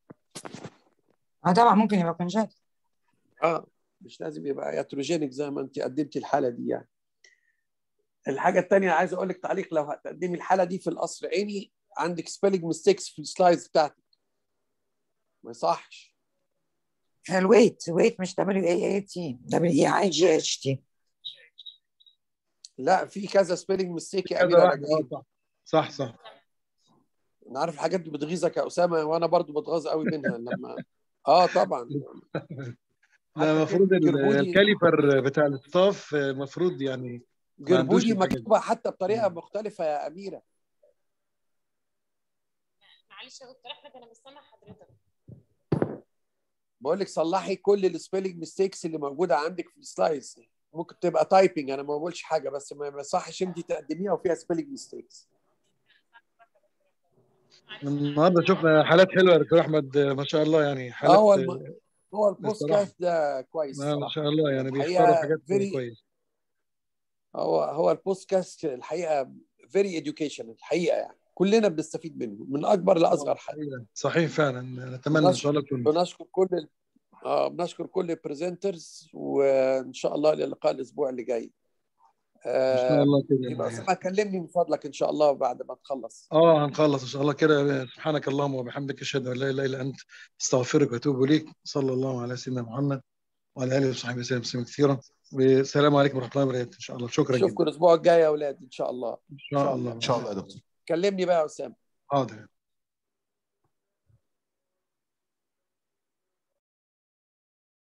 اه طبعا ممكن يبقى كونجنت اه مش لازم يبقى ياتروجينيك زي ما انت قدمتي الحاله دي يعني الحاجه الثانيه عايز اقول لك تعليق لو هتقدمي الحاله دي في القصر عيني عندك سبيلنج ميستيكس في السلايدز بتاعتك ما يصحش الويت ويت مش دبليو اي اي تي دبليو اي اي جي اتش تي لا في كذا سبيلنج ميستيك يا كذا اميره واحد راجعين اه صح صح صح انا عارف الحاجات دي بتغيظك يا اسامه وانا برضو بتغاظ قوي منها لما اه طبعا لا المفروض ال- جربوني- الكاليبر بتاع الستاف المفروض يعني ما عندوش جربودي الحاجات دي. مكتوبه حتى بطريقه مختلفه يا اميره معلش يا دكتور احمد انا مش سامع حضرتك بقول لك صلحي كل السبيلنج ميستيكس اللي موجوده عندك في السلايدز ممكن تبقى تايبنج انا ما بقولش حاجه بس ما ما يصحش انت تقدميها وفيها سبيلنج ميستيكس النهارده شفنا حالات حلوه يا دكتور احمد ما شاء الله يعني حالات هو الم... هو البوست بصراحة. كاست ده كويس آه، ما صراحة. شاء الله يعني الحقيقة بيختاروا حاجات very- كويسه هو هو البوست كاست الحقيقه فيري education الحقيقه يعني كلنا بنستفيد منه من اكبر لاصغر حد صحيح فعلا نتمنى ان شاء الله تكون بنشكر كل ال... اه بنشكر كل البرزنترز وان شاء الله الى اللقاء الاسبوع اللي جاي ان شاء آه الله كده يبقى اسامه كلمني من فضلك ان شاء الله بعد ما تخلص اه هنخلص ان شاء الله كده سبحانك اللهم وبحمدك اشهد ان لا اله الا انت استغفرك واتوب اليك صلى الله على سيدنا محمد وعلى اله وصحبه وسلم تسليما كثيرا والسلام عليكم ورحمه الله وبركاته ان شاء الله شكرا جدا اشوفكم الاسبوع الجاي يا اولاد ان شاء الله ان شاء الله ان شاء الله يا دكتور كلمني بقى يا اسامه حاضر